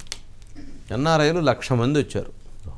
ఎన్ఆర్ఐలు లక్ష మంది వచ్చారు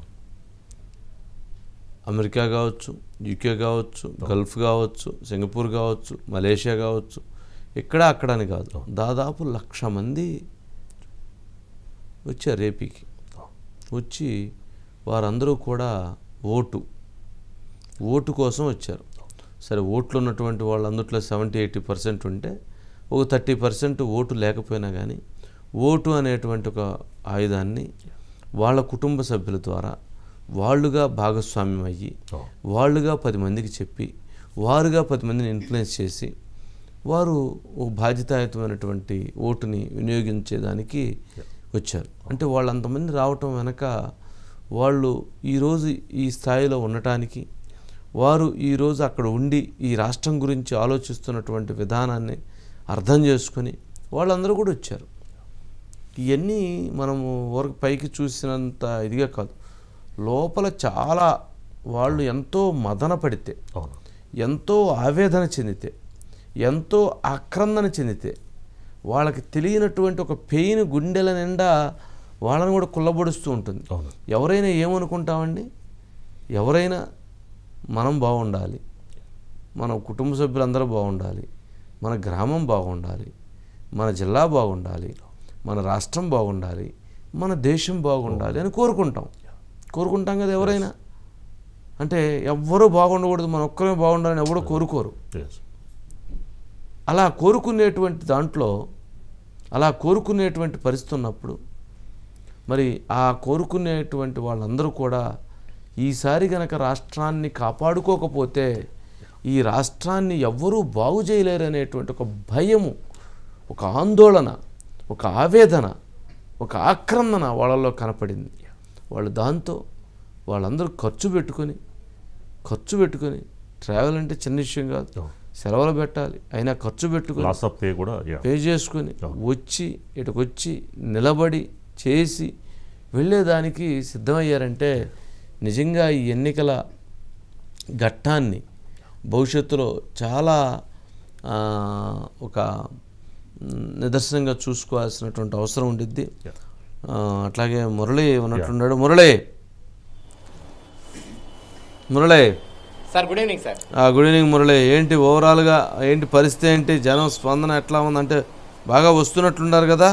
అమెరికా కావచ్చు యూకే కావచ్చు గల్ఫ్ కావచ్చు సింగపూర్ కావచ్చు మలేషియా కావచ్చు ఇక్కడ అక్కడ అని కాదు దాదాపు లక్ష మంది వచ్చారు ఏపీకి వచ్చి వారందరూ కూడా ఓటు ఓటు కోసం వచ్చారు సరే ఓట్లు ఉన్నటువంటి వాళ్ళందరిలో సెవెంటీ ఎయిటీ పర్సెంట్ ఉంటే ఒక థర్టీ పర్సెంట్ ఓటు లేకపోయినా కానీ ఓటు అనేటువంటి ఒక ఆయుధాన్ని వాళ్ళ కుటుంబ సభ్యుల ద్వారా వాళ్ళుగా భాగస్వామ్యం అయ్యి వాళ్ళుగా పది మందికి చెప్పి వారుగా పది మందిని ఇన్ఫ్లుయెన్స్ చేసి వారు ఒక బాధ్యతాయుతమైనటువంటి ఓటుని వినియోగించేదానికి వచ్చారు అంటే వాళ్ళంతమంది రావటం వెనక వాళ్ళు ఈరోజు ఈ స్థాయిలో ఉండటానికి వారు ఈరోజు అక్కడ ఉండి ఈ రాష్ట్రం గురించి ఆలోచిస్తున్నటువంటి విధానాన్ని అర్థం చేసుకొని వాళ్ళందరూ కూడా వచ్చారు ఇవన్నీ మనము వరకు పైకి చూసినంత ఇదిగా కాదు లోపల చాలా వాళ్ళు ఎంతో మదన పడితే అవును ఎంతో ఆవేదన చెందితే ఎంతో ఆక్రందన చెందితే వాళ్ళకి తెలియనటువంటి ఒక పెయిన్ గుండెల నిండా వాళ్ళని కూడా కుల్లబొడుస్తూ ఉంటుంది అవును. ఎవరైనా ఏమనుకుంటామండి ఎవరైనా మనం బాగుండాలి మన కుటుంబ సభ్యులందరూ బాగుండాలి మన గ్రామం బాగుండాలి మన జిల్లా బాగుండాలి మన రాష్ట్రం బాగుండాలి మన దేశం బాగుండాలి అని కోరుకుంటాం కోరుకుంటాం కదా ఎవరైనా అంటే ఎవ్వరూ బాగుండకూడదు మన ఒక్కరే బాగుండాలని ఎవడో కోరుకోరు ఎస్ అలా కోరుకునేటువంటి దాంట్లో అలా కోరుకునేటువంటి పరిస్థితి ఉన్నప్పుడు మరి ఆ కోరుకునేటువంటి వాళ్ళందరూ కూడా ఈసారి గనక రాష్ట్రాన్ని కాపాడుకోకపోతే ఈ రాష్ట్రాన్ని ఎవ్వరూ బాగు చేయలేరు అనేటువంటి ఒక భయము ఒక ఆందోళన ఒక ఆవేదన ఒక ఆక్రందన వాళ్ళలో కనపడింది వాళ్ళు దాంతో వాళ్ళందరూ ఖర్చు పెట్టుకొని ఖర్చు పెట్టుకొని ట్రావెల్ అంటే చిన్న విషయం కాదు సెలవులు పెట్టాలి అయినా ఖర్చు పెట్టుకొని లాస్ ఆఫ్ పే కూడా యా పే చేసుకొని వచ్చి ఇటుకు వచ్చి నిలబడి చేసి వెళ్ళేదానికి సిద్ధమయ్యారంటే నిజంగా ఈ ఎన్నికల ఘట్టాన్ని భవిష్యత్తులో చాలా ఆ, ఒక మ్, నిదర్శనంగా చూసుకోవాల్సినటువంటి అవసరం ఉండిద్ది ఆ, అట్లాగే మురళి ఉన్నట్టున్నాడు Murali Murali sir good evening sir ఆ, గుడ్ ఈవినింగ్ మురళి ఏంటి ఓవరాల్గా ఏంటి పరిస్థితి ఏంటి జనం స్పందన ఎట్లా ఉందంటే బాగా వస్తున్నట్లున్నారు కదా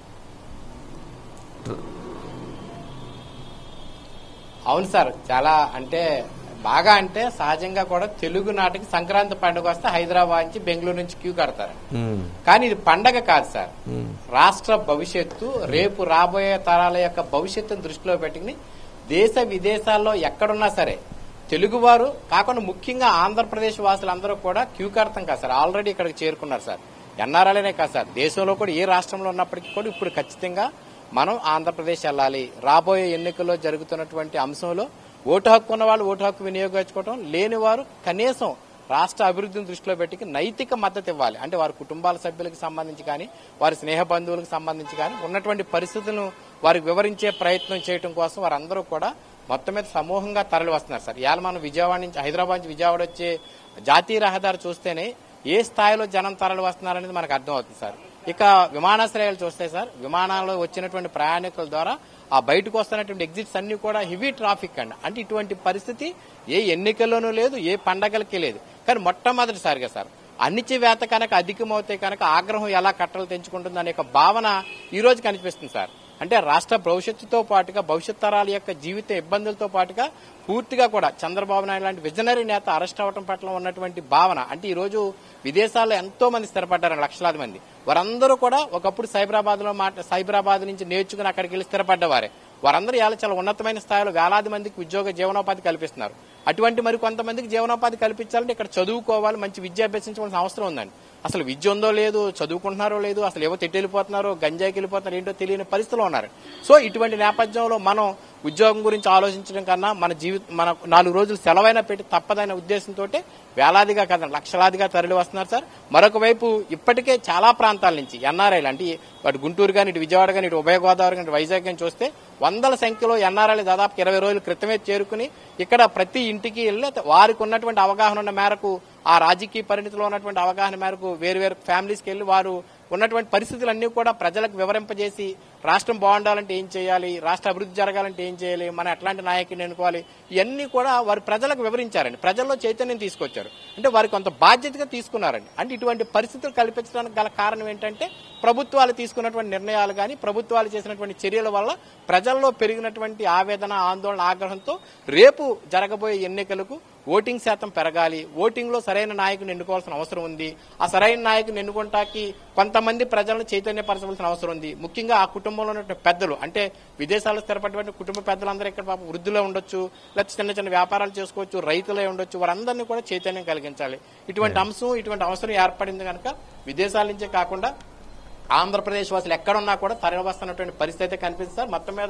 అవును సార్ చాలా అంటే బాగా అంటే సహజంగా కూడా తెలుగు నాటికి సంక్రాంతి పండుగ వస్తే హైదరాబాద్ నుంచి బెంగళూరు నుంచి క్యూ కడతారు ఉమ్, కానీ ఇది పండగ కాదు సార్ ఉమ్, రాష్ట్ర భవిష్యత్తు రేపు రాబోయే తరాల యొక్క భవిష్యత్తును దృష్టిలో పెట్టుకుని దేశ విదేశాల్లో ఎక్కడున్నా సరే తెలుగువారు కాకుండా ముఖ్యంగా ఆంధ్రప్రదేశ్ వాసులందరూ కూడా క్యూ కడతాం కాదు సార్ ఆల్రెడీ ఇక్కడికి చేరుకున్నారు సార్ ఎన్ఆర్ఐలనే కాదు సార్ దేశంలో కూడా ఏ రాష్ట్రంలో ఉన్నప్పటికీ కూడా ఇప్పుడు ఖచ్చితంగా మనం ఆంధ్రప్రదేశ్ వెళ్ళాలి రాబోయే ఎన్నికల్లో జరుగుతున్నటువంటి అంశంలో ఓటు హక్కు ఉన్న వాళ్ళు ఓటు హక్కు వినియోగించుకోవడం లేని వారు కనీసం రాష్ట్ర అభివృద్ధిని దృష్టిలో పెట్టి నైతిక మద్దతు ఇవ్వాలి అంటే వారి కుటుంబాల సభ్యులకు సంబంధించి కానీ వారి స్నేహ బంధువులకు సంబంధించి కానీ ఉన్నటువంటి పరిస్థితులను వారికి వివరించే ప్రయత్నం చేయడం కోసం వారందరూ కూడా మొత్తం మీద సమూహంగా తరలి వస్తున్నారు సార్ ఇవాళ మనం విజయవాడ నుంచి హైదరాబాద్ నుంచి విజయవాడ వచ్చే జాతీయ రహదారి చూస్తేనే ఏ స్థాయిలో జనం తరలి వస్తున్నారనేది మనకు అర్థమవుతుంది సార్ ఇక విమానాశ్రయాలు చూస్తే సార్ విమానాల్లో వచ్చినటువంటి ప్రయాణికుల ద్వారా ఆ బయటకు వస్తున్నటువంటి ఎగ్జిట్స్ అన్ని కూడా హెవీ ట్రాఫిక్ అండి అంటే ఇటువంటి పరిస్థితి ఏ ఎన్నికల్లోనూ లేదు ఏ పండగలకి లేదు కానీ మొట్టమొదటిసారిగా సార్ అణిచివేత కనుక అధికమవుతే కనుక ఆగ్రహం ఎలా కట్టలు తెంచుకుంటుంది అనే ఒక భావన ఈ రోజు కనిపిస్తుంది సార్ అంటే రాష్ట్ర భవిష్యత్తుతో పాటుగా భవిష్యత్ తరాల యొక్క జీవిత ఇబ్బందులతో పాటుగా పూర్తిగా కూడా చంద్రబాబు నాయుడు లాంటి విజనరీ నేత అరెస్ట్ అవడం పట్ల ఉన్నటువంటి భావన అంటే ఈ రోజు విదేశాల్లో ఎంతో మంది స్థిరపడ్డారు లక్షలాది మంది వారందరూ కూడా ఒకప్పుడు సైబరాబాద్ లో మాట సైబరాబాద్ నుంచి నేర్చుకుని అక్కడికి వెళ్ళి స్థిరపడ్డవారే వారందరూ ఇవాళ చాలా ఉన్నతమైన స్థాయిలో వేలాది మందికి ఉద్యోగ జీవనోపాధి కల్పిస్తున్నారు అటువంటి మరి కొంతమందికి జీవనోపాధి కల్పించాలంటే ఇక్కడ చదువుకోవాలి మంచి విద్య అభ్యసించవలసిన అవసరం ఉందండి అసలు విద్య ఉందో లేదు చదువుకుంటున్నారో లేదు అసలు ఏవో తిట్టి వెళ్ళిపోతున్నారో గంజాయికి వెళ్ళిపోతున్నారు ఏంటో తెలియని పరిస్థితిలో ఉన్నారు సో ఇటువంటి నేపథ్యంలో మనం ఉద్యోగం గురించి ఆలోచించడం కన్నా మన జీవిత మన నాలుగు రోజులు సెలవైనా పెట్టి తప్పదనే ఉద్దేశంతో వేలాదిగా కదా లక్షలాదిగా తరలి వస్తున్నారు సార్ మరొక వైపు ఇప్పటికే చాలా ప్రాంతాల నుంచి ఎన్ఆర్ఐలు అంటే అటు గుంటూరు కానీ ఇటు విజయవాడ కానీ ఇటు ఉభయ గోదావరి కానీ ఇటు వైజాగ్ కానీ చూస్తే వందల సంఖ్యలో ఎన్ఆర్ఐలు దాదాపు ఇరవై రోజుల క్రితమే చేరుకుని ఇక్కడ ప్రతి ఇంటికి వెళ్ళి వారికి ఉన్నటువంటి అవగాహన ఉన్న మేరకు ఆ రాజకీయ పరిణితిలో ఉన్నటువంటి అవగాహన మేరకు వేరు వేరు ఫ్యామిలీస్కి వెళ్ళి వారు ఉన్నటువంటి పరిస్థితులన్నీ కూడా ప్రజలకు వివరింపజేసి రాష్ట్రం బాగుండాలంటే ఏం చేయాలి రాష్ట్ర అభివృద్ధి జరగాలంటే ఏం చేయాలి మనం ఎట్లాంటి నాయకుడిని ఎన్నుకోవాలి ఇవన్నీ కూడా వారు ప్రజలకు వివరించారండి ప్రజల్లో చైతన్యం తీసుకొచ్చారు అంటే వారి కొంత బాధ్యతగా తీసుకున్నారండి అంటే ఇటువంటి పరిస్థితులు కల్పించడానికి గల కారణం ఏంటంటే ప్రభుత్వాలు తీసుకున్నటువంటి నిర్ణయాలు కానీ ప్రభుత్వాలు చేసినటువంటి చర్యల వల్ల ప్రజల్లో పెరిగినటువంటి ఆవేదన ఆందోళన ఆగ్రహంతో రేపు జరగబోయే ఎన్నికలకు ఓటింగ్ శాతం పెరగాలి ఓటింగ్ లో సరైన నాయకుని ఎన్నుకోవాల్సిన అవసరం ఉంది ఆ సరైన నాయకుని ఎన్నుకుంటాకి కొంతమంది ప్రజలను చైతన్యపరచవలసిన అవసరం ఉంది ముఖ్యంగా ఆ కుటుంబంలో ఉన్నటువంటి పెద్దలు అంటే విదేశాల్లో స్థిరపడినటువంటి కుటుంబ పెద్దలందరూ ఇక్కడ పాపం వృద్ధులే ఉండొచ్చు లేకపోతే చిన్న చిన్న వ్యాపారాలు చేసుకోవచ్చు రైతులే ఉండొచ్చు వారందరినీ కూడా చైతన్యం కలిగించాలి ఇటువంటి అంశం ఇటువంటి అవసరం ఏర్పడింది కనుక విదేశాల నుంచే కాకుండా ఆంధ్రప్రదేశ్ వాసులు ఎక్కడున్నా కూడా తరలి వస్తున్నటువంటి పరిస్థితి అయితే కనిపిస్తుంది సార్ మొత్తం మీద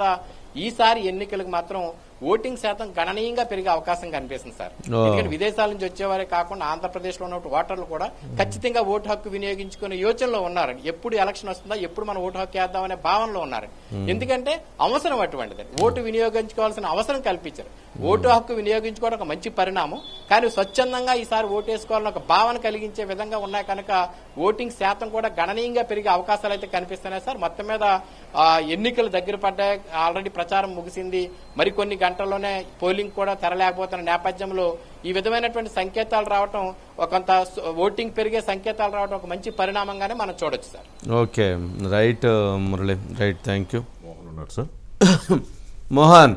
ఈసారి ఎన్నికలకు మాత్రం ఓటింగ్ శాతం గణనీయంగా పెరిగే అవకాశం కనిపిస్తుంది సార్ ఓ. ఎందుకంటే విదేశాల నుంచి వచ్చేవారే కాకుండా ఆంధ్రప్రదేశ్ లో ఉన్న ఓటర్లు కూడా ఖచ్చితంగా ఓటు హక్కు వినియోగించుకునే యోచనలో ఉన్నారు ఎప్పుడు ఎలక్షన్ వస్తుందా ఎప్పుడు మనం ఓటు హక్కు వేద్దామనే భావనలో ఉన్నారు ఎందుకంటే అవసరం అటువంటిది ఓటు వినియోగించుకోవాల్సిన అవసరం కల్పించారు ఓటు హక్కు వినియోగించుకోవడం ఒక మంచి పరిణామం కానీ స్వచ్ఛందంగా ఈసారి ఓటేసుకోవాలని ఒక భావన కలిగించే విధంగా ఉన్నాయి కనుక ఓటింగ్ శాతం కూడా గణనీయంగా పెరిగే అవకాశాలు అయితే కనిపిస్తున్నాయి సార్ మొత్తం మీద ఆ, ఎన్నికలు దగ్గర పడ్డాయి ఆల్రెడీ ప్రచారం ముగిసింది మరికొన్ని గంటల్లోనే పోలింగ్ కూడా తెరలేకపోతున్న నేపథ్యంలో ఈ విధమైనటువంటి సంకేతాలు రావటం ఒక కొంత స- ఓటింగ్ పెరిగే సంకేతాలు రావడం ఒక మంచి పరిణామంగానే మనం చూడొచ్చు sir okay right Murali right thank you Mohan ఉన్నారు sir Mohan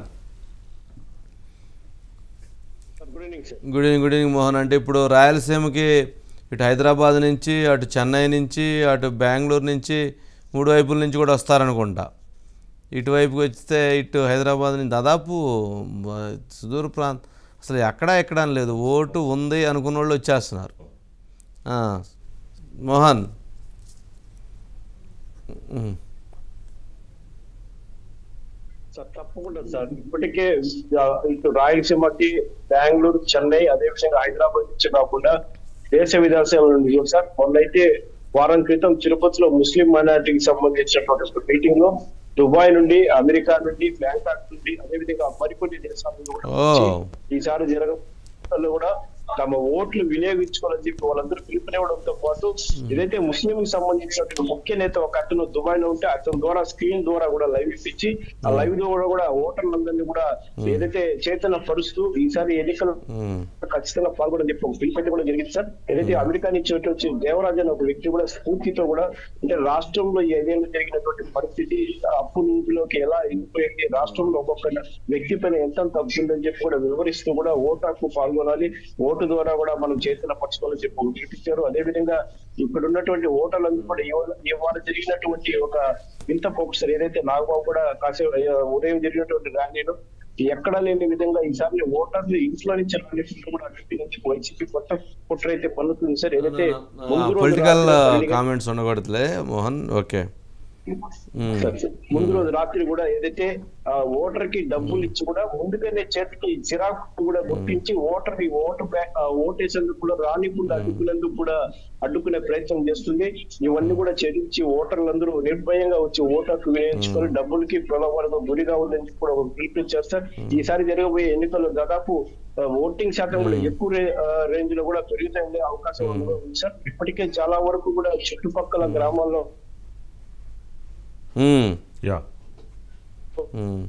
good evening sir good evening good evening Mohan అంటే ఇప్పుడు రాయలసీమకి ఇటు హైదరాబాద్ నుంచి అటు చెన్నై నుంచి అటు బెంగళూరు నుంచి మూడు వైపుల నుంచి కూడా వస్తారనుకుంటా ఇటువైపుకి వస్తే ఇటు హైదరాబాద్ నుంచి దాదాపు మ, సుదూర ప్రాంతం అసలు ఎక్కడా ఎక్కడ అని లేదు ఓటు ఉంది అనుకున్న వాళ్ళు వచ్చేస్తున్నారు ఆ, మోహన్ ఉమ్. సార్ తప్పకుండా సార్ ఇప్పటికే ఆ, ఇటు రాయలసీమకి బెంగళూరు చెన్నై అదే విధంగా హైదరాబాద్ నుంచి కాకుండా దేశ విదేశాల నుండి కూడా సార్ మొన్నైతే వారం క్రితం తిరుపతిలో ముస్లిం మైనారిటీకి సంబంధించినటువంటి ఒక మీటింగ్ లో దుబాయ్ నుండి అమెరికా నుండి బ్యాంకాక్ నుండి అదే విధంగా మరికొన్ని దేశాల నుండి కూడా ఓ. వచ్చి ఈసారి జరగ కూడా తమ ఓట్లు వినియోగించుకోవాలని చెప్పి వాళ్ళందరూ పిలుపునివ్వడంతో పాటు ఏదైతే ముస్లిం కి సంబంధించినటువంటి ముఖ్య నేత ఒక అతను దుబాయ్ లో ఉంటే అతని ద్వారా స్క్రీన్ ద్వారా కూడా లైవ్ ఇప్పించి ఆ లైవ్ ద్వారా కూడా ఓటర్లందరినీ కూడా ఏదైతే చేతన పరుస్తూ ఈసారి ఎన్నికలు ఉమ్. ఖచ్చితంగా పాల్గొనని చెప్పి పిలిపెట్టి కూడా జరిగింది సార్ ఏదైతే అమెరికా నుంచి ఇటు వచ్చి దేవరాజు అనే ఒక వ్యక్తి కూడా స్ఫూర్తితో కూడా అంటే రాష్ట్రంలో ఈ ఐదేళ్ళు జరిగినటువంటి పరిస్థితి ఆ అప్పు నీటిలోకి ఎలా వెళ్ళిపోయింది రాష్ట్రంలో ఒక్కొక్క వ్యక్తి పైన ఎంత తగ్గుతుందని చెప్పి కూడా వివరిస్తూ కూడా ఓటు హక్కు పాల్గొనాలి ఓటు ద్వారా కూడా మనం చేతుల పరచుకోవాలని చెప్పి పిలిపించారు అదే విధంగా ఇక్కడ ఉన్నటువంటి ఓటర్లందరూ కూడా ఇవాళ ఇవాళ జరిగినటువంటి ఒక వింత పోక్సర్ ఏదైతే నాగబాబు కూడా కాసేపు ఆ, ఉదయం జరిగినటువంటి ర్యాలీలో ఎక్కడా లేని విధంగా ఈసారి ఓటర్లు ఇన్ఫ్లుయెన్స్ కూడా అనిపించి వైసీపీ కొత్త కుట్ర అయితే పన్నుతుంది సార్ ఏదైతే ముందు రోజు పొలిటికల్ రాత్రి జరిగిన- కామెంట్స్ ఉండకూడదులే మోహన్ ఓకే ఉమ్. Sir, sir. ముందు రోజు రాత్రి కూడా ఏదైతే ఆ, ఓటర్ కి డబ్బులు ఇచ్చి కూడా ముందుగానే చేతికి చిరాకు కూడా గుర్తించి ఓటర్ కి ఓటు బ్యా- ఆ, ఓటేసేందుకు కూడా రానికుండా అడ్డుకునేందుకు కూడా అడ్డుకునే ప్రయత్నం చేస్తుంది ఇవన్నీ కూడా చెల్లించి ఓటర్లందరూ నిర్భయంగా వచ్చి ఓటు హక్కు వేయించుకొని డబ్బులకి ప్రలోభాలకు గురిగా ఉందని చెప్పి కూడా ఒక పిలుపునిచ్చారు సార్ ఈసారి జరగబోయే ఎన్నికల్లో దాదాపు ఆ, ఓటింగ్ శాతం కూడా ఎక్కువ రే- ఆ, రేంజ్ లో కూడా పెరుగుతుండే అవకాశం ఉంది సార్ ఇప్పటికే చాలా వరకు కూడా చుట్టుపక్కల గ్రామాల్లో ఉమ్. యా ఉమ్.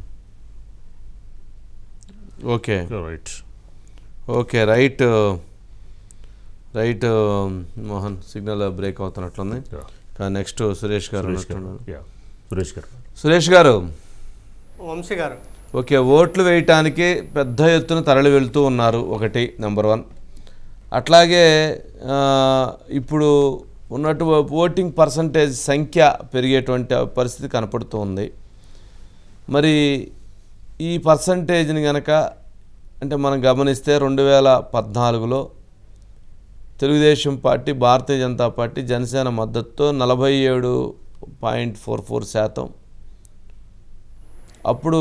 Okay right okay right right Mohan signal break అవుతున్నట్లుంది Yeah. నెక్స్ట్ సురేష్ గారు సురేష్ గారు ఉన్నట్టున్నారు. యా సురేష్ గారు సురేష్ గారు వంశీ గారు ఓకే ఓట్లు వేయటానికి పెద్ద ఎత్తున తరలి వెళ్తూ ఉన్నారు ఒకటి నెంబర్ వన్ అట్లాగే ఆ, ఇప్పుడు ఉన్నట్టు ఓటింగ్ పర్సంటేజ్ సంఖ్య పెరిగేటువంటి పరిస్థితి కనపడుతూ ఉంది మరి ఈ పర్సంటేజ్ని గనక అంటే మనం గమనిస్తే రెండు వేల పద్నాలుగులో తెలుగుదేశం పార్టీ భారతీయ జనతా పార్టీ జనసేన మద్దతుతో నలభై ఏడు పాయింట్ ఫోర్ ఫోర్ శాతం అప్పుడు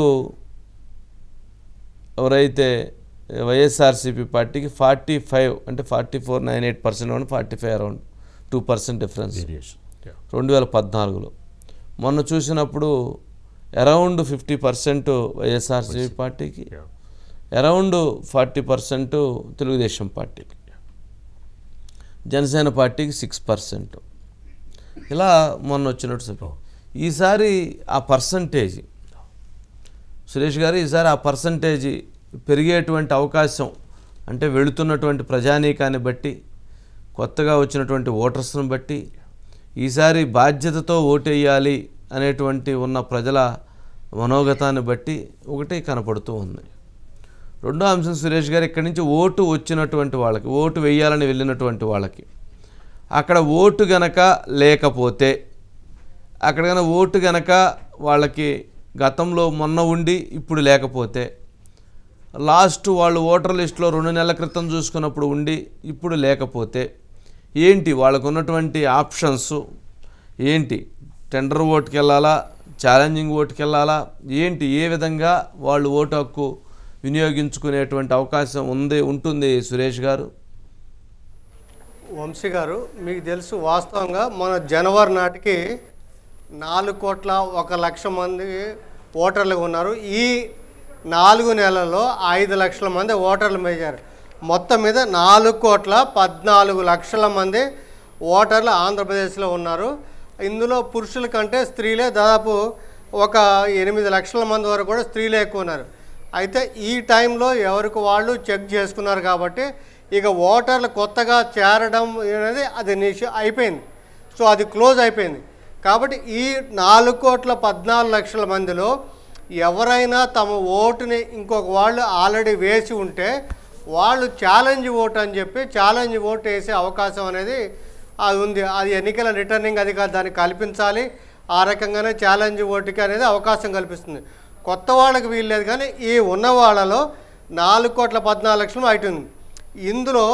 ఎవరైతే వైఎస్ఆర్సీపీ పార్టీకి ఫార్టీ ఫైవ్ అంటే forty four nine eight percent forty five around two percent difference variation yeah రెండు వేల పద్నాలుగులో మొన్న చూసినప్పుడు అరౌండ్ ఫిఫ్టీ పర్సెంట్ వైఎస్ఆర్సీపీ పార్టీకి yeah around forty percent Telugu Desam పార్టీకి జనసేన పార్టీకి సిక్స్ పర్సెంట్ ఇలా మొన్న వచ్చినట్టు చెప్పాం ఈసారి ఆ పర్సంటేజ్ సురేష్ గారు ఈసారి ఆ పర్సంటేజ్ పెరిగేటువంటి అవకాశం అంటే వెళుతున్నటువంటి ప్రజానీకాన్ని బట్టి కొత్తగా వచ్చినటువంటి ఓటర్స్ను బట్టి ఈసారి బాధ్యతతో ఓటేయాలి అనేటువంటి ఉన్న ప్రజల మనోగతాన్ని బట్టి ఒకటి కనపడుతూ ఉంది రెండో అంశం సురేష్ గారు ఇక్కడి నుంచి ఓటు వచ్చినటువంటి వాళ్ళకి ఓటు వేయాలని వెళ్ళినటువంటి వాళ్ళకి అక్కడ ఓటు గనక లేకపోతే అక్కడ గనక ఓటు గనక వాళ్ళకి గతంలో మొన్న ఉండి ఇప్పుడు లేకపోతే లాస్ట్ వాళ్ళు ఓటర్ లిస్టులో రెండు నెలల క్రితం చూసుకున్నప్పుడు ఉండి ఇప్పుడు లేకపోతే ఏంటి వాళ్ళకు ఉన్నటువంటి ఆప్షన్స్ ఏంటి టెండర్ ఓటుకి వెళ్ళాలా ఛాలెంజింగ్ ఓటుకి వెళ్ళాలా ఏంటి ఏ విధంగా వాళ్ళు ఓటు హక్కు వినియోగించుకునేటువంటి అవకాశం ఉంది ఉంటుంది సురేష్ గారు వంశీ గారు మీకు తెలుసు వాస్తవంగా మన జనవరి నాటికి నాలుగు కోట్ల ఒక లక్ష మంది ఓటర్లు ఉన్నారు ఈ నాలుగు నెలల్లో ఐదు లక్షల మంది ఓటర్లు మేజారు మొత్తం మీద నాలుగు కోట్ల పద్నాలుగు లక్షల మంది ఓటర్లు ఆంధ్రప్రదేశ్లో ఉన్నారు ఇందులో పురుషుల కంటే స్త్రీలే దాదాపు ఒక ఎనిమిది లక్షల మంది వరకు కూడా స్త్రీలే ఎక్కువ ఉన్నారు అయితే ఈ టైంలో ఎవరికి వాళ్ళు చెక్ చేసుకున్నారు కాబట్టి ఇక ఓటర్లు కొత్తగా చేరడం అనేది అది నిష అయిపోయింది సో అది క్లోజ్ అయిపోయింది కాబట్టి ఈ నాలుగు కోట్ల పద్నాలుగు లక్షల మందిలో ఎవరైనా తమ ఓటుని ఇంకొక వాళ్ళు ఆల్రెడీ వేసి ఉంటే వాళ్ళు ఛాలెంజ్ ఓటు అని చెప్పి ఛాలెంజ్ ఓటు వేసే అవకాశం అనేది అది ఉంది అది ఎన్నికల రిటర్నింగ్ అధికారి దాన్ని కల్పించాలి ఆ రకంగానే ఛాలెంజ్ ఓటుకి అనేది అవకాశం కల్పిస్తుంది కొత్త వాళ్ళకి వీల్లేదు కానీ ఈ ఉన్న వాళ్ళలో నాలుగు కోట్ల పద్నాలుగు లక్షలు అవుతుంది ఇందులో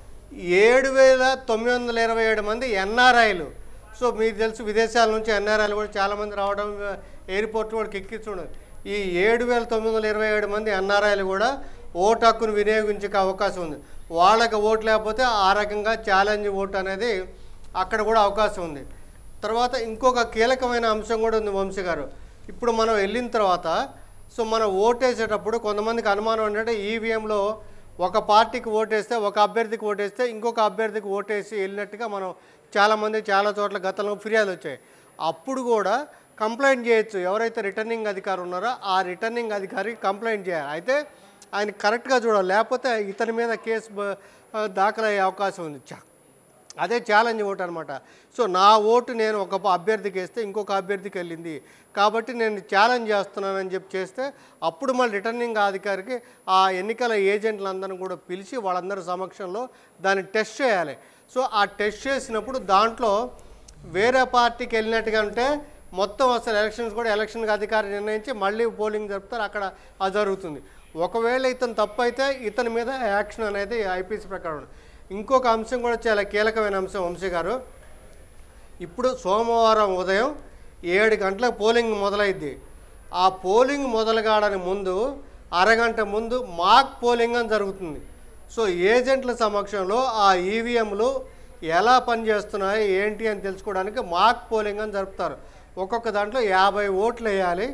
ఏడు వేల తొమ్మిది వందల ఇరవై ఏడు మంది ఎన్ఆర్ఐలు సో మీకు తెలుసు విదేశాల నుంచి ఎన్ఆర్ఐలు కూడా చాలామంది రావడం ఎయిర్పోర్ట్ కూడా ఎక్కించడం ఈ ఏడు వేల తొమ్మిది వందల ఇరవై ఏడు మంది ఎన్ఆర్ఐలు కూడా ఓటు హక్కును వినియోగించే అవకాశం ఉంది వాళ్ళకి ఓటు లేకపోతే ఆ రకంగా ఛాలెంజ్ ఓటు అనేది అక్కడ కూడా అవకాశం ఉంది తర్వాత ఇంకొక కీలకమైన అంశం కూడా ఉంది వంశీ గారు ఇప్పుడు మనం వెళ్ళిన తర్వాత సో మనం ఓటేసేటప్పుడు కొంతమందికి అనుమానం ఏంటంటే ఈవీఎంలో ఒక పార్టీకి ఓటేస్తే ఒక అభ్యర్థికి ఓటేస్తే ఇంకొక అభ్యర్థికి ఓటేసి వెళ్ళినట్టుగా మనం చాలామంది చాలా చోట్ల గతంలో ఫిర్యాదు వచ్చాయి అప్పుడు కూడా కంప్లైంట్ చేయొచ్చు ఎవరైతే రిటర్నింగ్ అధికారి ఉన్నారో ఆ రిటర్నింగ్ అధికారి కంప్లైంట్ చేయాలి అయితే ఆయన కరెక్ట్గా చూడాలి లేకపోతే ఇతని మీద కేసు బ- దాఖలయ్యే అవకాశం ఉంది చా అదే ఛాలెంజ్ ఓటు అనమాట సో నా ఓటు నేను ఒక అభ్యర్థికి వేస్తే ఇంకొక అభ్యర్థికి వెళ్ళింది కాబట్టి నేను ఛాలెంజ్ చేస్తున్నానని చెప్పి చేస్తే అప్పుడు మళ్ళీ రిటర్నింగ్ అధికారికి ఆ ఎన్నికల ఏజెంట్లందరినీ కూడా పిలిచి వాళ్ళందరి సమక్షంలో దాన్ని టెస్ట్ చేయాలి సో ఆ టెస్ట్ చేసినప్పుడు దాంట్లో వేరే పార్టీకి వెళ్ళినట్టుగా ఉంటే మొత్తం అసలు ఎలక్షన్స్ కూడా ఎలక్షన్ అధికారి నిర్ణయించి మళ్ళీ పోలింగ్ జరుపుతారు అక్కడ అది జరుగుతుంది ఒకవేళ ఇతను తప్పు అయితే ఇతని మీద యాక్షన్ అనేది ఐపీసీ ప్రకారం ఉంది. ఇంకొక అంశం కూడా చాలా కీలకమైన అంశం వంశీ గారు ఇప్పుడు సోమవారం ఉదయం ఏడు గంటలకు పోలింగ్ మొదలైద్ది ఆ పోలింగ్ మొదలుగాడని ముందు అరగంట ముందు మాక్ పోలింగ్ అని జరుగుతుంది సో ఏజెంట్ల సమక్షంలో ఆ ఈవీఎంలు ఎలా పనిచేస్తున్నాయి ఏంటి అని తెలుసుకోవడానికి మాక్ పోలింగ్ అని జరుపుతారు ఒక్కొక్క దాంట్లో యాభై ఓట్లు వేయాలి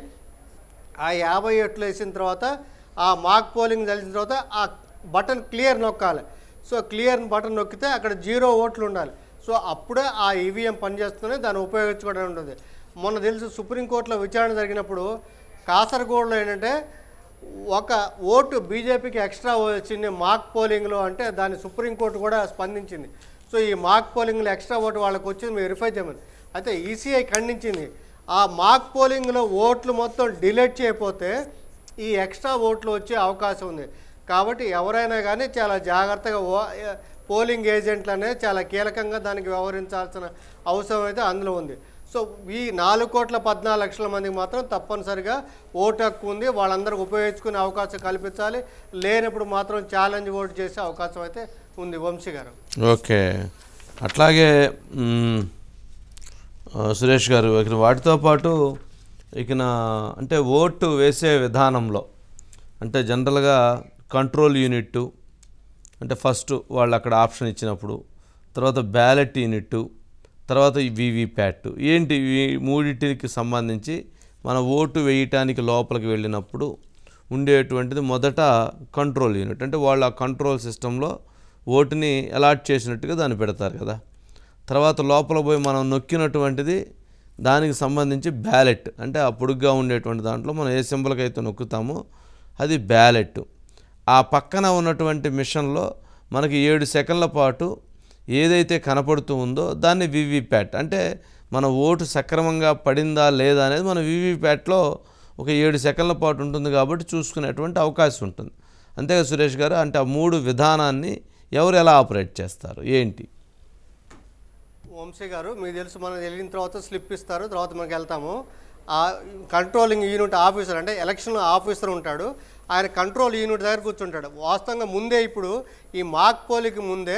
ఆ యాభై ఓట్లు వేసిన తర్వాత ఆ మాక్ పోలింగ్ తెలిసిన తర్వాత ఆ బటన్ క్లియర్ నొక్కాలి సో క్లియర్ బటన్ నొక్కితే అక్కడ జీరో ఓట్లు ఉండాలి సో అప్పుడే ఆ ఈవీఎం పనిచేస్తూనే దాన్ని ఉపయోగించుకోవడం ఉంటుంది మొన్న తెలుసు సుప్రీంకోర్టులో విచారణ జరిగినప్పుడు కాసరగోడ్లో ఏంటంటే ఒక ఓటు బీజేపీకి ఎక్స్ట్రా వచ్చింది మాక్ పోలింగ్లో అంటే దాన్ని సుప్రీంకోర్టు కూడా స్పందించింది సో ఈ మాక్ పోలింగ్లో ఎక్స్ట్రా ఓటు వాళ్ళకి వచ్చింది మీరు వెరిఫై చేయమని అయితే ఈసీఐ ఖండించింది ఆ మాక్ పోలింగ్లో ఓట్లు మొత్తం డిలీట్ చేయకపోతే ఈ ఎక్స్ట్రా ఓట్లు వచ్చే అవకాశం ఉంది కాబట్టి ఎవరైనా కానీ చాలా జాగ్రత్తగా ఓ- పోలింగ్ ఏజెంట్లు అనేది చాలా కీలకంగా దానికి వ్యవహరించాల్సిన అవసరం అయితే అందులో ఉంది సో ఈ నాలుగు కోట్ల పద్నాలుగు లక్షల మందికి మాత్రం తప్పనిసరిగా ఓటు హక్కు ఉంది వాళ్ళందరికీ ఉపయోగించుకునే అవకాశం కల్పించాలి లేనప్పుడు మాత్రం ఛాలెంజ్ ఓటు చేసే అవకాశం అయితే ఉంది వంశీ గారు ఓకే అట్లాగే మ్, ఆ, సురేష్ గారు ఇక వాటితో పాటు ఇక అంటే ఓటు వేసే విధానంలో అంటే జనరల్గా కంట్రోల్ యూనిట్ అంటే ఫస్ట్ వాళ్ళు అక్కడ ఆప్షన్ ఇచ్చినప్పుడు తర్వాత బ్యాలెట్ యూనిట్ తర్వాత ఈ వీవీప్యాట్ ఏంటి ఈ మూడింటికి సంబంధించి మన ఓటు వేయటానికి లోపలికి వెళ్ళినప్పుడు ఉండేటువంటిది మొదట కంట్రోల్ యూనిట్ అంటే వాళ్ళు ఆ కంట్రోల్ సిస్టంలో ఓటుని అలాట్ చేసినట్టుగా దాన్ని పెడతారు కదా తర్వాత లోపల పోయి మనం నొక్కినటువంటిది దానికి సంబంధించి బ్యాలెట్ అంటే ఆ పొడుగ్గా ఉండేటువంటి దాంట్లో మనం ఏ సింబల్కి అయితే నొక్కుతామో అది బ్యాలెట్ ఆ పక్కన ఉన్నటువంటి మిషన్లో మనకి ఏడు సెకండ్ల పాటు ఏదైతే కనపడుతూ ఉందో దాన్ని వివిప్యాట్ అంటే మన ఓటు సక్రమంగా పడిందా లేదా అనేది మన వివిప్యాట్లో ఒక ఏడు సెకండ్ల పాటు ఉంటుంది కాబట్టి చూసుకునేటువంటి అవకాశం ఉంటుంది అంతేగా సురేష్ గారు అంటే ఆ మూడు విధానాన్ని ఎవరు ఎలా ఆపరేట్ చేస్తారు ఏంటి వంశీ గారు మీకు తెలుసు మనం వెళ్ళిన తర్వాత స్లిప్ ఇస్తారు తర్వాత మనకి వెళ్తాము ఆ కంట్రోలింగ్ యూనిట్ ఆఫీసర్ అంటే ఎలక్షన్ ఆఫీసర్ ఉంటాడు ఆయన కంట్రోల్ యూనిట్ దగ్గర కూర్చుంటాడు వాస్తవంగా ముందే ఇప్పుడు ఈ మాక్ పోలికి ముందే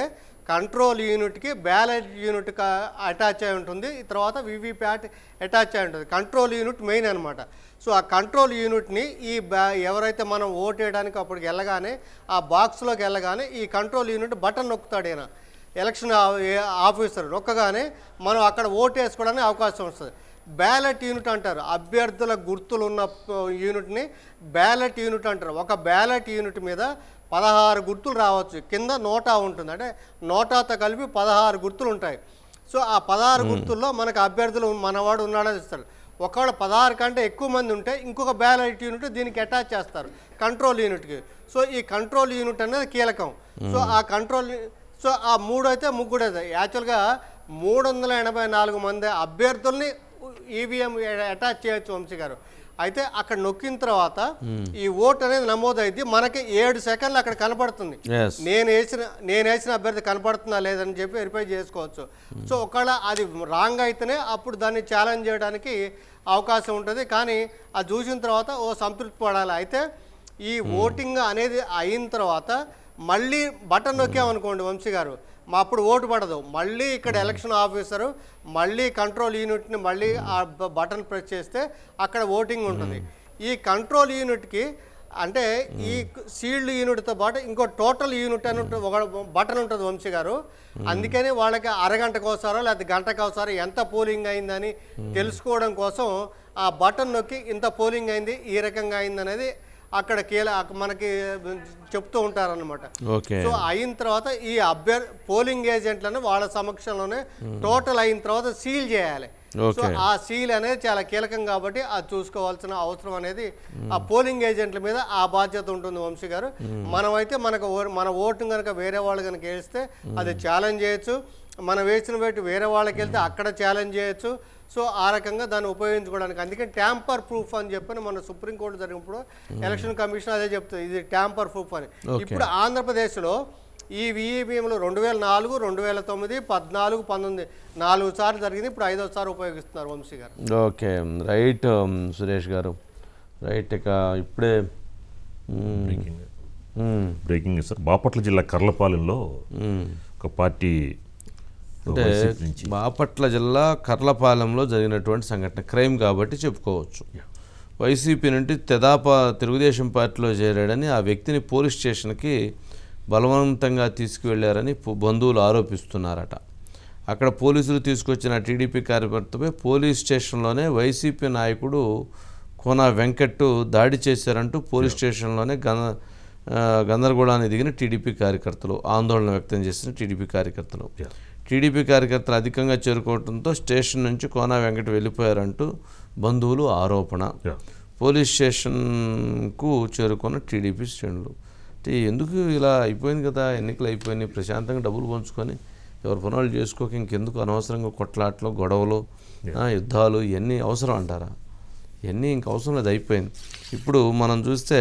కంట్రోల్ యూనిట్కి బ్యాలెట్ యూనిట్ అటాచ్ అయి ఉంటుంది ఈ తర్వాత వివిప్యాట్ అటాచ్ అయి ఉంటుంది కంట్రోల్ యూనిట్ మెయిన్ అనమాట సో ఆ కంట్రోల్ యూనిట్ని ఈ బ్యా ఎవరైతే మనం ఓట్ వేయడానికి అప్పటికి వెళ్ళగానే ఆ బాక్స్లోకి వెళ్ళగానే ఈ కంట్రోల్ యూనిట్ బటన్ నొక్కుతాడు ఈయన ఎలక్షన్ ఆ- ఏ- ఆఫీసర్ నొక్కగానే మనం అక్కడ ఓటు వేసుకోవడానికి అవకాశం వస్తుంది బ్యాలెట్ యూనిట్ అంటారు అభ్యర్థుల గుర్తులు ఉన్న ఆ, యూనిట్ని బ్యాలెట్ యూనిట్ అంటారు ఒక బ్యాలెట్ యూనిట్ మీద పదహారు గుర్తులు రావచ్చు కింద నోటా ఉంటుంది అంటే నోటాతో కలిపి పదహారు గుర్తులు ఉంటాయి సో ఆ పదహారు గుర్తుల్లో మనకు అభ్యర్థులు మనవాడు ఉన్నాడని ఇస్తారు ఒకవేళ పదహారు కంటే ఎక్కువ మంది ఉంటే ఇంకొక బ్యాలెట్ యూనిట్ దీనికి అటాచ్ చేస్తారు కంట్రోల్ యూనిట్కి సో ఈ కంట్రోల్ యూనిట్ అనేది కీలకం సో ఆ కంట్రోల్ సో ఆ మూడు అయితే ముగ్గురు అయితే యాక్చువల్గా మూడు వందల ఎనభై నాలుగు మంది అభ్యర్థుల్ని ఈవీఎం అటాచ్ చేయొచ్చు వంశీ గారు అయితే అక్కడ నొక్కిన తర్వాత ఈ ఓట్ అనేది నమోదైంది మనకి ఏడు సెకండ్లు అక్కడ కనపడుతుంది Yes. నేను వేసిన నేను వేసిన అభ్యర్థి కనపడుతుందా లేదని చెప్పి వెరిఫై చేసుకోవచ్చు సో ఒకవేళ అది రాంగ్ అయితేనే అప్పుడు దాన్ని ఛాలెంజ్ చేయడానికి అవకాశం ఉంటుంది కానీ అది చూసిన తర్వాత ఓ సంతృప్తి పడాలి అయితే ఈ ఓటింగ్ అనేది అయిన తర్వాత మళ్ళీ బటన్ నొక్కామనుకోండి వంశీ గారు మా అప్పుడు ఓటు పడదు మళ్ళీ ఇక్కడ ఎలక్షన్ ఆఫీసరు మళ్ళీ కంట్రోల్ యూనిట్ని మళ్ళీ ఆ బ- బటన్ ప్రెస్ చేస్తే అక్కడ ఓటింగ్ ఉంటుంది ఈ కంట్రోల్ యూనిట్కి అంటే ఈ సీల్డ్ యూనిట్తో పాటు ఇంకో టోటల్ యూనిట్ అని ఉంటుంది, ఒక బటన్ ఉంటుంది వంశీ గారు అందుకని వాళ్ళకి అరగంటకు ఒకసారో లేకపోతే గంటకు ఒకసారి ఎంత పోలింగ్ అయిందని తెలుసుకోవడం కోసం ఆ బటన్ నొక్కి ఇంత పోలింగ్ అయింది ఈ రకంగా అయింది అనేది అక్కడ కీల మనకి చెప్తూ ఉంటారన్నమాట ఓకే సో అయిన తర్వాత ఈ అభ్యర్థి పోలింగ్ ఏజెంట్లను వాళ్ళ సమక్షంలోనే టోటల్ అయిన తర్వాత సీల్ చేయాలి సో ఓకే. ఆ సీల్ అనేది చాలా కీలకం కాబట్టి అది చూసుకోవాల్సిన అవసరం అనేది ఆ పోలింగ్ ఏజెంట్ల మీద ఆ బాధ్యత ఉంటుంది వంశీ గారు మనమైతే మనకు ఓ- మన ఓటు కనుక వేరే వాళ్ళు కనుక వేస్తే అది ఛాలెంజ్ చేయొచ్చు మనం వేసిన పెట్టి వేరే వాళ్ళకి వెళ్తే అక్కడ ఛాలెంజ్ చేయొచ్చు సో ఆ రకంగా దాన్ని ఉపయోగించుకోవడానికి అందుకే ట్యాంపర్ ప్రూఫ్ అని చెప్పని మన సుప్రీంకోర్టు జరిగినప్పుడు ఎలక్షన్ కమిషన్ అదే చెప్తుంది ఇది ట్యాంపర్ ప్రూఫ్ అని ఇప్పుడు ఆంధ్రప్రదేశ్లో ఈ విఈవీఎంలు రెండు వేల నాలుగు రెండు వేల తొమ్మిది పద్నాలుగు పంతొమ్మిది నాలుగు సార్లు జరిగింది ఇప్పుడు ఐదోసారి ఉపయోగిస్తున్నారు వంశీ గారు ఓకే రైట్ ఉమ్, సురేష్ గారు రైట్ ఇక ఇప్పుడే ఉమ్, బ్రేకింగ్ ఉమ్, బ్రేకింగ్ సార్ బాపట్ల జిల్లా కర్లపాలెంలో ఒక పార్టీ అంటే వైసీపీ నుంచి బాపట్ల జిల్లా కర్లపాలెంలో జరిగినటువంటి సంఘటన క్రైమ్ కాబట్టి చెప్పుకోవచ్చు వైసీపీ నుండి తెదాపా తెలుగుదేశం పార్టీలో చేరాడని ఆ వ్యక్తిని పోలీస్ స్టేషన్కి బలవంతంగా తీసుకువెళ్లారని పు- బంధువులు ఆరోపిస్తున్నారట అక్కడ పోలీసులు తీసుకొచ్చిన టీడీపీ కార్యకర్తపై పోలీస్ స్టేషన్లోనే వైసీపీ నాయకుడు కోన వెంకట్ దాడి చేశారంటూ పోలీస్ స్టేషన్లోనే గన ఆ, గందరగోళాన్ని దిగిన టీడీపీ కార్యకర్తలు ఆందోళన వ్యక్తం చేసిన టీడీపీ కార్యకర్తలు టీడీపీ కార్యకర్తలు అధికంగా చేరుకోవడంతో స్టేషన్ నుంచి కోన వెంకట వెళ్ళిపోయారంటూ బంధువులు ఆరోపణ Yeah. పోలీస్ స్టేషన్కు చేరుకున్న టీడీపీ శ్రేణులు అంటే ఎందుకు ఇలా అయిపోయింది కదా ఎన్నికలు అయిపోయినాయి ప్రశాంతంగా డబ్బులు పంచుకొని ఎవరి పనులు చేసుకోక ఇంకెందుకు అనవసరంగా కొట్లాట్లు గొడవలు ఆ, యుద్ధాలు ఇవన్నీ అవసరం అంటారా ఇవన్నీ ఇంక అవసరం లేదు అయిపోయింది ఇప్పుడు మనం చూస్తే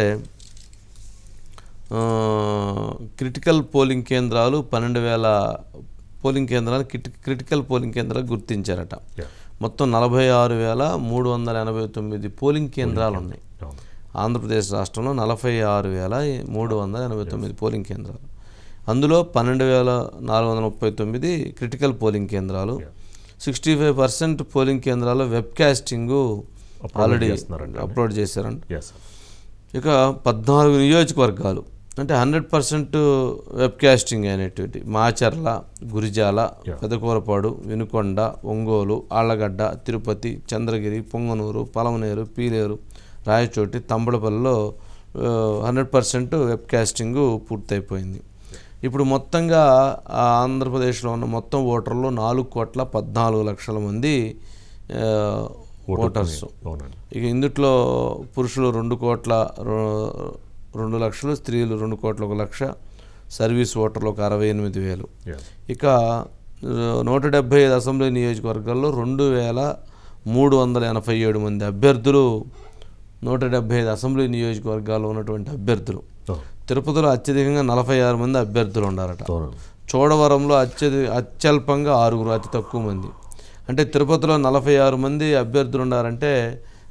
ఆ, క్రిటికల్ పోలింగ్ కేంద్రాలు పన్నెండు వేల పోలింగ్ కేంద్రాలు క్రిటి- క్రిటికల్ పోలింగ్ కేంద్రాలు గుర్తించారట Yeah. మొత్తం నలభై ఆరు వేల మూడు వందల ఎనభై తొమ్మిది పోలింగ్ కేంద్రాలు ఉన్నాయి అవును. ఆంధ్రప్రదేశ్ రాష్ట్రంలో నలభై ఆరు వేల మూడు వందల ఎనభై తొమ్మిది పోలింగ్ కేంద్రాలు అందులో పన్నెండు వేల నాలుగు వందల ముప్పై తొమ్మిది క్రిటికల్ పోలింగ్ కేంద్రాలు సిక్స్టీ ఫైవ్ పర్సెంట్ పోలింగ్ కేంద్రాలు వెబ్ కాస్టింగ్ Upload ఆల్రెడీ చేస్తున్నారంట. అప్లోడ్ చేశారంట Yes, sir. ఇక పద్నాలుగు నియోజకవర్గాలు అంటే హండ్రెడ్ పర్సెంట్ వెబ్ కాస్టింగ్ అయినటువంటి మాచర్ల గురిజాల Yeah. పెదకూరపాడు వినుకొండ ఒంగోలు ఆళ్లగడ్డ తిరుపతి చంద్రగిరి పొంగనూరు పలమనేరు పీలేరు రాయచోటి తంబళపల్లిలో హండ్రెడ్ పర్సెంట్ వెబ్ కాస్టింగ్ పూర్తయిపోయింది ఇప్పుడు మొత్తంగా ఆ ఆంధ్రప్రదేశ్లో ఉన్న మొత్తం ఓటర్లు నాలుగు కోట్ల పద్నాలుగు లక్షల మంది ఆ, ఓటు ఓటర్స్ అవునండి ఇక ఇందుట్లో పురుషులు రెండు కోట్ల రొ- రెండు లక్షలు స్త్రీలు రెండు కోట్ల ఒక లక్ష సర్వీస్ ఓటర్లు ఒక అరవై ఎనిమిది వేలు Yes. ఇక ఆ, నూట డెబ్భై ఐదు అసెంబ్లీ నియోజకవర్గాల్లో రెండు వేల మూడు వందల ఎనభై ఏడు మంది అభ్యర్థులు నూట డెబ్భై ఐదు అసెంబ్లీ నియోజకవర్గాల్లో ఉన్నటువంటి అభ్యర్థులు అవును. తిరుపతిలో అత్యధికంగా నలభై ఆరు మంది అభ్యర్థులు ఉన్నారట అవునండి. చోడవరంలో అత్యధి అత్యల్పంగా ఆరుగురు అతి తక్కువ మంది అంటే తిరుపతిలో నలభై ఆరు మంది అభ్యర్థులు ఉన్నారంటే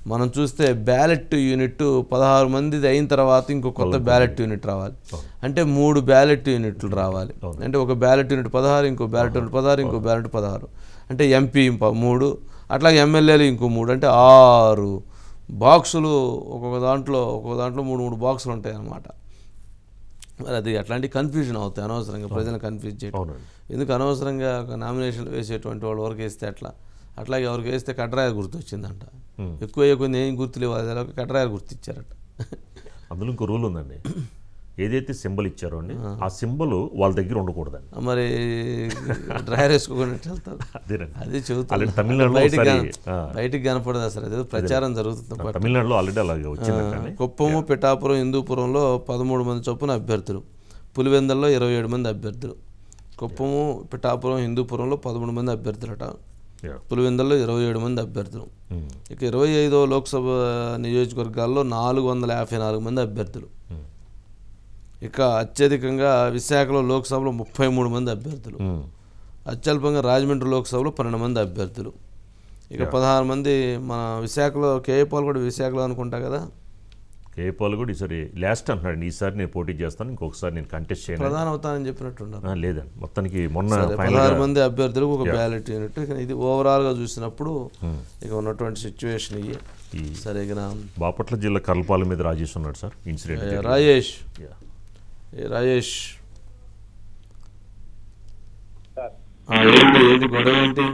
మనం చూస్తే బ్యాలెట్ యూనిట్ పదహారు మందిది అయిన తర్వాత ఇంకో కొత్త బ్యాలెట్ యూనిట్ రావాలి అంటే మూడు బ్యాలెట్ యూనిట్లు రావాలి అంటే ఒక బ్యాలెట్ యూనిట్ పదహారు ఇంకో బ్యాలెట్ యూనిట్ పదహారు ఇంకో బ్యాలెట్ పదహారు అంటే ఎంపీ ఇంకో మూడు అట్లాగే ఎమ్మెల్యేలు ఇంకో మూడు అంటే ఆరు బాక్సులు ఒక్కొక్క దాంట్లో ఒక్కొక్క దాంట్లో మూడు మూడు బాక్సులు ఉంటాయి అన్నమాట మరి అది అట్లాంటి కన్ఫ్యూజన్ అవుతాయి అనవసరంగా ప్రజలను కన్ఫ్యూజ్ చేయడం అవునండి. ఎందుకు అనవసరంగా ఒక నామినేషన్ వేసేటువంటి వాళ్ళు ఎవరికి వేస్తే అట్లా అట్లాగే ఎవరికి వేస్తే కట్రాయర్ గుర్తు వచ్చిందంట ఎక్కువ వేయకుండా ఏం గుర్తులేవు అది ఒక కట్రాయర్ గుర్తు ఇచ్చారట అందులో ఇంకో రూల్ ఉందండి ఏదైతే సింబల్ ఇచ్చారో అండి ఆ సింబల్ వాళ్ళ దగ్గర ఉండకూడదండి మరి డ్రైవర్ వేసుకోకుండా ఎట్లా వెళ్తారు అదేనండి అది చెబుతాను అలాంటి తమిళనాడులో బయటికి ఒకసారి, కన- ఆ. బయటికి కనపడదు అసలు అదే ప్రచారం జరుగుతుంది తమిళనాడులో ఆల్రెడీ అలాగే వచ్చిందండి కుప్పము పిఠాపురం హిందూపురంలో పదమూడు మంది చొప్పున అభ్యర్థులు పులివెందల్లో ఇరవై ఏడు మంది అభ్యర్థులు కుప్పము పిఠాపురం హిందూపురంలో పదమూడు మంది అభ్యర్థులట Yeah. పులివెందల్లో ఇరవై ఏడు మంది అభ్యర్థులు ఇక ఇరవై ఐదో లోక్సభ నియోజకవర్గాల్లో నాలుగు వందల యాభై నాలుగు మంది అభ్యర్థులు ఇక అత్యధికంగా విశాఖలో లోక్సభలో ముప్పై మూడు మంది అభ్యర్థులు ఉమ్. అత్యల్పంగా రాజమండ్రి లోక్సభలో పన్నెండు మంది అభ్యర్థులు ఇక పదహారు మంది మన విశాఖలో కేఏ పాల్ కూడా విశాఖలో అనుకుంటా కదా కేపాల్ కూడా ఈసారి లాస్ట్ అంటున్నాడు ఈసారి నేను పోటీ చేస్తాను ఇంకొకసారి నేను కంటెస్ట్ చేయను ప్రధాన అవుతానని చెప్పినట్టున్నారు ఆ, లేదండి మొత్తానికి మొన్న సరే, ఫైనల్ పదహారు మంది అభ్యర్థులకు ఒక బ్యాలెట్ యూనిట్ ఇక ఇది ఓవరాల్గా చూసినప్పుడు ఇక ఉన్నటువంటి సిచ్యువేషన్ ఇవి సరే ఇక నా బాపట్ల జిల్లా కర్లపాలెం మీద రాజేష్ ఉన్నాడు సార్ ఇన్సిడెంట్ జరిగింది. రాజేష్ Yeah. ఏ రాజేష్ ఆ, ఏంటి ఏంటి గొడవ ఏంటి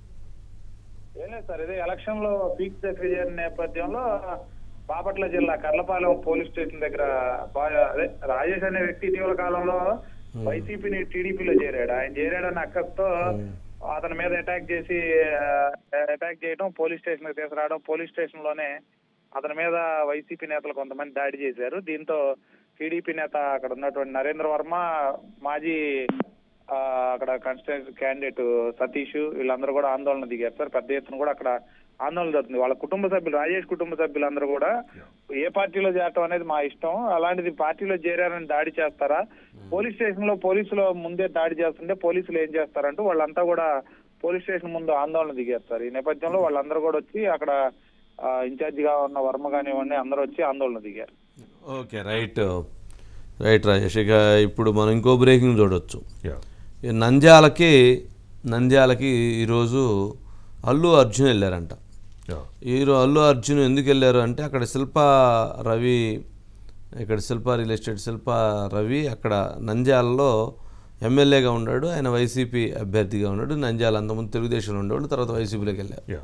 ఏం లేదు సార్ ఇదే ఎలక్షన్ లో పీక్ దగ్గర జరిగిన నేపథ్యంలో బాపట్ల జిల్లా కర్లపాలెం పోలీస్ స్టేషన్ దగ్గర బా- అదే రాజేష్ అనే వ్యక్తి ఇటీవల కాలంలో వైసీపీని టీడీపీలో చేరాడు ఆయన చేరాడన్న అక్కతో అతని మీద అటాక్ చేసి అటాక్ చేయడం పోలీస్ స్టేషన్ కి తీసుకురావడం పోలీస్ స్టేషన్ లోనే అతని మీద వైసీపీ నేతలు కొంతమంది దాడి చేశారు దీంతో టీడీపీ నేత అక్కడ ఉన్నటువంటి నరేంద్ర వర్మ మాజీ ఆ, అక్కడ కాన్స్టిట్యూన్సీ క్యాండిడేట్ సతీష్ వీళ్ళందరూ కూడా ఆందోళన దిగారు సార్ పెద్ద ఎత్తున కూడా అక్కడ ఆందోళన జరుగుతుంది వాళ్ళ కుటుంబ సభ్యులు రాజేష్ కుటుంబ సభ్యులందరూ కూడా ఏ పార్టీలో చేరటం అనేది మా ఇష్టం అలాంటిది పార్టీలో చేరారని దాడి చేస్తారా పోలీస్ స్టేషన్ లో పోలీసులు ముందే దాడి చేస్తుంటే పోలీసులు ఏం చేస్తారంటూ వాళ్ళంతా కూడా పోలీస్ స్టేషన్ ముందు ఆందోళన దిగారు సార్ ఈ నేపథ్యంలో వాళ్ళందరూ కూడా వచ్చి అక్కడ ఆ, ఇన్ఛార్జ్ గా ఉన్న వర్మ కానివ్వండి అందరూ వచ్చి ఆందోళన దిగారు ఓకే రైట్ రైట్ రాజేష్ ఇక ఇప్పుడు మనం ఇంకో బ్రేకింగ్ చూడొచ్చు Yeah. ఈ నంద్యాలకి నంద్యాలకి ఈరోజు అల్లు అర్జున్ వెళ్ళారంట Yeah. ఈరో అల్లు అర్జున్ ఎందుకు వెళ్ళారు అంటే అక్కడ శిల్ప రవి ఇక్కడ శిల్ప రియల్ ఎస్టేట్ శిల్ప రవి అక్కడ నంద్యాలలో ఎమ్మెల్యేగా ఉన్నాడు ఆయన వైసీపీ అభ్యర్థిగా ఉన్నాడు నంద్యాల అంతకుముందు తెలుగుదేశంలో ఉండేవాడు తర్వాత వైసీపీలోకి వెళ్ళారు Yeah.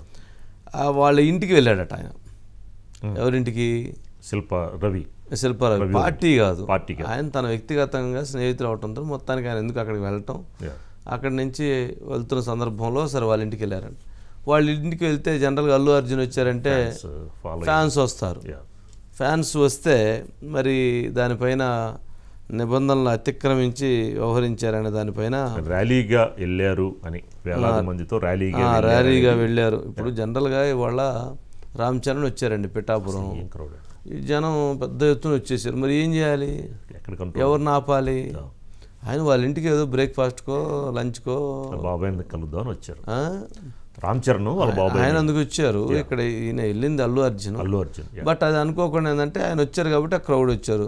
ఆ వాళ్ళ ఇంటికి వెళ్ళాడట ఆయన ఎవరింటికి శిల్ప రవి శిల్పారావు రవి పార్టీ కాదు పార్టీ కాదు. ఆయన తన వ్యక్తిగతంగా స్నేహితులు అవటంతో మొత్తానికి ఆయన ఎందుకు అక్కడికి వెళ్ళటం Yeah. అక్కడి నుంచి వెళ్తున్న సందర్భంలో సరే వాళ్ళ ఇంటికి వెళ్ళారంట వాళ్ళ ఇంటికి వెళ్తే జనరల్గా అల్లు అర్జున్ వచ్చారంటే Fans, uh, follow ఫ్యాన్స్ వస్తారు Yeah. ఫ్యాన్స్ వస్తే మరి దానిపైన నిబంధనలు అతిక్రమించి వ్యవహరించారనే దానిపైన ర్యాలీగా వెళ్ళారు అని వేలాది మందితో ర్యాలీగా ఆ, వెళ్ళారు ర్యాలీగా వెళ్ళారు ఇప్పుడు జనరల్గా ఇవాళ రామ్ చరణ్ వచ్చారండి పిఠాపురం ఏం crowd. ఈ జనం పెద్ద ఎత్తున వచ్చేసారు మరి ఏం చేయాలి ఎక్కడ కంట్రోల్ ఎవరిని ఆపాలి ఆయన వాళ్ళ ఇంటికి ఏదో బ్రేక్ఫాస్ట్కో లంచ్కో బాబాయ్ కలుద్దామని వచ్చారు ఆ? రామ్ చరణ్ వాళ్ళ బాబాయ్ ఆయన అందుకు వచ్చారు ఇక్కడ ఈయన వెళ్ళింది అల్లు అర్జున్ అల్లు అర్జున్ yeah. బట్ అది అనుకోకుండా ఏంటంటే ఆయన వచ్చారు కాబట్టి ఆ క్రౌడ్ వచ్చారు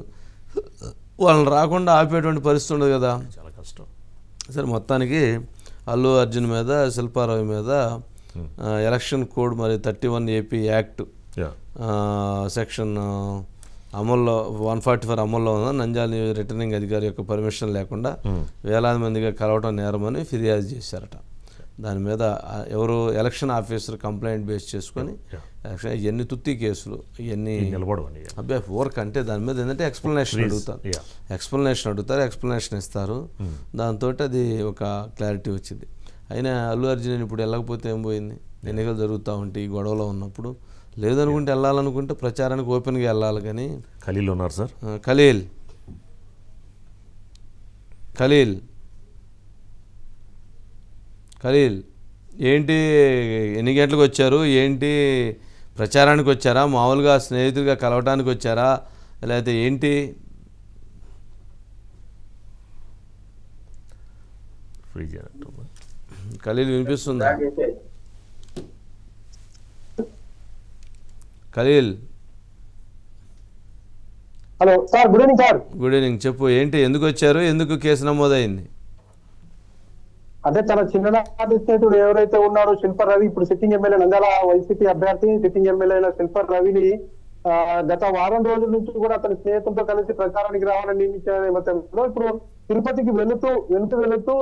వాళ్ళని రాకుండా ఆపేటువంటి పరిస్థితి ఉండదు కదా చాలా కష్టం సరే మొత్తానికి అల్లు అర్జున్ మీద శిల్పారావు మీద ఆ, ఎలక్షన్ కోడ్ మరి thirty one AP act yeah ఆ, సెక్షన్ ఆ, అమల్లో వన్ ఫార్టీ ఫోర్ అమల్లో ఉన్న నంజాల రిటర్నింగ్ అధికారి యొక్క పర్మిషన్ లేకుండా వేలాది మందిగా కలవటం నేరమని ఫిర్యాదు చేశారట దాని మీద ఆ, ఎవరు ఎలక్షన్ ఆఫీసర్ కంప్లైంట్ బేస్ చేసుకొని ఎలక్షన్ ఇవన్నీ తుత్తి కేసులు ఇవన్నీ నిలబడవని అబ్బాయి వర్క్ అంటే దాని మీద ఏంటంటే ఎక్స్ప్లెనేషన్ అడుగుతారు yeah. ఎక్స్ప్లెనేషన్ అడుగుతారు ఎక్స్ప్లెనేషన్ ఇస్తారు దాంతో అది ఒక క్లారిటీ వచ్చింది అయినా అల్లు అర్జున్ ఇప్పుడు వెళ్ళకపోతే ఏం పోయింది ఎన్నికలు జరుగుతూ ఉంటాయి ఈ గొడవలో ఉన్నప్పుడు లేదనుకుంటే వెళ్ళాలనుకుంటే ప్రచారానికి ఓపెన్గా వెళ్ళాలి కానీ ఖలీల్ ఉన్నారు సార్ ఆ, ఖలీల్ ఖలీల్ ఖలీల్ ఏంటి ఎన్ని గంటలకు వచ్చారు ఏంటి ప్రచారానికి వచ్చారా మామూలుగా స్నేహితులుగా కలవటానికి వచ్చారా లేకపోతే ఏంటి ఫ్రీ చేయాలంటున్నా ఖలీల్ వినిపిస్తుందా Khalil hello sir good evening sir good evening చెప్పు ఏంటి ఎందుకు వచ్చారు ఎందుకు కేసు నమోదైంది అదే తన చిన్ననాటి స్నేహితుడు ఎవరైతే ఉన్నాడో శిల్ప రవి ఇప్పుడు సిట్టింగ్ ఎమ్మెల్యే నంద్యాల వైసీపీ అభ్యర్థి సిట్టింగ్ ఎమ్మెల్యే అయిన శిల్ప రవిని ఆ, గత వారం రోజుల నుంచి కూడా అతని స్నేహితులతో కలిసి ప్రచారానికి రావాలని నియమించిన నేపథ్యంలో ఇప్పుడు తిరుపతికి వెళుతూ వెళుతూ వెళుతూ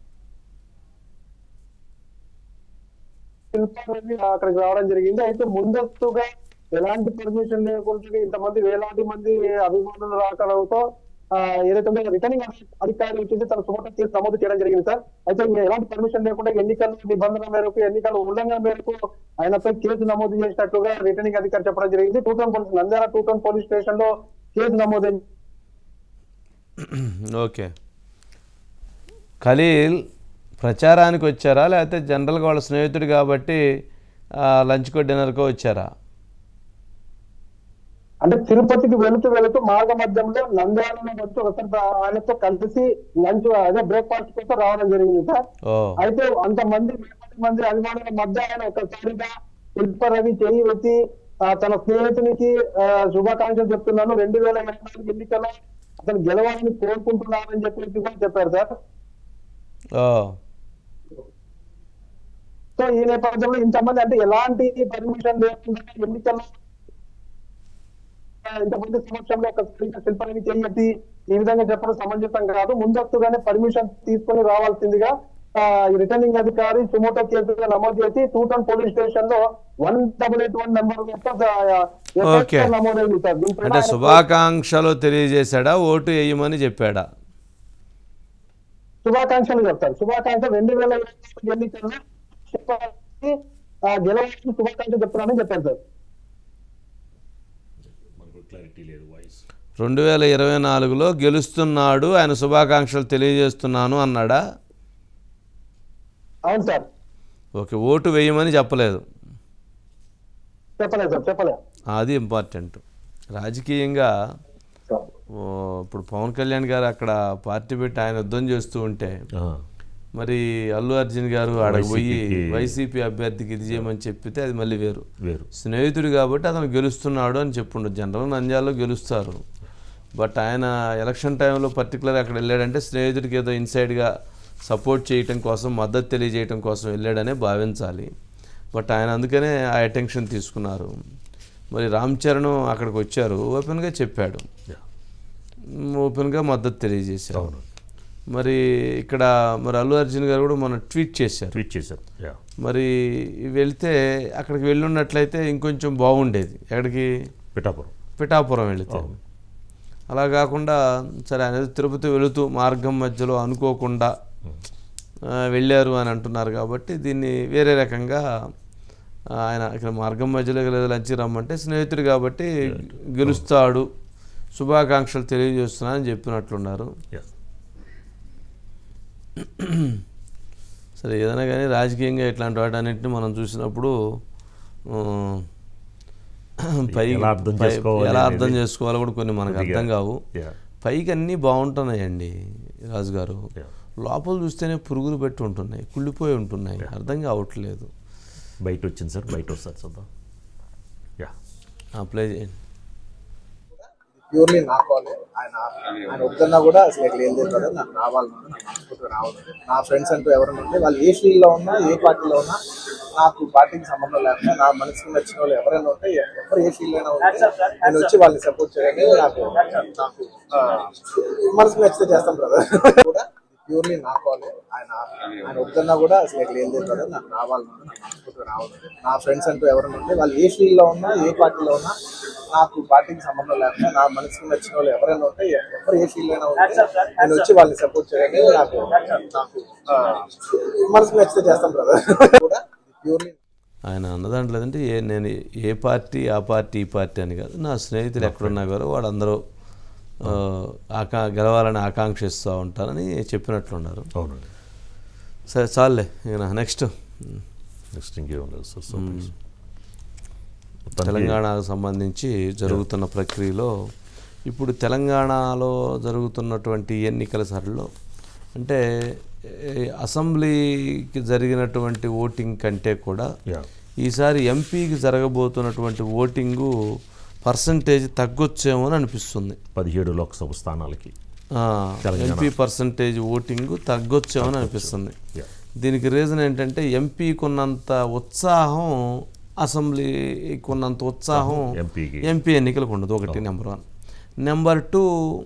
శిల్ప రవి అక్కడికి రావడం జరిగింది అయితే ముందస్తుగా ఎలాంటి పర్మిషన్ లేకుండా ఇంతమంది వేలాది మంది అభిమానులు రాకడంతో ఆ, ఏదైతే ఉందో రిటర్నింగ్ అధికారి వచ్చేసి తన సుమత కేసు నమోదు చేయడం జరిగింది సార్ అయితే ఇంకా ఎలాంటి పర్మిషన్ లేకుండా ఎన్నికల నిబంధనల మేరకు ఎన్నికల ఉల్లంఘన మేరకు ఆయనపై కేసు నమోదు చేసినట్లుగా రిటర్నింగ్ అధికారి చెప్పడం జరిగింది two town police Nandyal two town police station లో కేసు నమోదైంది ఓకే ఖలీల్ ప్రచారానికి వచ్చారా లేకపోతే జనరల్గా వాళ్ళ స్నేహితుడు కాబట్టి ఆ, లంచ్కో డిన్నర్కో వచ్చారా అంటే తిరుపతికి వెళుతూ వెళుతూ మార్గ మధ్యంలో నంద్యాలలో వచ్చి ఒకసారి ఆయనతో కలిసి లంచ్ అదే బ్రేక్ఫాస్ట్ కోసం రావడం జరిగింది సార్ ఓ అయితే అంతమంది వేలాది మంది అభిమానుల మధ్య ఆయన ఒకసారిగా శిల్ప రవి చేయి వెత్తి ఆ, తన స్నేహితునికి ఆ, శుభాకాంక్షలు చెప్తున్నాను రెండు వేల ఇరవై నాలుగు ఎన్నికల్లో అతను గెలవాలని కోరుకుంటున్నారని చెప్పేసి కూడా చెప్పారు సార్ ఓ సో ఈ నేపథ్యంలో ఇంతమంది అంటే ఎలాంటి పర్మిషన్ లేకుండా ఎన్నికల్లో ఆ, ఇంతమంది సమక్షంలో ఒకసారిగా శిల్పానికి చేయట్టి ఈ విధంగా చెప్పడం సమంజసం కాదు ముందస్తుగానే పర్మిషన్ తీసుకొని రావాల్సిందిగా ఆ, ఈ రిటర్నింగ్ అధికారి సుమోటో కేసుగా నమోదు చేసి టూ టౌన్ పోలీస్ స్టేషన్ లో one double eight one number okay. నమోదైంది సార్ దీనిపైన అంటే ఆయన- శుభాకాంక్షలు తెలియజేశాడా ఓటు వేయమని చెప్పాడా శుభాకాంక్షలు చెప్తారు శుభాకాంక్ష రెండు వేల ఇరవై నాలుగు ఎన్నికల్లో శిల్పానికి, ఆ, గెలవాలని శుభాకాంక్షలు చెప్తున్నానని చెప్పారు సార్ క్లారిటీ లేదు వాయిస్ రెండు వేల ఇరవై నాలుగులో గెలుస్తున్నాడు ఆయన శుభాకాంక్షలు తెలియజేస్తున్నాను అన్నాడా అవును సార్ ఓకే ఓటు వేయమని చెప్పలేదు చెప్పలేదు సార్ చెప్పలేదు అది ఇంపార్టెంట్ రాజకీయంగా సార్ ఓ, ఇప్పుడు పవన్ కళ్యాణ్ గారు అక్కడ పార్టీ పెట్టి ఆయన యుద్ధం చేస్తూ ఉంటే మరి అల్లు అర్జున్ గారు ఆడకు పోయి వైసీపీకి- వైసీపీ అభ్యర్థికి ఇది చేయమని చెప్పితే అది మళ్ళీ వేరు వేరు స్నేహితుడు కాబట్టి అతను గెలుస్తున్నాడు అని చెప్పుండు జనరల్ నంద్యాలలో గెలుస్తారు బట్ ఆయన ఎలక్షన్ టైంలో పర్టికులర్ అక్కడ వెళ్ళాడంటే స్నేహితుడికి ఏదో ఇన్సైడ్గా సపోర్ట్ చేయటం కోసం మద్దతు తెలియజేయటం కోసం వెళ్ళాడనే భావించాలి బట్ ఆయన అందుకనే ఆ అటెన్షన్ తీసుకున్నారు మరి రామ్ చరణ్ అక్కడికి వచ్చారు ఓపెన్గా చెప్పాడు మ్, ఓపెన్గా మద్దతు తెలియజేశారు అవును. మరి ఇక్కడ మరి అల్లు అర్జున్ గారు కూడా మన ట్వీట్ చేశారు ట్వీట్ చేశారు యా మరి వెళ్తే అక్కడికి వెళ్ళున్నట్లయితే ఇంకొంచెం బాగుండేది ఎక్కడికి పిఠాపురం పిఠాపురం వెళితే అలా కాకుండా సరే అనేది తిరుపతి వెళుతూ మార్గం మధ్యలో అనుకోకుండా ఆ, వెళ్ళారు అని అంటున్నారు కాబట్టి దీన్ని వేరే రకంగా ఆ, ఆయన ఇక్కడ మార్గం మధ్యలో లేదా లంచి రమ్మంటే స్నేహితుడు కాబట్టి గెలుస్తాడు శుభాకాంక్షలు తెలియజేస్తున్నా అని చెప్పినట్లున్నారు యా సరే ఏదైనా కానీ రాజకీయంగా ఇట్లాంటి వాటన్నిటిని మనం చూసినప్పుడు ఆ, పై ఎలా అర్థం పై- చేసుకోవాలి ఎలా అనేది అర్థం చేసుకోవాలో కూడా కొన్ని మనకు కొద్దిగా, అర్థం కావు యా పైకి అన్నీ బాగుంటున్నాయండి రాజుగారు Yeah. లోపల చూస్తేనే పురుగులు పెట్టి ఉంటున్నాయి కుళ్ళిపోయి ఉంటున్నాయి అర్థం కావట్లేదు బయట వచ్చింది సార్ బయట వస్తారు చూద్దాం యా అప్లై చేయండి ప్యూర్లీ నా కాలే ఆయన ఆయన వద్దన్నా కూడా అసలు ఇట్లా ఏం తెలియదు నాకు రావాలని నాకు మనస్ఫూర్తిగా రావాలి నా ఫ్రెండ్స్ అంటూ ఎవరైనా ఉంటే వాళ్ళు ఏ ఫీల్డ్లో ఉన్నా ఏ పార్టీలో ఉన్నా నాకు పార్టీకి సంబంధం లేకుండా నా మనసుకు నచ్చిన వాళ్ళు ఎవరైనా ఉంటే ఎవరు ఏ ఫీల్డ్ అయినా ఉంటే నేను వచ్చి వాళ్ళని సపోర్ట్ చేయాలి నాకు నాకు ఆ, మనసుకు నచ్చితే చేస్తాం కదా కూడా ప్యూర్లీ నా కాలే ఆయన ఆయన వద్దన్నా కూడా అసలు ఇట్లా ఏం తెలియదు నాకు రావాలని నాకు మనస్ఫూర్తిగా రావాలి నా ఫ్రెండ్స్ అంటూ ఎవరైనా ఉంటే వాళ్ళు ఏ ఫీల్డ్లో ఉన్నా ఏ పార్టీలో ఉన్నా నాకు పార్టీకి సంబంధం లేకుండా నా మనసుకు నచ్చిన వాళ్ళు ఎవరైనా ఉంటే ఎవరు ఏ ఫీల్డ్ అయినా ఉంటే నేను వచ్చి వాళ్ళని సపోర్ట్ చేయాలి నాకు నాకు ఆ, మనసుకు నచ్చితే చేస్తాం కదా కూడా ప్యూర్లీ ఆయన అన్నదాంట్లో అంటే ఏ నేను ఏ పార్టీ ఆ పార్టీ ఈ పార్టీ అని కాదు నా స్నేహితులు ఎక్కడున్నా కూడా వాళ్ళందరూ ఆ, ఆకా గెలవాలని ఆకాంక్షిస్తూ ఉంటారని చెప్పినట్లున్నారు అవునండి సరే చాలులే ఇక నెక్స్ట్ నెక్స్ట్ ఇంకేం లేదు సార్ సో తెలంగాణకు సంబంధించి జరుగుతున్న ప్రక్రియలో ఇప్పుడు తెలంగాణలో జరుగుతున్నటువంటి ఎన్నికల సరళిలో అంటే ఏ, అసెంబ్లీకి జరిగినటువంటి ఓటింగ్ కంటే కూడా యా ఈసారి ఎంపీకి జరగబోతున్నటువంటి ఓటింగు పర్సంటేజ్ తగ్గొచ్చేమో అని అనిపిస్తుంది పదిహేడు లోక్సభ స్థానాలకి ఆ, తెలంగాణ. ఎంపీ పర్సంటేజ్ ఓటింగ్ తగ్గొచ్చేమో అని అనిపిస్తుంది Yeah. దీనికి రీజన్ ఏంటంటే ఎంపీకి ఉన్నంత ఉత్సాహం అసెంబ్లీకి ఉన్నంత ఉత్సాహం ఎంపీకి. ఎంపీ ఎన్నికలకు ఉండదు ఒకటి number one number two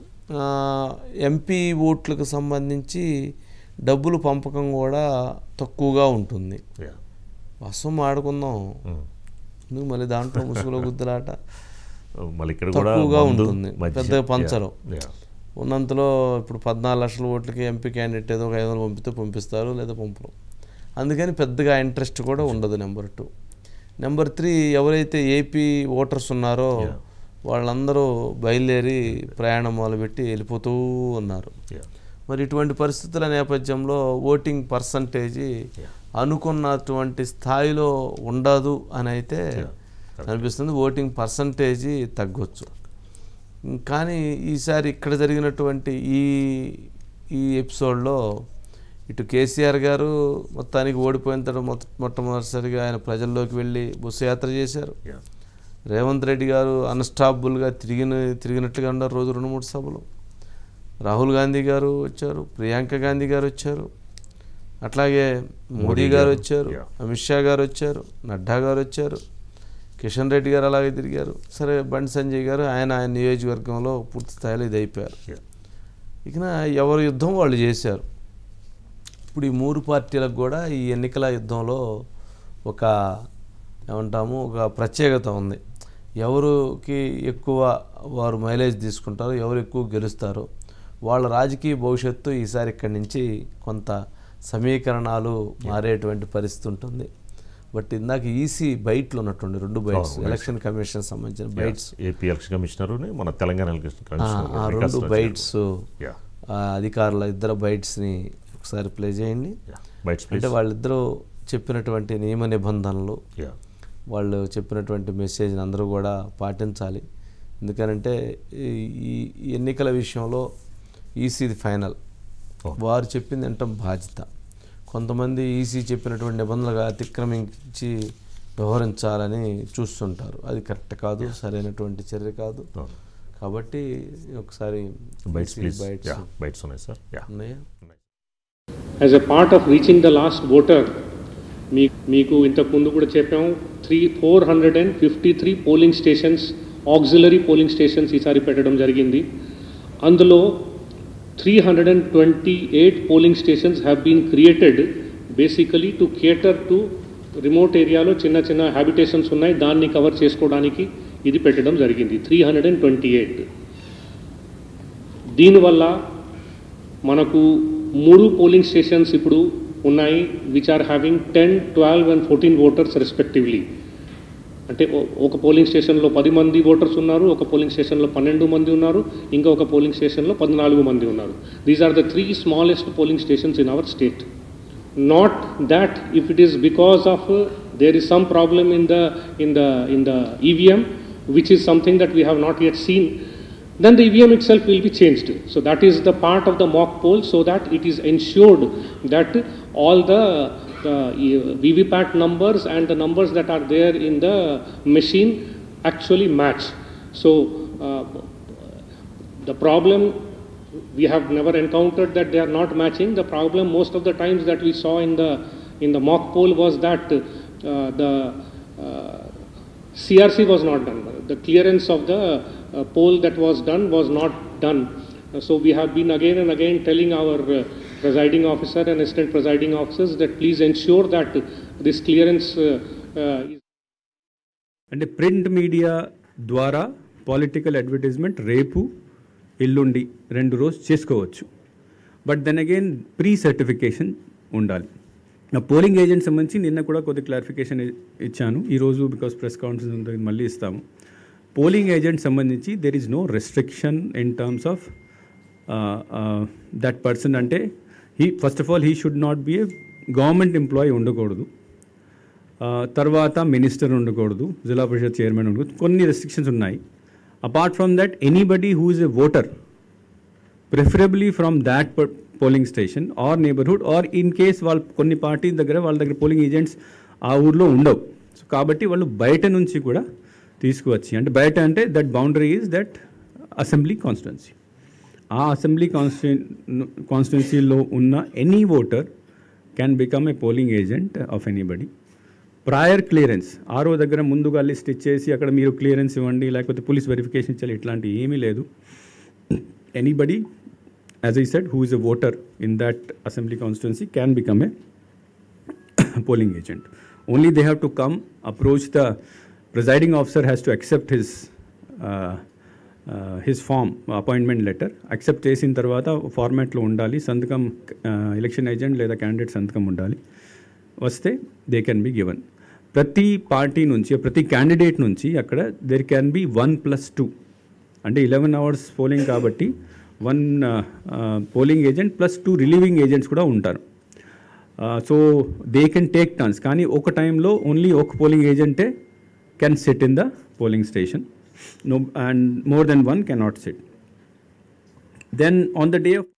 MP ఓట్లకు సంబంధించి డబ్బులు పంపకం కూడా తక్కువగా ఉంటుంది Yeah. వసం ఆడుకుందాం నువ్వు మళ్ళీ దాంట్లో ముసుగులో గుద్దులాట మళ్ళీ ఇక్కడ కూడా తక్కువగా మందు, ఉంటుంది మద్యం. పెద్దగా పంచరు Yeah. Yeah. ఉన్నంతలో ఇప్పుడు పద్నాలుగు లక్షల ఓట్లకి ఎంపీ క్యాండిడేట్ ఏదో ఒక ఐదు వందలు పంపితే పంపిస్తారు లేదా పంపరు అందుకని పెద్దగా ఇంట్రెస్ట్ కూడా ఉండదు నెంబర్ టూ నెంబర్ త్రీ ఎవరైతే ఏపీ ఓటర్స్ ఉన్నారో వాళ్ళందరూ బయలుదేరి ప్రయాణం మొదలుపెట్టి వెళ్ళిపోతూ ఉన్నారు Yeah. మరి ఇటువంటి పరిస్థితుల నేపథ్యంలో ఓటింగ్ పర్సంటేజీ అనుకున్నటువంటి స్థాయిలో ఉండదు అని అయితే అనిపిస్తుంది ఓటింగ్ పర్సంటేజీ తగ్గొచ్చు కానీ ఈసారి ఇక్కడ జరిగినటువంటి ఈ ఈ ఎపిసోడ్లో ఇటు కేసీఆర్ గారు మొత్తానికి ఓడిపోయిన తర్వాత మొట్ట మొట్టమొదటిసారిగా ఆయన ప్రజల్లోకి వెళ్ళి బస్సు యాత్ర చేశారు Yeah. రేవంత్ రెడ్డి గారు అన్స్టాపుల్గా తిరిగిన తిరిగినట్లుగా ఉన్నారు రోజు రెండు మూడు సభలు రాహుల్ గాంధీ గారు వచ్చారు ప్రియాంక గాంధీ గారు వచ్చారు అట్లాగే మోడీ గారు వచ్చారు Yeah. అమిత్ షా గారు వచ్చారు నడ్డా గారు వచ్చారు కిషన్ రెడ్డి గారు అలాగే తిరిగారు సరే బండి సంజయ్ గారు ఆయన ఆయన నియోజకవర్గంలో పూర్తి స్థాయిలో ఇది అయిపోయారు Yeah. ఇక ఎవరి యుద్ధం వాళ్ళు చేశారు ఇప్పుడు ఈ మూడు పార్టీలకు కూడా ఈ ఎన్నికల యుద్ధంలో ఒక ఏమంటాము ఒక ప్రత్యేకత ఉంది ఎవరికి ఎక్కువ వారు మైలేజ్ తీసుకుంటారో ఎవరు ఎక్కువ గెలుస్తారో వాళ్ళ రాజకీయ భవిష్యత్తు ఈసారి ఇక్కడి నుంచి కొంత సమీకరణాలు మారేటువంటి పరిస్థితి ఉంటుంది బట్ ఇందాక ఈసీ బయట్లు ఉన్నట్టుండి రెండు బైట్స్ అవును, ఎలక్షన్ కమిషన్ సంబంధించిన బైట్స్ ఏపీ ఎలక్షన్ కమిషనర్ మన తెలంగాణ ఎలక్షన్ ఆ, కమిషనర్ ఆ వికాస్ రెండు రాజ్ బైట్స్ గారు. Yeah. ఆ అధికారుల ఇద్దరు బైట్స్ని ఒకసారి ప్లే చేయండి Yeah. Bites, please. అంటే వాళ్ళిద్దరూ చెప్పినటువంటి నియమ నిబంధనలు Yeah. వాళ్ళు చెప్పినటువంటి మెసేజ్ని అందరూ కూడా పాటించాలి ఎందుకనంటే ఈ ఈ- ఈ ఎన్నికల విషయంలో ఈసీది ఫైనల్ వారు చెప్పింది వినటం బాధ్యత కొంతమంది ఈసీ చెప్పినటువంటి నిబంధనలుగా అతిక్రమించి వ్యవహరించాలని చూస్తుంటారు అది కరెక్ట్ కాదు సరైనటువంటి చర్య కాదు కాబట్టి ఒకసారి bites EC please bites yeah bites ఉన్నాయి సార్ యా ఉన్నాయా as a part of reaching the last voter మీ మీకు ఇంతకుముందు కూడా చెప్పాము three four hundred and fifty three polling stations auxiliary polling stations ఈసారి పెట్టడం జరిగింది అందులో three hundred and twenty eight polling stations have been created basically to cater to remote ఏరియాలో చిన్న చిన్న హ్యాబిటేషన్స్ ఉన్నాయి దాన్ని కవర్ చేసుకోవడానికి ఇది పెట్టడం జరిగింది three hundred and twenty eight దీనివల్ల మనకు మూడు పోలింగ్ స్టేషన్స్ ఇప్పుడు ఉన్నాయి which are having ten twelve and fourteen voters respectively అంటే ఓ- ఒక పోలింగ్ స్టేషన్లో పది మంది ఓటర్స్ ఉన్నారు ఒక పోలింగ్ స్టేషన్లో పన్నెండు మంది ఉన్నారు ఇంకా ఒక పోలింగ్ స్టేషన్లో పద్నాలుగు మంది ఉన్నారు these are the three smallest polling stations in our state not that if it is because of there is some problem in the in the in the EVM, which is something that we have not yet seen, then the EVM itself will be changed. So that is the part of the mock poll, so that it is ensured that all the the uh, VVPAT numbers and the numbers that are there in the machine actually match. So uh, the problem we have never encountered that they are not matching. The problem most of the times that we saw in the in the mock poll was that uh, the uh, CRC was not done. The clearance of the uh, poll that was done was not done. Uh, so we have been again and again telling our uh, presiding officer and assistant presiding officers that please ensure that this clearance uh, uh, is అంటే ప్రింట్ మీడియా ద్వారా పాలిటికల్ అడ్వర్టైజ్మెంట్ రేపు ఎల్లుండి రెండు రోజు చేసుకోవచ్చు but then again pre certification ఉండాలి నా పోలింగ్ ఏజెంట్ సంబంధించి నిన్న కూడా కొద్ది క్లారిఫికేషన్ ఇచ్చాను ఈరోజు బికాస్ ప్రెస్ కాన్ఫరెన్స్ ఉంటుంది మళ్ళీ ఇస్తాము పోలింగ్ ఏజెంట్ సంబంధించి there is no restriction in terms of that person అంటే he first of all he should not be a government employee ఉండకూడదు ఆ, తర్వాత మినిస్టర్ ఉండకూడదు జిల్లా పరిషత్ చైర్మన్ ఉండకూడదు కొన్ని రెస్ట్రిక్షన్స్ ఉన్నాయి apart from that anybody who is a voter preferably from that polling station or neighbourhood or in case వాళ్ళ కొన్ని పార్టీ దగ్గర వాళ్ళ దగ్గర పోలింగ్ ఏజెంట్స్ ఆ ఊర్లో ఉండవు సో కాబట్టి వాళ్ళు బయట నుంచి కూడా తీసుకువచ్చి అంటే బయట అంటే that boundary is that assembly constituency ఆ అసెంబ్లీ కాన్స్టిట్యూ కాన్స్టిట్యున్సీలో ఉన్న any voter can become a polling agent of anybody prior clearance RO దగ్గర ముందుగా లిస్ట్ ఇచ్చేసి అక్కడ మీరు క్లియరెన్స్ ఇవ్వండి లేకపోతే పోలీస్ వెరిఫికేషన్ ఇచ్చాలి ఇట్లాంటి ఏమీ లేదు anybody as I said who is a voter in that assembly constituency can become a polling agent. Only they have to come, approach the presiding officer has to accept his uh, uh, his form appointment letter accept చేసిన తర్వాత ఫార్మాట్లో ఉండాలి సంతకం ఎలక్షన్ ఏజెంట్ లేదా క్యాండిడేట్ సంతకం ఉండాలి వస్తే దే కెన్ బి గివన్ ప్రతి పార్టీ నుంచి ప్రతి క్యాండిడేట్ నుంచి అక్కడ there can be one plus two అంటే ఇలెవెన్ అవర్స్ పోలింగ్ కాబట్టి one polling agent plus two relieving agents కూడా ఉంటారు so they can take turns కానీ ఒక టైంలో ఓన్లీ ఒక పోలింగ్ ఏజెంటే can sit in the polling station no and more then one can not sit then on the day of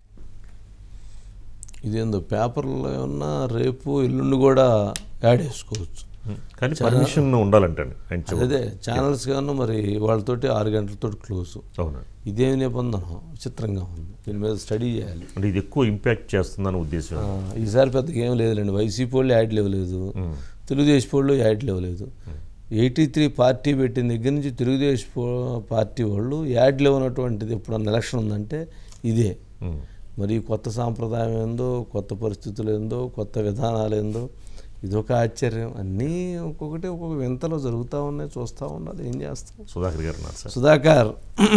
ఇదేందో పేపర్లో ఏమన్నా రేపు ఎల్లుండి కూడా యాడ్ చేసుకోవచ్చు కానీ చాలా- పర్మిషన్ ఉండాలంటండి ఆయన చెవులు. అదే ఛానల్స్ గాను మరి వాళ్ళతోటి ఆరు గంటలతో క్లోజ్ అవును ఇదేమి నిబంధన విచిత్రంగా ఉంది దీని మీద స్టడీ చేయాలి అంటే ఇది ఎక్కువ ఇంపాక్ట్ చేస్తుందని ఉద్దేశం ఆ, ఈసారి పెద్దగా ఏం లేదులేండి వైసీపీ వాళ్ళు యాడ్ లేవలేదు తెలుగుదేశం వాళ్ళు యాడ్ లేవలేదు ఎయిటీ త్రీ పార్టీ పెట్టిన దగ్గర నుంచి తెలుగుదేశం పో- పార్టీ వాళ్ళు యాడ్ లేవనటువంటిది ఎప్పుడన్నా ఎలక్షన్ ఉందంటే ఇదే మరి కొత్త సాంప్రదాయం ఏందో కొత్త పరిస్థితులు ఏందో కొత్త విధానాలు ఏందో ఇదొక ఆశ్చర్యం అన్నీ ఒక్కొక్కటి ఒక్కొక్క వింతలో జరుగుతూ ఉన్నాయి చూస్తూ ఉన్నది ఏం చేస్తాం సుధాకర్ గారు ఉన్నారు సార్ సుధాకర్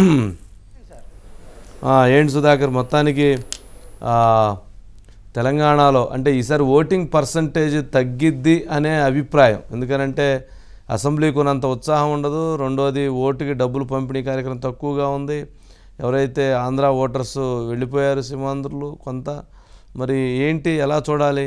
ఆ, ఏంటి సుధాకర్ మొత్తానికి ఆ, తెలంగాణలో అంటే ఈసారి ఓటింగ్ పర్సంటేజ్ తగ్గిద్ది అనే అభిప్రాయం ఎందుకనంటే అసెంబ్లీకి ఉన్నంత ఉత్సాహం ఉండదు రెండోది ఓటుకి డబ్బులు పంపిణీ కార్యక్రమం తక్కువగా ఉంది ఎవరైతే ఆంధ్ర ఓటర్స్ వెళ్ళిపోయారు సీమాంధ్రులు కొంత మరి ఏంటి ఎలా చూడాలి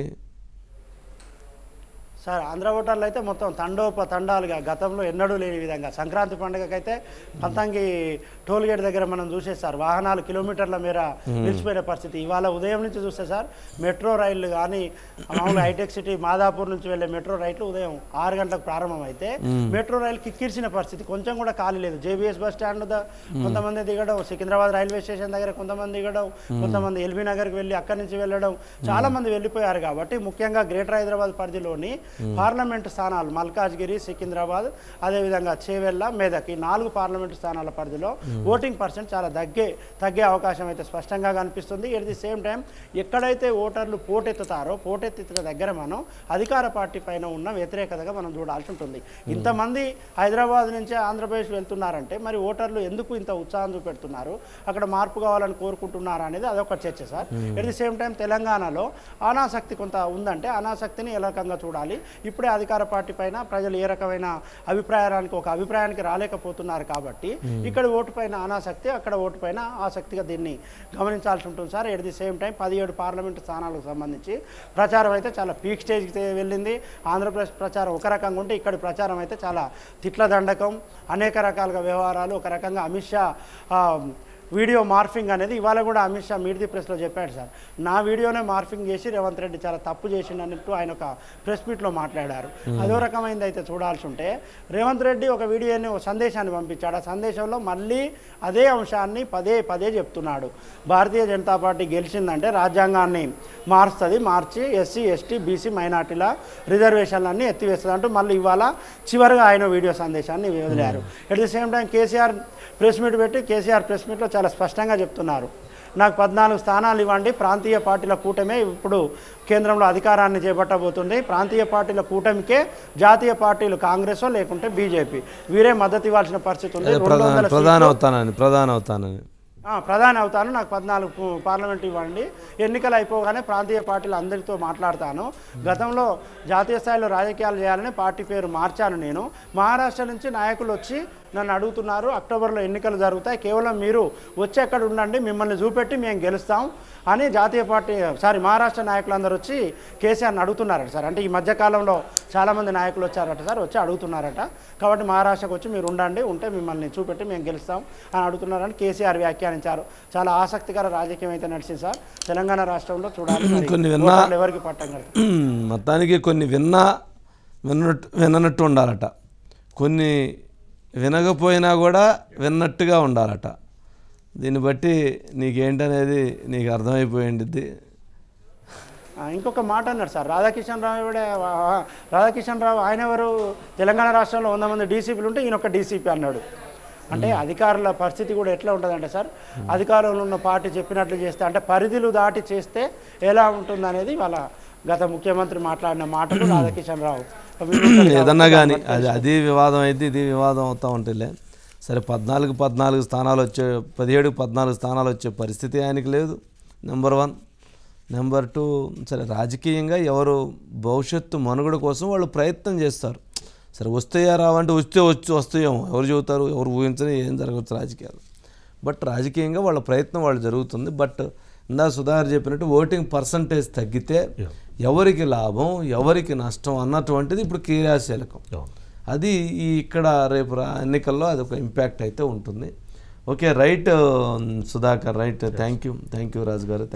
సార్ ఆంధ్ర ఓటర్లు అయితే మొత్తం తండోప తండాలుగా గతంలో ఎన్నడూ లేని విధంగా సంక్రాంతి పండుగకైతే పంతంగి టోల్ గేట్ దగ్గర మనం చూసే సార్ వాహనాలు కిలోమీటర్ల మేర Hmm. నిలిచిపోయిన పరిస్థితి ఇవాళ ఉదయం నుంచి చూస్తే సార్ మెట్రో రైళ్లు కానీ మామూలు హైటెక్ సిటీ మాదాపూర్ నుంచి వెళ్ళే మెట్రో రైళ్లు ఉదయం ఆరు గంటలకు ప్రారంభమైతే Hmm. మెట్రో రైలు కిక్కిరిసిన పరిస్థితి కొంచెం కూడా ఖాళీ లేదు జేబీఎస్ బస్ స్టాండ్ ద- Hmm. కొంతమంది దిగడం సికింద్రాబాద్ రైల్వే స్టేషన్ దగ్గర కొంతమంది దిగడం Hmm. కొంతమంది ఎల్బీ నగర్కి వెళ్ళి అక్కడి నుంచి వెళ్ళడం చాలా మంది వెళ్ళిపోయారు కాబట్టి ముఖ్యంగా గ్రేటర్ హైదరాబాద్ పరిధిలోని Hmm. పార్లమెంటు స్థానాలు మల్కాజ్గిరి సికింద్రాబాద్ అదేవిధంగా చేవెళ్ళ మెదక్ ఈ నాలుగు పార్లమెంటు స్థానాల పరిధిలో Hmm. ఓటింగ్ పర్సెంట్ చాలా తగ్గే తగ్గే అవకాశం అయితే స్పష్టంగా కనిపిస్తుంది ఎట్ ది సేమ్ టైం ఎక్కడైతే ఓటర్లు పోటెత్తుతారో పోటెత్తిన దగ్గర మనం అధికార పార్టీ పైన ఉన్న వ్యతిరేకతగా మనం చూడాల్సి ఉంటుంది ఇంతమంది హైదరాబాద్ నుంచి ఆంధ్రప్రదేశ్ వెళ్తున్నారంటే మరి ఓటర్లు ఎందుకు ఇంత ఉత్సాహం చూపెడుతున్నారు అక్కడ మార్పు కావాలని కోరుకుంటున్నారా అనేది అదొక చర్చ sir Hmm. At the same time తెలంగాణలో అనాసక్తి కొంత ఉందంటే అనాసక్తిని ఏ రకంగా చూడాలి ఇప్పుడే అధికార పార్టీ పైన ప్రజలు ఏ రకమైన అభిప్రాయానికి ఒక అభిప్రాయానికి రాలేకపోతున్నారు కాబట్టి Hmm. ఇక్కడ ఓటు పైన అనాసక్తి అక్కడ ఓటు పైన ఆసక్తిగా దీన్ని గమనించాల్సి ఉంటుంది sir at the same time పదిహేడు పార్లమెంటు స్థానాలకు సంబంధించి ప్రచారం అయితే చాలా పీక్ స్టేజ్కి వెళ్ళింది ఆంధ్రప్రదేశ్ ప్రచారం ఒక రకంగా ఉంటే ఇక్కడి ప్రచారం అయితే చాలా తిట్ల దండకం అనేక రకాలుగా వ్యవహారాలు ఒక రకంగా అమిత్ షా ఆ, వీడియో మార్ఫింగ్ అనేది ఇవాళ కూడా అమిత్ షా మీడిది ప్రెస్లో చెప్పాడు సార్ నా వీడియోనే మార్ఫింగ్ చేసి రేవంత్ రెడ్డి చాలా తప్పు చేసిండు అన్నట్టు ఆయన ఒక ప్రెస్ మీట్లో మాట్లాడారు Hmm. అదో రకమైనది అయితే చూడాల్సి ఉంటే రేవంత్ రెడ్డి ఒక వీడియోని ఒక సందేశాన్ని పంపించాడు ఆ సందేశంలో మళ్ళీ అదే అంశాన్ని పదే పదే చెప్తున్నాడు భారతీయ జనతా పార్టీ గెలిచిందంటే రాజ్యాంగాన్ని మారుస్తుంది మార్చి ఎస్సీ ఎస్టీ బీసీ మైనార్టీల రిజర్వేషన్లన్నీ ఎత్తివేస్తుంది అంటూ మళ్ళీ ఇవాళ చివరిగా ఆయన వీడియో సందేశాన్ని వదిలారు at the same time KCR press meet పెట్టి కేసీఆర్ ప్రెస్ మీట్లో చాలా స్పష్టంగా చెప్తున్నారు నాకు పద్నాలుగు స్థానాలు ఇవ్వండి ప్రాంతీయ పార్టీల కూటమే ఇప్పుడు కేంద్రంలో అధికారాన్ని చేపట్టబోతుంది ప్రాంతీయ పార్టీల కూటమికే జాతీయ పార్టీలు కాంగ్రెస్ లేకుంటే బీజేపీ వీరే మద్దతు ఇవ్వాల్సిన పరిస్థితి ఉంది అదే రెండు ప్రధాన వందల ప్రధాన సీట్లు- అవుతానని ప్రధాన అవుతానని ఆ, ప్రధాని అవుతాను నాకు పద్నాలుగు పు- పార్లమెంట్ ఇవ్వండి ఎన్నికలు అయిపోగానే ప్రాంతీయ పార్టీలు అందరితో మాట్లాడతాను గతంలో జాతీయ స్థాయిలో రాజకీయాలు చేయాలని పార్టీ పేరు మార్చాను నేను మహారాష్ట్ర నుంచి నాయకులు వచ్చి నన్ను అడుగుతున్నారు అక్టోబర్లో ఎన్నికలు జరుగుతాయి కేవలం మీరు వచ్చి అక్కడ ఉండండి మిమ్మల్ని చూపెట్టి మేము గెలుస్తాం అని జాతీయ పార్టీ సారీ మహారాష్ట్ర నాయకులందరూ వచ్చి కేసీఆర్ని అడుగుతున్నారట సార్ అంటే ఈ మధ్యకాలంలో చాలామంది నాయకులు వచ్చారట సార్ వచ్చి అడుగుతున్నారట కాబట్టి మహారాష్ట్రకు వచ్చి మీరు ఉండండి ఉంటే మిమ్మల్ని చూపెట్టి మేము గెలుస్తాం అని అడుగుతున్నారని కేసీఆర్ వ్యాఖ్యానించారు చాలా ఆసక్తికర రాజకీయం అయితే నడిచింది సార్ తెలంగాణ రాష్ట్రంలో చూడాలి మరి కొన్ని విన్నా ఓటర్లు ఎవరికి పట్టం కడతారు మొత్తానికి కొన్ని విన్నా విన్నట్టు విననట్టు ఉండాలట కొన్ని వినకపోయినా కూడా విన్నట్టుగా ఉండాలట దీన్ని బట్టి నీకేంటనేది నీకు అర్థమైపోయింది ఆ, ఇంకొక మాట అన్నాడు సార్ రాధాకిషన్ రావు కూడా ఆ, రాధాకిషన్ రావు ఆయన ఎవరు తెలంగాణ రాష్ట్రంలో వంద మంది డీసీపీలు ఉంటే ఈయన ఒక డీసీపీ అన్నాడు అంటే అధికారుల పరిస్థితి కూడా ఎట్లా ఉంటుందంటే సార్ అధికారంలో ఉన్న పార్టీ చెప్పినట్లు చేస్తే అంటే పరిధులు దాటి చేస్తే ఎలా ఉంటుంది అనేది వాళ్ళ గత ముఖ్యమంత్రి మాట్లాడిన మాటలు రాధాకిషన్ రావు ఏదన్నా కానీ అది అది వివాదం అయితే ఇది వివాదం అవుతూ ఉంటుందిలే సరే పద్నాలుగు పద్నాలుగు స్థానాలు వచ్చే పదిహేడు పద్నాలుగు స్థానాలు వచ్చే పరిస్థితి ఆయనకి లేదు నెంబర్ వన్ నెంబర్ టూ సరే రాజకీయంగా ఎవరు భవిష్యత్తు మనుగడ కోసం వాళ్ళు ప్రయత్నం చేస్తారు సరే వస్తాయా రావంటే వస్తే వచ్చి వస్తాయేమో ఎవరు చెబుతారు ఎవరు ఊహించని ఏం జరగవచ్చు రాజకీయాలు బట్ రాజకీయంగా వాళ్ళ ప్రయత్నం వాళ్ళు జరుగుతుంది బట్ ఇందా సుధాకర్ చెప్పినట్టు ఓటింగ్ పర్సంటేజ్ తగ్గితే ఎవరికి లాభం ఎవరికి నష్టం అన్నటువంటిది ఇప్పుడు క్రియాశీలకం అది ఈ ఇక్కడ రేపు రా- ఎన్నికల్లో అది ఒక ఇంపాక్ట్ అయితే ఉంటుంది okay right Sudhakar right thank you thank you Raju గారు